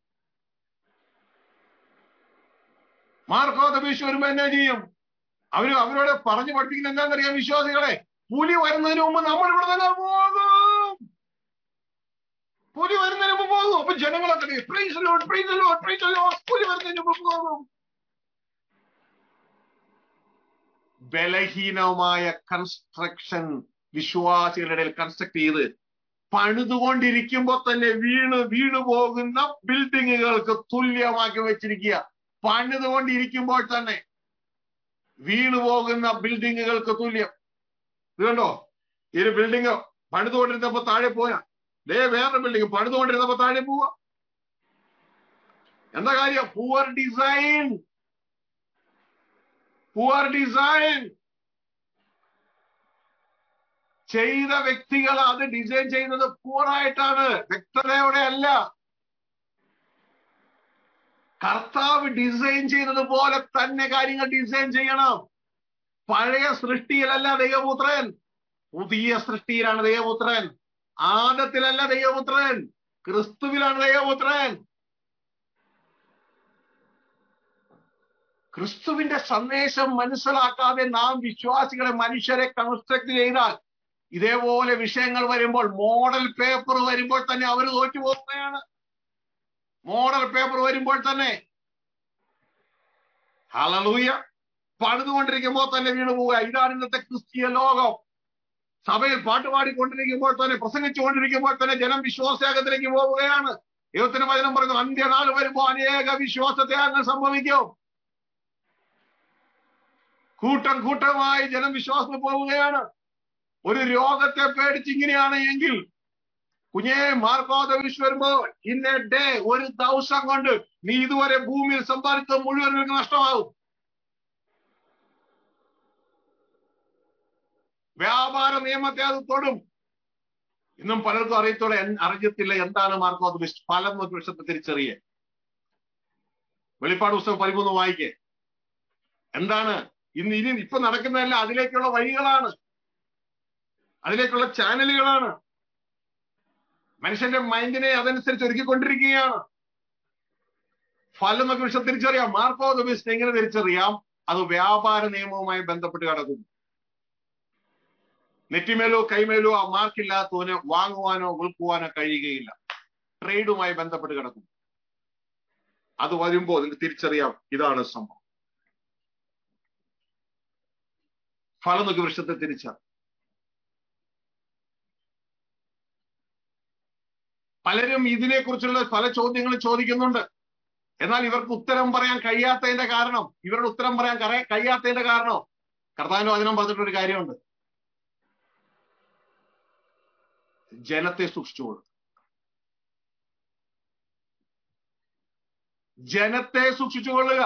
മാർക്കോ തപീഷ് വരുമ്പോ എന്നാ ചെയ്യും അവര് അവരോട് പറഞ്ഞു പഠിപ്പിക്കുന്ന എന്താണെന്നറിയാം വിശ്വാസികളെ പുലി വരുന്നതിന് മുമ്പ് നമ്മൾ ഇവിടെ തന്നെ പോകും പുലി വരുന്നതിന് മുമ്പ് പോകും അപ്പൊ ജനങ്ങളൊക്കെ praise Lord praise Lord praise Lord പുലി വരുന്നതിന് മുമ്പ് പോകും ബലഹീനമായ കൺസ്ട്രക്ഷൻ വിശ്വാസികളുടെ ഇടയിൽ കൺസ്ട്രക്ട് ചെയ്ത് പണിതുകൊണ്ടിരിക്കുമ്പോ തന്നെ വീണ് വീണു പോകുന്ന ബിൽഡിങ്ങുകൾക്ക് തുല്യമാക്കി വെച്ചിരിക്കുക പണിതുകൊണ്ടിരിക്കുമ്പോൾ തന്നെ വീണു പോകുന്ന ബിൽഡിങ്ങുകൾക്ക് തുല്യം ഇത് കണ്ടോ ഈ ഒരു ബിൽഡിങ് പണിതുകൊണ്ടിരുന്നപ്പോ താഴെ പോയാ ദേ വേറെ ബിൽഡിങ് പണിതുകൊണ്ടിരുന്നപ്പോ താഴെ പോവാ എന്താ കാര്യം പൂവർ ഡിസൈൻ പൂവർ ഡിസൈൻ ചെയ്ത വ്യക്തികൾ അത് ഡിസൈൻ ചെയ്യുന്നത് പൂറായിട്ടാണ് വ്യക്തതയോടെ അല്ല കർത്താവ് ഡിസൈൻ ചെയ്തത് പോലെ തന്നെ കാര്യങ്ങൾ ഡിസൈൻ ചെയ്യണം പഴയ സൃഷ്ടിയിലല്ല ദൈവപുത്രൻ പുതിയ സൃഷ്ടിയിലാണ് ദൈവപുത്രൻ ആദത്തിലല്ല ദൈവപുത്രൻ ക്രിസ്തുവിലാണ് ദൈവപുത്രൻ ക്രിസ്തുവിന്റെ സന്ദേശം മനസ്സിലാക്കാതെ നാം വിശ്വാസികളെ മനുഷ്യരെ കൺസ്ട്രക്ട് ചെയ്താൽ ഇതേപോലെ വിഷയങ്ങൾ വരുമ്പോൾ മോഡൽ പേപ്പർ വരുമ്പോൾ തന്നെ അവർ തോറ്റുപോകുകയാണ് മോഡൽ പേപ്പർ വരുമ്പോൾ തന്നെ ഹലലൂയ പണിതുകൊണ്ടിരിക്കുമ്പോൾ തന്നെ വീണു പോവുക ഇതാണ് ഇന്നത്തെ ക്രിസ്തീയ ലോകം സഭയിൽ പാട്ടുപാടിക്കൊണ്ടിരിക്കുമ്പോൾ തന്നെ പ്രസംഗിച്ചുകൊണ്ടിരിക്കുമ്പോൾ തന്നെ ജനം വിശ്വാസയാഗത്തിലേക്ക് പോവുകയാണ് ദൈവത്തിന് വചനം പറയുന്നു അന്ത്യനാൾ വരുമ്പോൾ അനേക വിശ്വാസത്തെ അങ്ങനെ സംഭവിക്കും കൂട്ടം കൂട്ടമായി ജനം വിശ്വാസത്തിൽ പോവുകയാണ് ഒരു രോഗത്തെ പേടിച്ച് ഇങ്ങനെയാണ് എങ്കിൽ കുഞ്ഞേ മാർക്കോത വിഷ് വരുമ്പോൾ ഇന്ന ഡേ ഒരു ദിവസം കൊണ്ട് നീ ഇതുവരെ ഭൂമിയിൽ സമ്പാദിച്ചത് മുഴുവൻ നിനക്ക് നഷ്ടമാകും വ്യാപാര നിയമത്തെ അത് തൊടും ഇന്നും പലർക്കും അറിയത്തോടെ അറിയത്തില്ല എന്താണ് മാർക്കോത് വിഷ് ഫലം നോക്കി വിഷത്തെ തിരിച്ചറിയേ വെളിപ്പാട് പുസ്തകം പതിമൂന്ന് വായിക്കേ എന്താണ് ഇന്ന് ഇനി ഇപ്പൊ നടക്കുന്നതല്ല അതിലേക്കുള്ള വഴികളാണ് അതിലേക്കുള്ള ചാനലുകളാണ് മനുഷ്യന്റെ മൈൻഡിനെ അതനുസരിച്ച് ഒരുക്കിക്കൊണ്ടിരിക്കുകയാണ് ഫലം എന്നൊക്കെ വിഷയം തിരിച്ചറിയാം മാർക്കോ ദുബിസ്റ്റ് എങ്ങനെ തിരിച്ചറിയാം അത് വ്യാപാര നിയമവുമായി ബന്ധപ്പെട്ട് കിടക്കുന്നു നെറ്റിമേലോ കൈമേലോ ആ മാർക്കില്ലാത്തവന് വാങ്ങുവാനോ വിൽക്കുവാനോ കഴിയുകയില്ല ട്രേഡുമായി ബന്ധപ്പെട്ട് കിടക്കും അത് വരുമ്പോൾ നിങ്ങൾക്ക് തിരിച്ചറിയാം ഇതാണ് സംഭവം ഫലം നോക്കി വൃക്ഷത്തെ തിരിച്ചറിയാം പലരും ഇതിനെക്കുറിച്ചുള്ള പല ചോദ്യങ്ങൾ ചോദിക്കുന്നുണ്ട് എന്നാൽ ഇവർക്ക് ഉത്തരം പറയാൻ കഴിയാത്തതിന്റെ കാരണം ഇവരുടെ ഉത്തരം പറയാൻ കറ- കഴിയാത്തതിന്റെ കാരണം കർത്താവിന്റെ വചനം പറഞ്ഞിട്ടൊരു കാര്യമുണ്ട് ജനത്തെ സൂക്ഷിച്ചുകൊള്ളുക ജനത്തെ സൂക്ഷിച്ചുകൊള്ളുക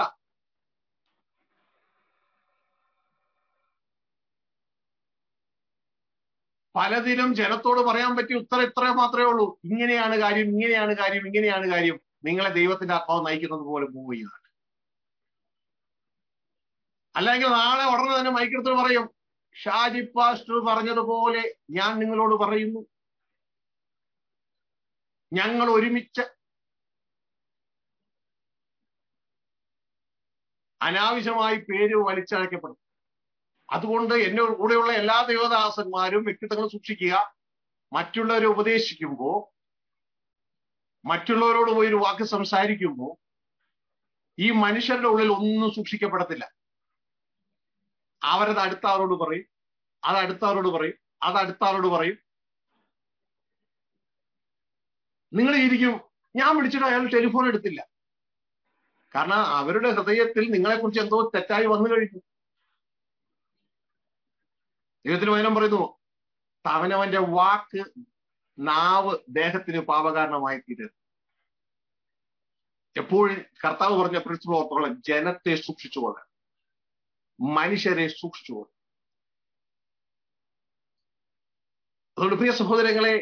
പലതിനും ജനത്തോട് പറയാൻ പറ്റിയ ഉത്തരം ഇത്ര മാത്രമേ ഉള്ളൂ ഇങ്ങനെയാണ് കാര്യം ഇങ്ങനെയാണ് കാര്യം ഇങ്ങനെയാണ് കാര്യം നിങ്ങളെ ദൈവത്തിന്റെ ആത്മാവ് നയിക്കുന്നത് പോലെ മൂവ് ചെയ്യുക അല്ലെങ്കിൽ നാളെ ഉടനെ തന്നെ മൈക്കെടുത്ത് പറയും ഷാജി പാസ്റ്റർ പറഞ്ഞതുപോലെ ഞാൻ നിങ്ങളോട് പറയുന്നു ഞങ്ങൾ ഒരുമിച്ച് അനാവശ്യമായി പേര് വലിച്ചഴക്കപ്പെടും അതുകൊണ്ട് എന്റെ കൂടെയുള്ള എല്ലാ ദേവദാസന്മാരും വ്യക്തിത്വങ്ങൾ സൂക്ഷിക്കുക മറ്റുള്ളവരെ ഉപദേശിക്കുമ്പോ മറ്റുള്ളവരോട് പോയി ഒരു വാക്ക് സംസാരിക്കുമ്പോ ഈ മനുഷ്യരുടെ ഉള്ളിൽ ഒന്നും സൂക്ഷിക്കപ്പെടത്തില്ല അവരത് അടുത്ത ആളോട് പറയും അത് അടുത്ത ആളോട് പറയും അത് അടുത്ത ആളോട് പറയും നിങ്ങൾ ഇരിക്കും ഞാൻ വിളിച്ചിട്ട് അയാൾ ടെലിഫോൺ എടുത്തില്ല കാരണം അവരുടെ ഹൃദയത്തിൽ നിങ്ങളെക്കുറിച്ച് എന്തോ തെറ്റായി വന്നു കഴിഞ്ഞു ദൈവത്തിന് വചനം പറയുന്നു അവനവന്റെ വാക്ക് നാവ് ദേഹത്തിന് പാപകാരണമായി തീരരുത് എപ്പോഴും കർത്താവ് പറഞ്ഞ പ്രിൻസിപ്പൾ ഓർത്തോളം ജനത്തെ സൂക്ഷിച്ചുകൊള്ളാൻ മനുഷ്യരെ സൂക്ഷിച്ചുകൊള്ളാൻ അതുകൊണ്ട് പ്രിയ സഹോദരങ്ങളെ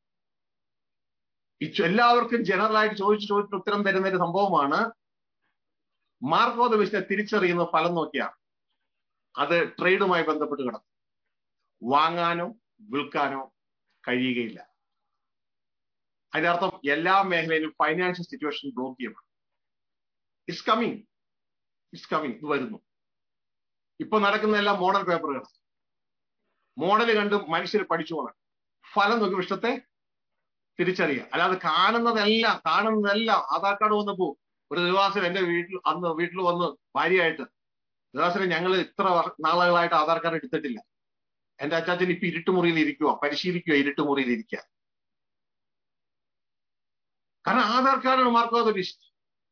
ഈ ചോ- എല്ലാവർക്കും ജനറൽ ആയിട്ട് ചോദിച്ചു ചോദിച്ചിട്ട് ഉത്തരം തരുന്ന ഒരു സംഭവമാണ് മാർക്കോദ വിഷയത്തെ തിരിച്ചറിയുന്ന ഫലം നോക്കിയാണ് അത് ട്രേഡുമായി ബന്ധപ്പെട്ട് കിടക്കും വാങ്ങാനോ വിൽക്കാനോ കഴിയുകയില്ല അതിന്റെ അർത്ഥം എല്ലാ മേഖലയിലും ഫൈനാൻഷ്യൽ സിറ്റുവേഷൻ ബ്ലോക്ക് ചെയ്യപ്പെടും ഇറ്റ്സ് കമ്മിങ് ഇറ്റ്സ് കമ്മിങ് ഇത് വരുന്നു ഇപ്പൊ നടക്കുന്ന എല്ലാം മോഡൽ പേപ്പറുകൾ മോഡൽ കണ്ട് മനുഷ്യർ പഠിച്ചു പോകണം ഫലം നോക്കി വിഷത്തെ തിരിച്ചറിയുക അല്ലാതെ കാണുന്നതെല്ലാം കാണുന്നതെല്ലാം ആധാർ കാർഡ് വന്നപ്പോ ഒരു ദിവസം എന്റെ വീട്ടിൽ അന്ന് വീട്ടിൽ വന്ന് ഭാര്യയായിട്ട് ദിവസം ഞങ്ങൾ ഇത്ര വർ- നാളുകളായിട്ട് ആധാർ കാർഡ് എടുത്തിട്ടില്ല എന്റെ അച്ചാച്ചൻ ഇപ്പൊ ഇരുട്ടുമുറിയിൽ ഇരിക്കുക പരിശീലിക്കുക ഇരുട്ടുമുറിയിൽ ഇരിക്കുക കാരണം ആധാർ കാർഡാണ് മാർക്കോ ലിസ്റ്റ്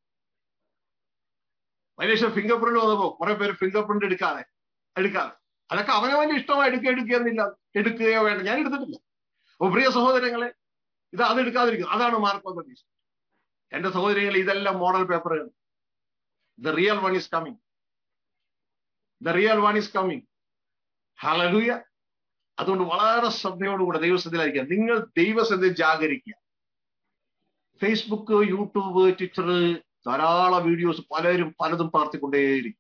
മലേഷ്യ ഫിംഗർ പ്രിന്റ് വന്നപ്പോ കുറെ പേര് ഫിംഗർ പ്രിന്റ് എടുക്കാതെ എടുക്കാതെ അതൊക്കെ അവനവന്റെ ഇഷ്ടമായി എടുക്കുക എടുക്കുകയെന്നില്ല എടുക്കുകയോ വേണ്ട ഞാൻ എടുത്തിട്ടില്ല അപ്പൊ പ്രിയ സഹോദരങ്ങളെ ഇത് അത് എടുക്കാതിരിക്കും അതാണ് മാർക്കോ ലിസ്റ്റ് എന്റെ സഹോദരങ്ങൾ ഇതെല്ലാം മോഡൽ പേപ്പറുകൾ the real one is coming the real one is coming hallelujah അതുകൊണ്ട് വളരെ ശ്രദ്ധയോടുകൂടെ ദൈവസ്ഥയിലായിരിക്കുക നിങ്ങൾ ദൈവസ്ഥയിൽ ജാഗരിക്കുക ഫേസ്ബുക്ക് യൂട്യൂബ് ട്വിറ്റർ ധാരാളം വീഡിയോസ് പലരും പലതും പാർത്തിക്കൊണ്ടേയിരിക്കും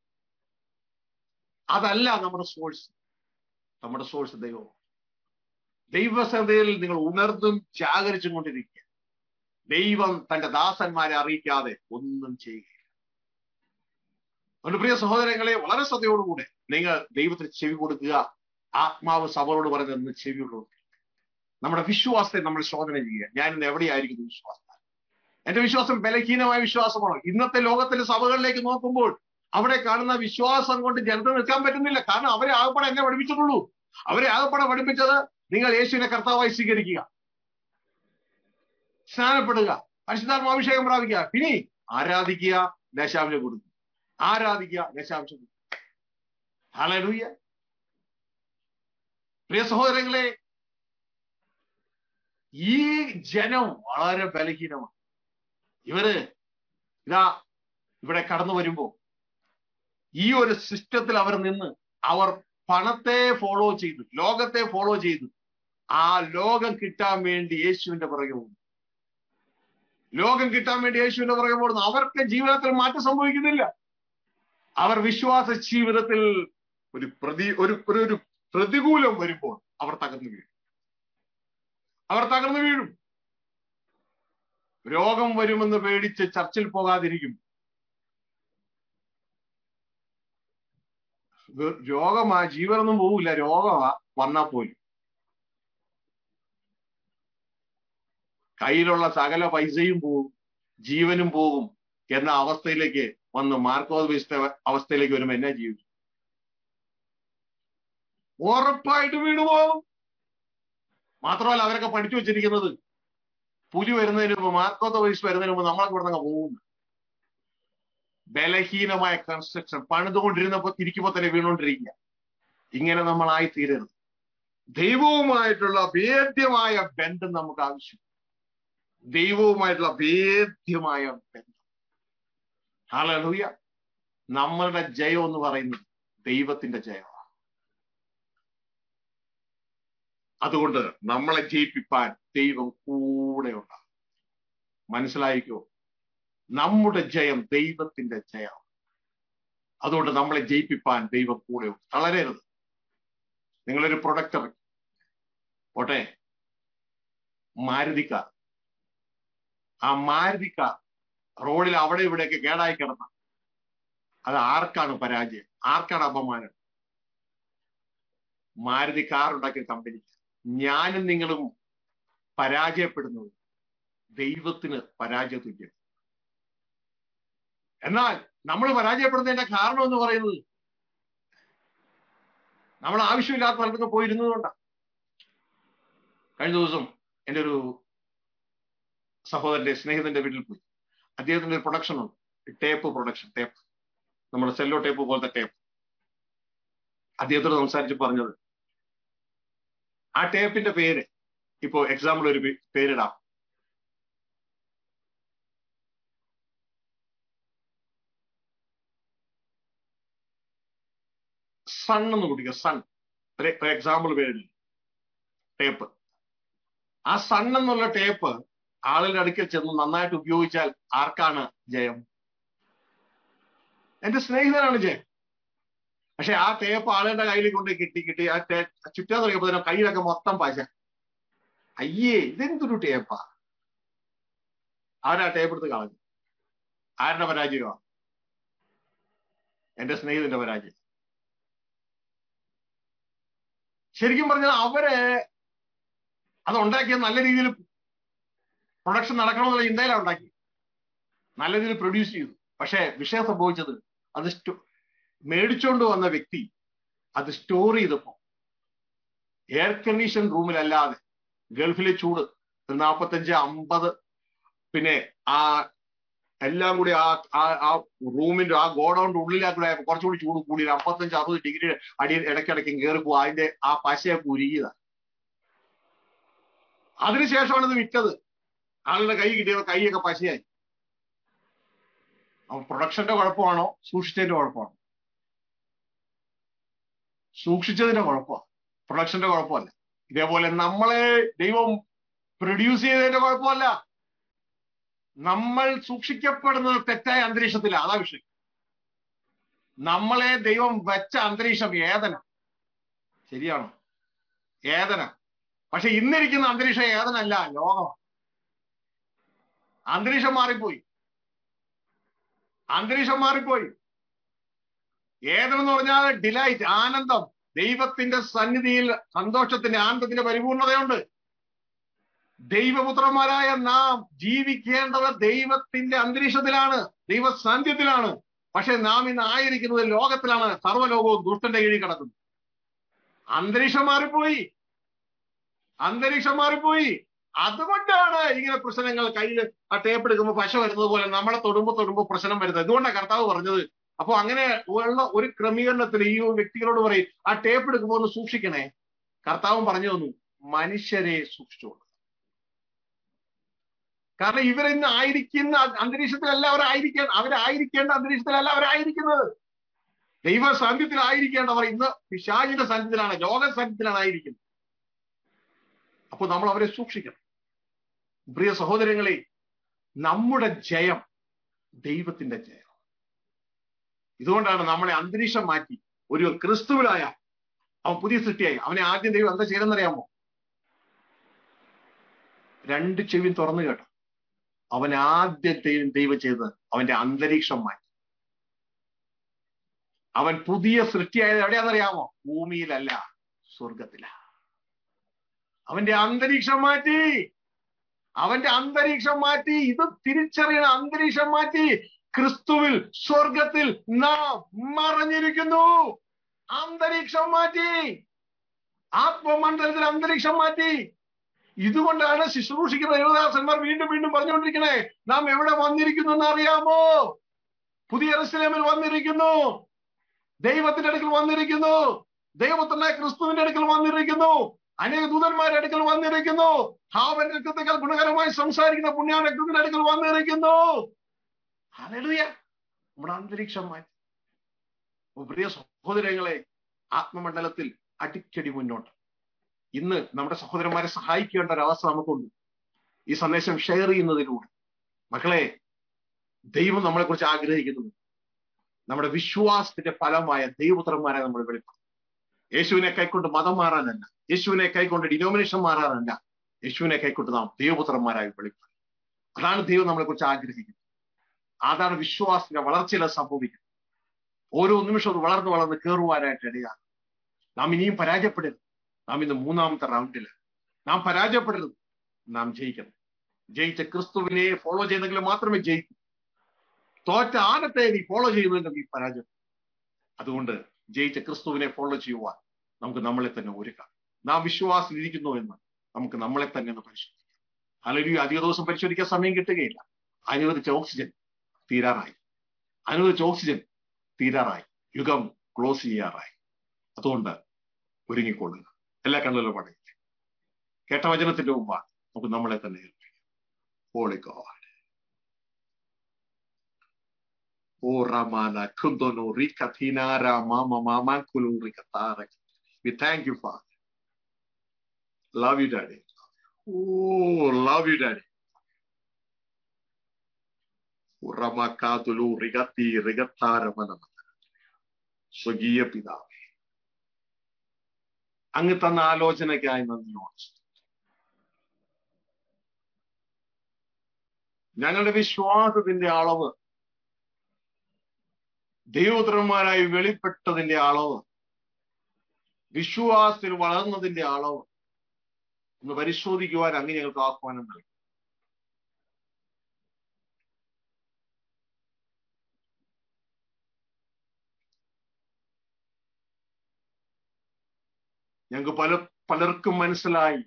അതല്ല നമ്മുടെ സോഴ്സ് നമ്മുടെ സോഴ്സ് ദൈവം ദൈവസഭയിൽ നിങ്ങൾ ഉണർന്നും ജാഗരിച്ചും കൊണ്ടിരിക്കുക ദൈവം തന്റെ ദാസന്മാരെ അറിയിക്കാതെ ഒന്നും ചെയ്യുകയില്ല അതുകൊണ്ട് പ്രിയ സഹോദരങ്ങളെ വളരെ ശ്രദ്ധയോടുകൂടെ നിങ്ങൾ ദൈവത്തിന് ചെവി കൊടുക്കുക ആത്മാവ് സഭയോട് പറയുന്നത് ചെവിയുള്ളൂ നമ്മുടെ വിശ്വാസത്തെ നമ്മൾ ശോധന ചെയ്യുക ഞാൻ ഇന്ന് എവിടെയായിരിക്കുന്നു വിശ്വാസം എന്റെ വിശ്വാസം ബലഹീനമായ വിശ്വാസമാണ് ഇന്നത്തെ ലോകത്തിലെ സഭകളിലേക്ക് നോക്കുമ്പോൾ അവിടെ കാണുന്ന വിശ്വാസം കൊണ്ട് ജനത നിൽക്കാൻ പറ്റുന്നില്ല കാരണം അവരെ ആകപ്പാടെ എന്നെ പഠിപ്പിച്ചിട്ടുള്ളൂ അവരെ ആകപ്പാടെ പഠിപ്പിച്ചത് നിങ്ങൾ യേശുവിനെ കർത്താവായി സ്വീകരിക്കുക സ്നാനപ്പെടുക പരിശുദ്ധാത്മാഭിഷേകം പ്രാപിക്കുക പിന്നെ ആരാധിക്കുക ദശാംശം കൊടുക്കുക ആരാധിക്കുക ദശാംശം കൊടുക്കുക ഹല്ലേലൂയ പ്രിയ സഹോദരങ്ങളെ ഈ ജനം വളരെ ബലഹീനമാണ് ഇവര് ഇതാ ഇവിടെ കടന്നു വരുമ്പോ ഈ ഒരു സിസ്റ്റത്തിൽ അവർ നിന്ന് അവർ പണത്തെ ഫോളോ ചെയ്തു ലോകത്തെ ഫോളോ ചെയ്തു ആ ലോകം കിട്ടാൻ വേണ്ടി യേശുവിന്റെ പുറകെ പോകുന്നു ലോകം കിട്ടാൻ വേണ്ടി യേശുവിന്റെ പുറകെ പോകുന്നു അവർക്ക് ജീവിതത്തിൽ മാറ്റം സംഭവിക്കുന്നില്ല അവർ വിശ്വാസ ജീവിതത്തിൽ ഒരു പ്രതി ഒരു ഒരു ഒരു പ്രതികൂലം വരുമ്പോൾ അവർ തകർന്നു വീഴും അവർ തകർന്നു വീഴും രോഗം വരുമെന്ന് പേടിച്ച് ചർച്ചിൽ പോകാതിരിക്കും വെ- രോഗമാ ജീവനൊന്നും പോവില്ല രോഗമാ വന്നാ പോലും കയ്യിലുള്ള സകല പൈസയും പോകും ജീവനും പോകും എന്ന അവസ്ഥയിലേക്ക് വന്ന് മാർക്കോസ് അവസ്ഥയിലേക്ക് വരുമ്പോ എന്നാ ജീവിക്കും ഉറപ്പായിട്ട് വീണു പോകും മാത്രമല്ല അവരൊക്കെ പഠിച്ചു വെച്ചിരിക്കുന്നത് പുലി വരുന്നതിന് മുമ്പ് മാർക്കോത്ത വയസ്സ് വരുന്നതിന് മുമ്പ് നമ്മളെ ഇവിടെ നിന്ന് പോകും ബലഹീനമായ കൺസ്ട്രക്ഷൻ പണിതുകൊണ്ടിരുന്നപ്പോ ഇരിക്കുമ്പോ തന്നെ വീണുകൊണ്ടിരിക്കുക ഇങ്ങനെ നമ്മളായി തീരരുത് ദൈവവുമായിട്ടുള്ള ഭേദ്യമായ ബന്ധം നമുക്ക് ആവശ്യം ദൈവവുമായിട്ടുള്ള ഭേദ്യമായ ബന്ധം ഹാലൂയ നമ്മളുടെ ജയം എന്ന് പറയുന്നത് ദൈവത്തിന്റെ ജയമാണ് അതുകൊണ്ട് നമ്മളെ ജയിപ്പിപ്പാൻ ദൈവം കൂടെ ഉണ്ടാകും മനസ്സിലായിക്കോ നമ്മുടെ ജയം ദൈവത്തിന്റെ ജയം അതുകൊണ്ട് നമ്മളെ ജയിപ്പിപ്പാൻ ദൈവം കൂടെ ഉണ്ട് തളരരുത് നിങ്ങളൊരു പ്രൊഡക്റ്റ് ഇറക്കി പോട്ടെ മാരുതിക്കാർ ആ മാരുതിക്കാർ റോഡിൽ അവിടെ ഇവിടെയൊക്കെ കേടായി കിടന്ന അത് ആർക്കാണ് പരാജയം ആർക്കാണ് അപമാനം മാരുതി കാർ ഉണ്ടാക്കിയ കമ്പനി ഞാനും നിങ്ങളും പരാജയപ്പെടുന്നത് ദൈവത്തിന് പരാജയ തുല്യം എന്നാൽ നമ്മൾ പരാജയപ്പെടുന്നതിന്റെ കാരണം എന്ന് പറയുന്നത് നമ്മൾ ആവശ്യമില്ലാത്ത സ്ഥലത്തൊക്കെ പോയിരുന്നതുകൊണ്ടാണ് കഴിഞ്ഞ ദിവസം എൻ്റെ ഒരു സഹോദരന്റെ സ്നേഹിതന്റെ വീട്ടിൽ പോയി അദ്ദേഹത്തിന്റെ ഒരു പ്രൊഡക്ഷൻ ഉണ്ട് ടേപ്പ് പ്രൊഡക്ഷൻ ടേപ്പ് നമ്മുടെ സെല്ലോ ടേപ്പ് പോലത്തെ ടേപ്പ് അദ്ദേഹത്തോട് സംസാരിച്ച് പറഞ്ഞത് ആ ടേപ്പിന്റെ പേര് ഇപ്പോ എക്സാമ്പിൾ ഒരു പേ- പേരിടാം സൺ എന്ന് കുടിക്കുക സൺ ഒരു എക്സാമ്പിൾ പേരില്ല ടേപ്പ് ആ സൺ എന്നുള്ള ടേപ്പ് ആളുകളുടെ അടുക്കൽ ചെന്ന് നന്നായിട്ട് ഉപയോഗിച്ചാൽ ആർക്കാണ് ജയം എന്റെ സ്നേഹിതനാണ് ജയം പക്ഷെ ആ ടേപ്പ് ആളുകളുടെ കയ്യിൽ കൊണ്ട് കിട്ടി കിട്ടി ആ ടേ ചുറ്റാൻ തുടങ്ങിയപ്പോ തന്നെ കയ്യിലൊക്കെ മൊത്തം പശ അയ്യേ ഇതെന്തൊരു ടേപ്പാ അവരാ ടേപ്പ് എടുത്ത് കളഞ്ഞു ആരുടെ പരാജയമാണ് എന്റെ സ്നേഹിതന്റെ പരാജയം ശരിക്കും പറഞ്ഞാൽ അവര് അത് ഉണ്ടാക്കിയത് നല്ല രീതിയിൽ പ്രൊഡക്ഷൻ നടക്കണമെന്നുള്ള ചിന്തയിലാണ് ഉണ്ടാക്കി നല്ല രീതിയിൽ പ്രൊഡ്യൂസ് ചെയ്തു പക്ഷേ വിഷയം സംഭവിച്ചത് അത് സ്റ്റോ മേടിച്ചോണ്ട് വന്ന വ്യക്തി അത് സ്റ്റോർ ചെയ്തപ്പോ എയർ കണ്ടീഷൻ റൂമിലല്ലാതെ ഗൾഫിലെ ചൂട് ഒരു നാൽപ്പത്തഞ്ച് അമ്പത് പിന്നെ ആ എല്ലാം കൂടി ആ ആ- ആ റൂമിന്റെ ആ ഗോഡൌണിന്റെ ഉള്ളിലാക്കൂടെ കുറച്ചുകൂടി ചൂട് കൂടി ഒരു അമ്പത്തഞ്ച് അറുപത് ഡിഗ്രി അടി ഇടയ്ക്കിടയ്ക്ക് കയറി പോകും അതിന്റെ ആ പശയൊക്കെ ഉരുകിയതാണ് അതിനുശേഷമാണ് ഇത് വിറ്റത് ആളുടെ കൈ കിട്ടിയപ്പോ കൈയൊക്കെ പശയായി അപ്പൊ പ്രൊഡക്ഷന്റെ കുഴപ്പമാണോ സൂക്ഷിച്ചതിന്റെ കുഴപ്പമാണോ സൂക്ഷിച്ചതിന്റെ കുഴപ്പമാണ് പ്രൊഡക്ഷന്റെ കുഴപ്പമല്ല ഇതേപോലെ നമ്മളെ ദൈവം പ്രൊഡ്യൂസ് ചെയ്തതിന്റെ കുഴപ്പമല്ല നമ്മൾ സൂക്ഷിക്കപ്പെടുന്നത് തെറ്റായ അന്തരീക്ഷത്തിലാണ് അതാ വിഷയം നമ്മളെ ദൈവം വെച്ച അന്തരീക്ഷം ഏതന ശരിയാണോ ഏതന പക്ഷെ ഇന്നിരിക്കുന്ന അന്തരീക്ഷം ഏതനല്ല ലോകമാണ് അന്തരീക്ഷം മാറിപ്പോയി അന്തരീക്ഷം മാറിപ്പോയി ഏതെന്ന് പറഞ്ഞാൽ ഡിലൈറ്റ് ആനന്ദം ദൈവത്തിന്റെ സന്നിധിയിൽ സന്തോഷത്തിന്റെ ആനന്ദത്തിന്റെ പരിപൂർണതയുണ്ട് ദൈവപുത്രന്മാരായ നാം ജീവിക്കേണ്ടത് ദൈവത്തിന്റെ അന്തരീക്ഷത്തിലാണ് ദൈവസാന്നിധ്യത്തിലാണ് പക്ഷെ നാം ഇന്ന് ആയിരിക്കുന്നത് ലോകത്തിലാണ് സർവ്വലോകവും ദുഷ്ടന്റെ കീഴിൽ കിടക്കുന്നത് അന്തരീക്ഷം മാറിപ്പോയി അന്തരീക്ഷം മാറിപ്പോയി അതുകൊണ്ടാണ് ഇങ്ങനെ പ്രശ്നങ്ങൾ കയ്യിൽ ആ ടേപ്പ് എടുക്കുമ്പോൾ പശ വരുന്നത് പോലെ നമ്മളെ തൊടുമ്പോ തൊടുമ്പോ പ്രശ്നം വരുന്നത് ഇതുകൊണ്ടാണ് കർത്താവ് പറഞ്ഞത് അപ്പൊ അങ്ങനെ ഉള്ള ഒരു ക്രമീകരണത്തിൽ ഈ വ്യക്തികളോട് പറയും ആ ടേപ്പ് എടുക്കുമ്പോൾ ഒന്ന് സൂക്ഷിക്കണേ കർത്താവും പറഞ്ഞു തന്നു മനുഷ്യരെ സൂക്ഷിച്ചോളൂ കാരണം ഇവരിന്ന് ആയിരിക്കുന്ന അന്തരീക്ഷത്തിലല്ല അവരായിരിക്കാൻ അവരായിരിക്കേണ്ട അന്തരീക്ഷത്തിലല്ല അവരായിരിക്കുന്നത് ദൈവ സാന്നിധ്യത്തിലായിരിക്കേണ്ടവർ ഇന്ന് പിശാചിന്റെ സാന്നിധ്യത്തിലാണ് ലോക സാന്നിധ്യത്തിലാണ് ആയിരിക്കുന്നത് അപ്പോൾ നമ്മൾ അവരെ സൂക്ഷിക്കണം പ്രിയ സഹോദരങ്ങളെ നമ്മുടെ ജയം ദൈവത്തിന്റെ ജയം ഇതുകൊണ്ടാണ് നമ്മളെ അന്തരീക്ഷം മാറ്റി ഒരു ക്രിസ്തുവിലായ അവൻ പുതിയ സൃഷ്ടിയായി അവനെ ആദ്യം ദൈവം എന്താ ചെയ്തെന്നറിയാമോ രണ്ട് ചെവി തുറന്നു കേട്ടോ അവൻ ആദ്യത്തെയും ദൈവം ചെയ്തത് അവന്റെ അന്തരീക്ഷം മാറ്റി അവൻ പുതിയ സൃഷ്ടിയായത് എവിടെയാണെന്നറിയാമോ ഭൂമിയിലല്ല സ്വർഗത്തില അവന്റെ അന്തരീക്ഷം മാറ്റി അവന്റെ അന്തരീക്ഷം മാറ്റി ഇത് തിരിച്ചറിയണ അന്തരീക്ഷം മാറ്റി ക്രിസ്തുവിൽ സ്വർഗത്തിൽ നാം മറഞ്ഞിരിക്കുന്നു അന്തരീക്ഷം മാറ്റി ആത്മമണ്ഡലത്തിൽ അന്തരീക്ഷം മാറ്റി ഇതുകൊണ്ടാണ് ശുശ്രൂഷിക്കുന്ന യുവദാസന്മാർ വീണ്ടും വീണ്ടും പറഞ്ഞുകൊണ്ടിരിക്കണേ നാം എവിടെ വന്നിരിക്കുന്നു എന്ന് അറിയാമോ പുതിയ റസ്ലേമിൽ വന്നിരിക്കുന്നു ദൈവത്തിന്റെ അടുക്കൽ വന്നിരിക്കുന്നു ദൈവത്തിന്റെ ക്രിസ്തുവിന്റെ അടുക്കൽ വന്നിരിക്കുന്നു അനേക ദൂതന്മാരുടെ അടുക്കൽ വന്നിരിക്കുന്നു ഹാവൻ രക്തത്തെക്കാൾ ഗുണകരമായി സംസാരിക്കുന്ന പുണ്യ രക്തത്തിന്റെ അടുക്കൽ വന്നിരിക്കുന്നു ഹല്ലേലൂയ നമ്മുടെ അന്തരീക്ഷം മാറ്റി പ്രിയ സഹോദരങ്ങളെ ആത്മമണ്ഡലത്തിൽ അടിക്കടി മുന്നോട്ട് ഇന്ന് നമ്മുടെ സഹോദരന്മാരെ സഹായിക്കേണ്ട ഒരവസ്ഥ നമുക്കുണ്ട് ഈ സന്ദേശം ഷെയർ ചെയ്യുന്നതിലൂടെ മക്കളെ ദൈവം നമ്മളെ കുറിച്ച് ആഗ്രഹിക്കുന്നത് നമ്മുടെ വിശ്വാസത്തിന്റെ ഫലമായ ദൈവപുത്രന്മാരെ നമ്മൾ വെളിപ്പെടുത്തും യേശുവിനെ കൈക്കൊണ്ട് മതം മാറാനല്ല യേശുവിനെ കൈക്കൊണ്ട് ഡിനോമിനേഷൻ മാറാനല്ല യേശുവിനെ കൈക്കൊണ്ട് നാം ദൈവപുത്രന്മാരായി വെളിപ്പെടും അതാണ് ദൈവം നമ്മളെ കുറിച്ച് ആഗ്രഹിക്കുന്നത് അതാണ് വിശ്വാസത്തിന്റെ വളർച്ചയിൽ സംഭവിക്കുന്നത് ഓരോ നിമിഷവും വളർന്ന് വളർന്ന് കയറുവാനായിട്ട് ഇടയാണ് നാം ഇനിയും പരാജയപ്പെടരുത് നാം ഇന്ന് മൂന്നാമത്തെ റൗണ്ടില് നാം പരാജയപ്പെടരുത് നാം ജയിക്കണം ജയിച്ച ക്രിസ്തുവിനെ ഫോളോ ചെയ്തെങ്കിൽ മാത്രമേ ജയിക്കൂ തോറ്റ ആനത്തെ നീ ഫോളോ ചെയ്യുന്നുണ്ടെങ്കിൽ നീ പരാജയം അതുകൊണ്ട് ജയിച്ച ക്രിസ്തുവിനെ ഫോളോ ചെയ്യുവാൻ നമുക്ക് നമ്മളെ തന്നെ ഒരുക്കാം നാം വിശ്വാസം ഇരിക്കുന്നു എന്ന് നമുക്ക് നമ്മളെ തന്നെ ഒന്ന് പരിശോധിക്കാം അല്ലെങ്കിൽ അധിക ദിവസം പരിശോധിക്കാൻ സമയം കിട്ടുകയില്ല അനുവദിച്ച ഓക്സിജൻ തീരാറായി അനുവദിച്ച ഓക്സിജൻ തീരാറായി യുഗം ക്ലോസ് ചെയ്യാറായി അതുകൊണ്ട് ഒരുങ്ങിക്കൊള്ളുക എല്ലാ കണ്ണിലും പടയില്ല കേട്ട വചനത്തിന്റെ മുമ്പാണ് നമുക്ക് നമ്മളെ തന്നെ ഏൽപ്പിക്കാം ഹോളി ഗോഡ് ഓ റമാന കുന്തോനോ റിക്കഥീനാര മാമ മാമാക്കുലു റിക്കത്താര We thank you, Father. Love you, Daddy. Oh, love you, Daddy. ഉറമക്കാതുലു റിഗത്തി റിഗത്താരമന സ്വകീയ പിതാവേ അങ്ങ് തന്ന ആലോചനയ്ക്കായി നന്ദിയോട് ഞങ്ങളുടെ വിശ്വാസത്തിന്റെ അളവ് ദൈവപുത്രന്മാരായി വെളിപ്പെട്ടതിന്റെ അളവ് വിശ്വാസത്തിൽ വളർന്നതിന്റെ അളവ് ഒന്ന് പരിശോധിക്കുവാൻ അങ്ങ് ഞങ്ങൾക്ക് ആഹ്വാനം നൽകി ഞങ്ങൾക്ക് പല പലർക്കും മനസ്സിലായി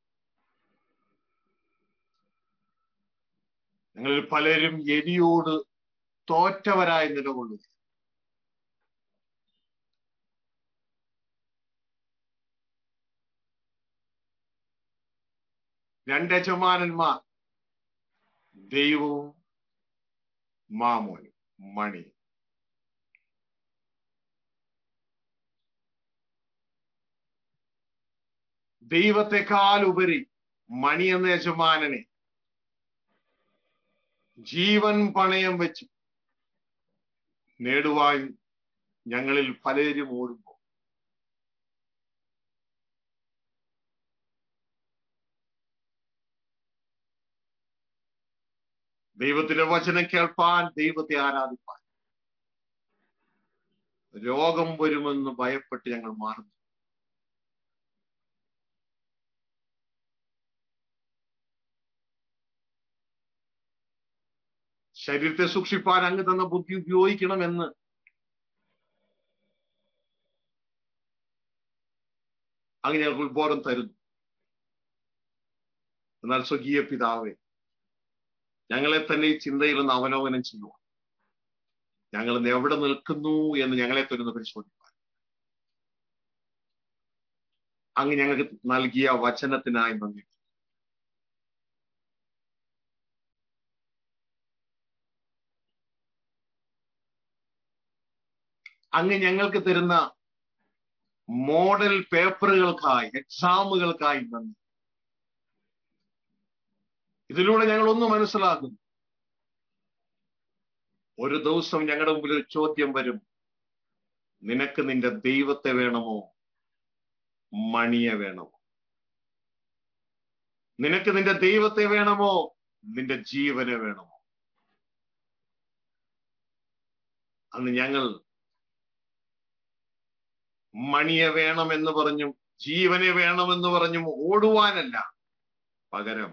ഞങ്ങളിൽ പലരും എലിയോട് തോറ്റവരായി നിലകൊള്ളുക രണ്ട് യജമാനന്മാർ ദൈവവും മാമോനും മണി ദൈവത്തെക്കാൾ ഉപരി മണി എന്ന യജമാനനെ ജീവൻ പണയം വെച്ച് നേടുവാൻ ഞങ്ങളിൽ പലരും ഓടുമ്പോൾ ദൈവത്തിന്റെ വചനം കേൾപ്പാൻ ദൈവത്തെ ആരാധിപ്പാൻ രോഗം വരുമെന്ന് ഭയപ്പെട്ട് ഞങ്ങൾ മാറുന്നു ശരീരത്തെ സൂക്ഷിപ്പാൻ അങ്ങ് തന്ന ബുദ്ധി ഉപയോഗിക്കണമെന്ന് അങ്ങ് ഞങ്ങൾക്ക് ഉത്ബോധം തരുന്നു എന്നാൽ സ്വകീയ പിതാവേ ഞങ്ങളെ തന്നെ ഈ ചിന്തയിൽ ഒന്ന് അവലോകനം ചെയ്യുക ഞങ്ങൾ ഇന്ന് എവിടെ നിൽക്കുന്നു എന്ന് ഞങ്ങളെ തുറന്ന് പരിശോധിപ്പാൻ അങ്ങ് ഞങ്ങൾക്ക് നൽകിയ വചനത്തിനായി നന്ദി അങ്ങ് ഞങ്ങൾക്ക് തരുന്ന മോഡൽ പേപ്പറുകൾക്കായി എക്സാമുകൾക്കായി നന്ദി ഇതിലൂടെ ഞങ്ങൾ ഒന്ന് മനസ്സിലാക്കുന്നു ഒരു ദിവസം ഞങ്ങളുടെ മുമ്പിൽ ഒരു ചോദ്യം വരും നിനക്ക് നിന്റെ ദൈവത്തെ വേണമോ മണിയെ വേണമോ നിനക്ക് നിന്റെ ദൈവത്തെ വേണമോ നിന്റെ ജീവനെ വേണമോ അന്ന് ഞങ്ങൾ മണിയെ വേണമെന്ന് പറഞ്ഞും ജീവനെ വേണമെന്ന് പറഞ്ഞും ഓടുവാനല്ല പകരം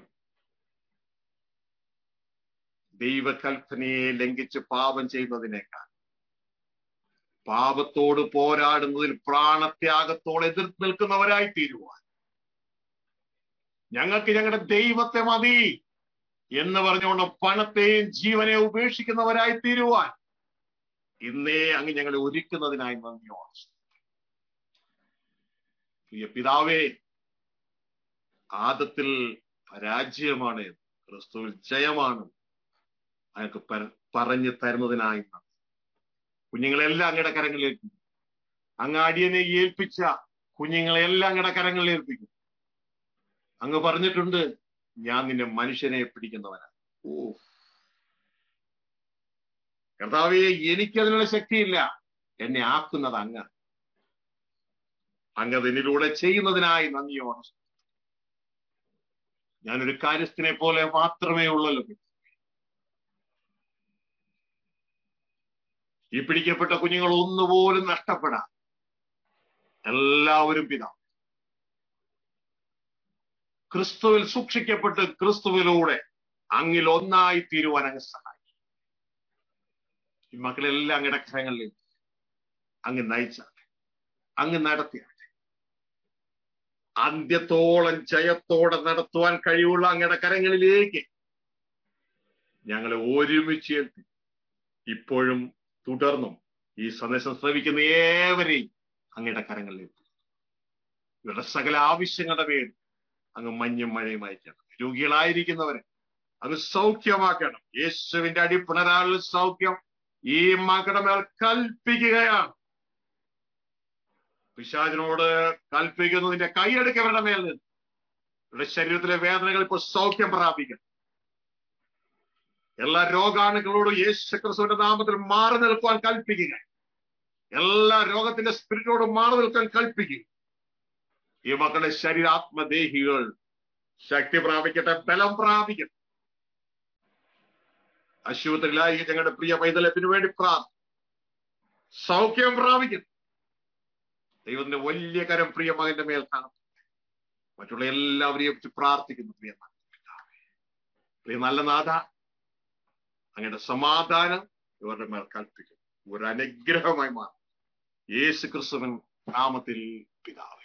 ദൈവകൽപ്പനയെ ലംഘിച്ച് പാപം ചെയ്യുന്നതിനേക്കാൾ പാപത്തോട് പോരാടുന്നതിൽ പ്രാണത്യാഗത്തോട് എതിർത്ത് നിൽക്കുന്നവരായി തീരുവാൻ ഞങ്ങൾക്ക് ഞങ്ങളുടെ ദൈവത്തെ മതി എന്ന് പറഞ്ഞുകൊണ്ട് പണത്തെയും ജീവനെ ഉപേക്ഷിക്കുന്നവരായി തീരുവാൻ ഇന്നേ അങ്ങ് ഞങ്ങളെ ഒരുക്കുന്നതിനായി നന്ദിയോട് പ്രിയ പിതാവേ ആദത്തിൽ പരാജയമാണ് ക്രിസ്തുവിൽ ജയമാണ് അയാൾക്ക് പറഞ്ഞു തരുന്നതിനായി കുഞ്ഞുങ്ങളെല്ലാം അങ്ങയുടെ കരങ്ങളിൽ ഏൽപ്പിക്കും അങ്ങ് അടിയനെ ഏൽപ്പിച്ച കുഞ്ഞുങ്ങളെല്ലാം അങ്ങയുടെ കരങ്ങളിൽ ഏൽപ്പിക്കും അങ്ങ് പറഞ്ഞിട്ടുണ്ട് ഞാൻ നിന്നെ മനുഷ്യനെ പിടിക്കുന്നവനാ ഓ കർത്താവെ എനിക്കതിനുള്ള ശക്തിയില്ല എന്നെ ആക്കുന്നത് അങ്ങ് അങ്ങ് അതിനിലൂടെ ചെയ്യുന്നതിനായി നന്ദിയോണം ഞാനൊരു കാര്യസ്ഥനെ പോലെ മാത്രമേ ഉള്ളല്ലോ ഈ പിടിക്കപ്പെട്ട കുഞ്ഞുങ്ങൾ ഒന്നുപോലും നഷ്ടപ്പെടാം എല്ലാവരും പിതാ ക്രിസ്തുവിൽ സൂക്ഷിക്കപ്പെട്ട് ക്രിസ്തുവിലൂടെ അങ്ങിൽ ഒന്നായി തീരുവാൻ അങ്ങ് സഹായിക്കും ഈ മക്കളെല്ലാം അങ്ങയുടെ കരങ്ങളിൽ അങ്ങ് നയിച്ചാട്ടെ അങ്ങ് നടത്തിയാട്ടെ അന്ത്യത്തോളം ജയത്തോടെ നടത്തുവാൻ കഴിവുള്ള അങ്ങയുടെ കരങ്ങളിലേക്ക് ഞങ്ങളെ ഒരുമിച്ച് ഏൽപ്പി ഇപ്പോഴും തുടർന്നും ഈ സന്ദേശം ശ്രവിക്കുന്ന ഏവരെയും അങ്ങയുടെ കരങ്ങളിലേക്ക് ഇവരുടെ സകല ആവശ്യങ്ങളുടെ പേര് അങ്ങ് മഞ്ഞും മഴയും അയക്കണം രോഗികളായിരിക്കുന്നവരെ അങ്ങ് സൗഖ്യമാക്കണം യേശുവിന്റെ അടിപ്പുണരാളുള്ള സൗഖ്യം ഈ മക്കളുടെ മേൽ കൽപ്പിക്കുകയാണ് പിശാചിനോട് കൽപ്പിക്കുന്നതിന്റെ കൈയെടുക്കവരുടെ മേൽ നിന്ന് ഇവരുടെ ശരീരത്തിലെ വേദനകൾ ഇപ്പോൾ സൗഖ്യം പ്രാപിക്കണം എല്ലാ രോഗാണുക്കളോടും യേശു ക്രിസ്തുവിന്റെ നാമത്തിൽ മാറി നിൽക്കുവാൻ കൽപ്പിക്കുക എല്ലാ രോഗത്തിന്റെ സ്പിരിറ്റോടും മാറി നിൽക്കാൻ കൽപ്പിക്കുക ഈ മക്കളുടെ ശരീരാത്മദേഹികൾ ശക്തി പ്രാപിക്കട്ടെ ബലം പ്രാപിക്കട്ടെ ആശുപത്രിയിലായി ഞങ്ങളുടെ പ്രിയ പൈതലത്തിന് വേണ്ടി പ്രാർത്ഥന സൗഖ്യം പ്രാപിക്കുന്നു ദൈവത്തിന്റെ വലിയ കരം പ്രിയ മകന്റെ മേൽ കാണും മറ്റുള്ള എല്ലാവരെയും കുറിച്ച് പ്രാർത്ഥിക്കുന്നു പ്രിയ പ്രിയ നല്ല നാഥ അങ്ങയുടെ സമാധാനം ഇവരുടെ മേൽ കൽപ്പിക്കും ഒരു അനുഗ്രഹമായി മാറും യേശു ക്രിസ്തുവൻ നാമത്തിൽ പിതാവേ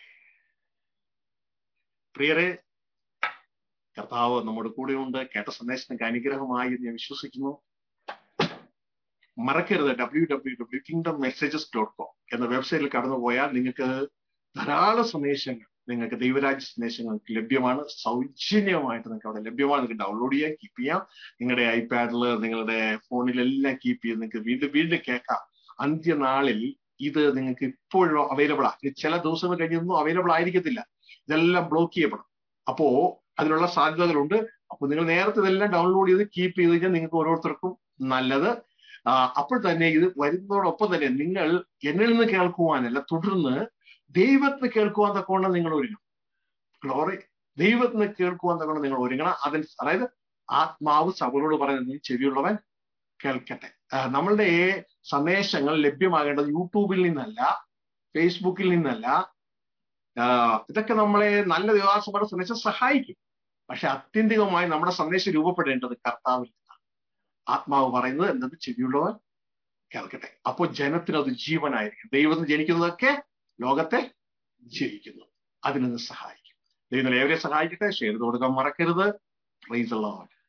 പ്രിയരെ കർത്താവ് നമ്മുടെ കൂടെയുണ്ട് കേട്ട സന്ദേശത്തിന് അനുഗ്രഹമായി എന്ന് ഞാൻ വിശ്വസിക്കുന്നു മറക്കരുത് W W W kingdom messages dot com എന്ന വെബ്സൈറ്റിൽ കടന്നു പോയാൽ നിങ്ങൾക്ക് ധാരാളം സന്ദേശങ്ങൾ നിങ്ങൾക്ക് ദൈവരാജ്യ സന്ദേശങ്ങൾ ലഭ്യമാണ് സൗജന്യമായിട്ട് നിങ്ങൾക്ക് അവിടെ ലഭ്യമാണ് നിങ്ങൾക്ക് ഡൗൺലോഡ് ചെയ്യാം കീപ്പ് ചെയ്യാം നിങ്ങളുടെ ഐപാഡിൽ നിങ്ങളുടെ ഫോണിലെല്ലാം കീപ്പ് ചെയ്ത് നിങ്ങൾക്ക് വീണ്ടും വീണ്ടും കേൾക്കാം അന്ത്യനാളിൽ ഇത് നിങ്ങൾക്ക് ഇപ്പോഴും അവൈലബിൾ ആ ചില ദിവസങ്ങൾ കഴിഞ്ഞൊന്നും അവൈലബിൾ ആയിരിക്കത്തില്ല ഇതെല്ലാം ബ്ലോക്ക് ചെയ്യപ്പെടും അപ്പോ അതിനുള്ള സാധ്യതകളുണ്ട് അപ്പൊ നിങ്ങൾ നേരത്തെ ഇതെല്ലാം ഡൗൺലോഡ് ചെയ്ത് കീപ്പ് ചെയ്ത് കഴിഞ്ഞാൽ നിങ്ങൾക്ക് ഓരോരുത്തർക്കും നല്ലത് അപ്പോൾ തന്നെ ഇത് വരുന്നതോടൊപ്പം തന്നെ നിങ്ങൾ എന്നിൽ നിന്ന് കേൾക്കുവാനല്ല തുടർന്ന് ദൈവത്തിന് കേൾക്കുവാൻ തക്കവണ്ണം നിങ്ങൾ ഒരുങ്ങണം ഗ്ലോറി ദൈവത്തിന് കേൾക്കുവാൻ തക്കവണ്ണം നിങ്ങൾ ഒരുങ്ങണം അതിന് അതായത് ആത്മാവ് സഭകളോട് പറയുന്നത് ചെവിയുള്ളവൻ കേൾക്കട്ടെ നമ്മളുടെ സന്ദേശങ്ങൾ ലഭ്യമാകേണ്ടത് യൂട്യൂബിൽ നിന്നല്ല ഫേസ്ബുക്കിൽ നിന്നല്ല ഇതൊക്കെ നമ്മളെ നല്ല വിവാസങ്ങളുടെ സന്ദേശം സഹായിക്കും പക്ഷെ അത്യന്തികമായി നമ്മുടെ സന്ദേശം രൂപപ്പെടേണ്ടത് കർത്താവിൽ നിന്നാണ് ആത്മാവ് പറയുന്നത് എന്നത് ചെവിയുള്ളവൻ കേൾക്കട്ടെ അപ്പോൾ ജനത്തിന് അത് ജീവനായിരിക്കും ദൈവത്തിന് ജനിക്കുന്നതൊക്കെ ലോകത്തെ ജയിക്കുന്നു അതിനത് സഹായിക്കും ദൈവം ഏവരെ സഹായിക്കട്ടെ ഷെയർ കൊടുക്കാൻ മറക്കരുത് പ്രൈസ് ലോഡ്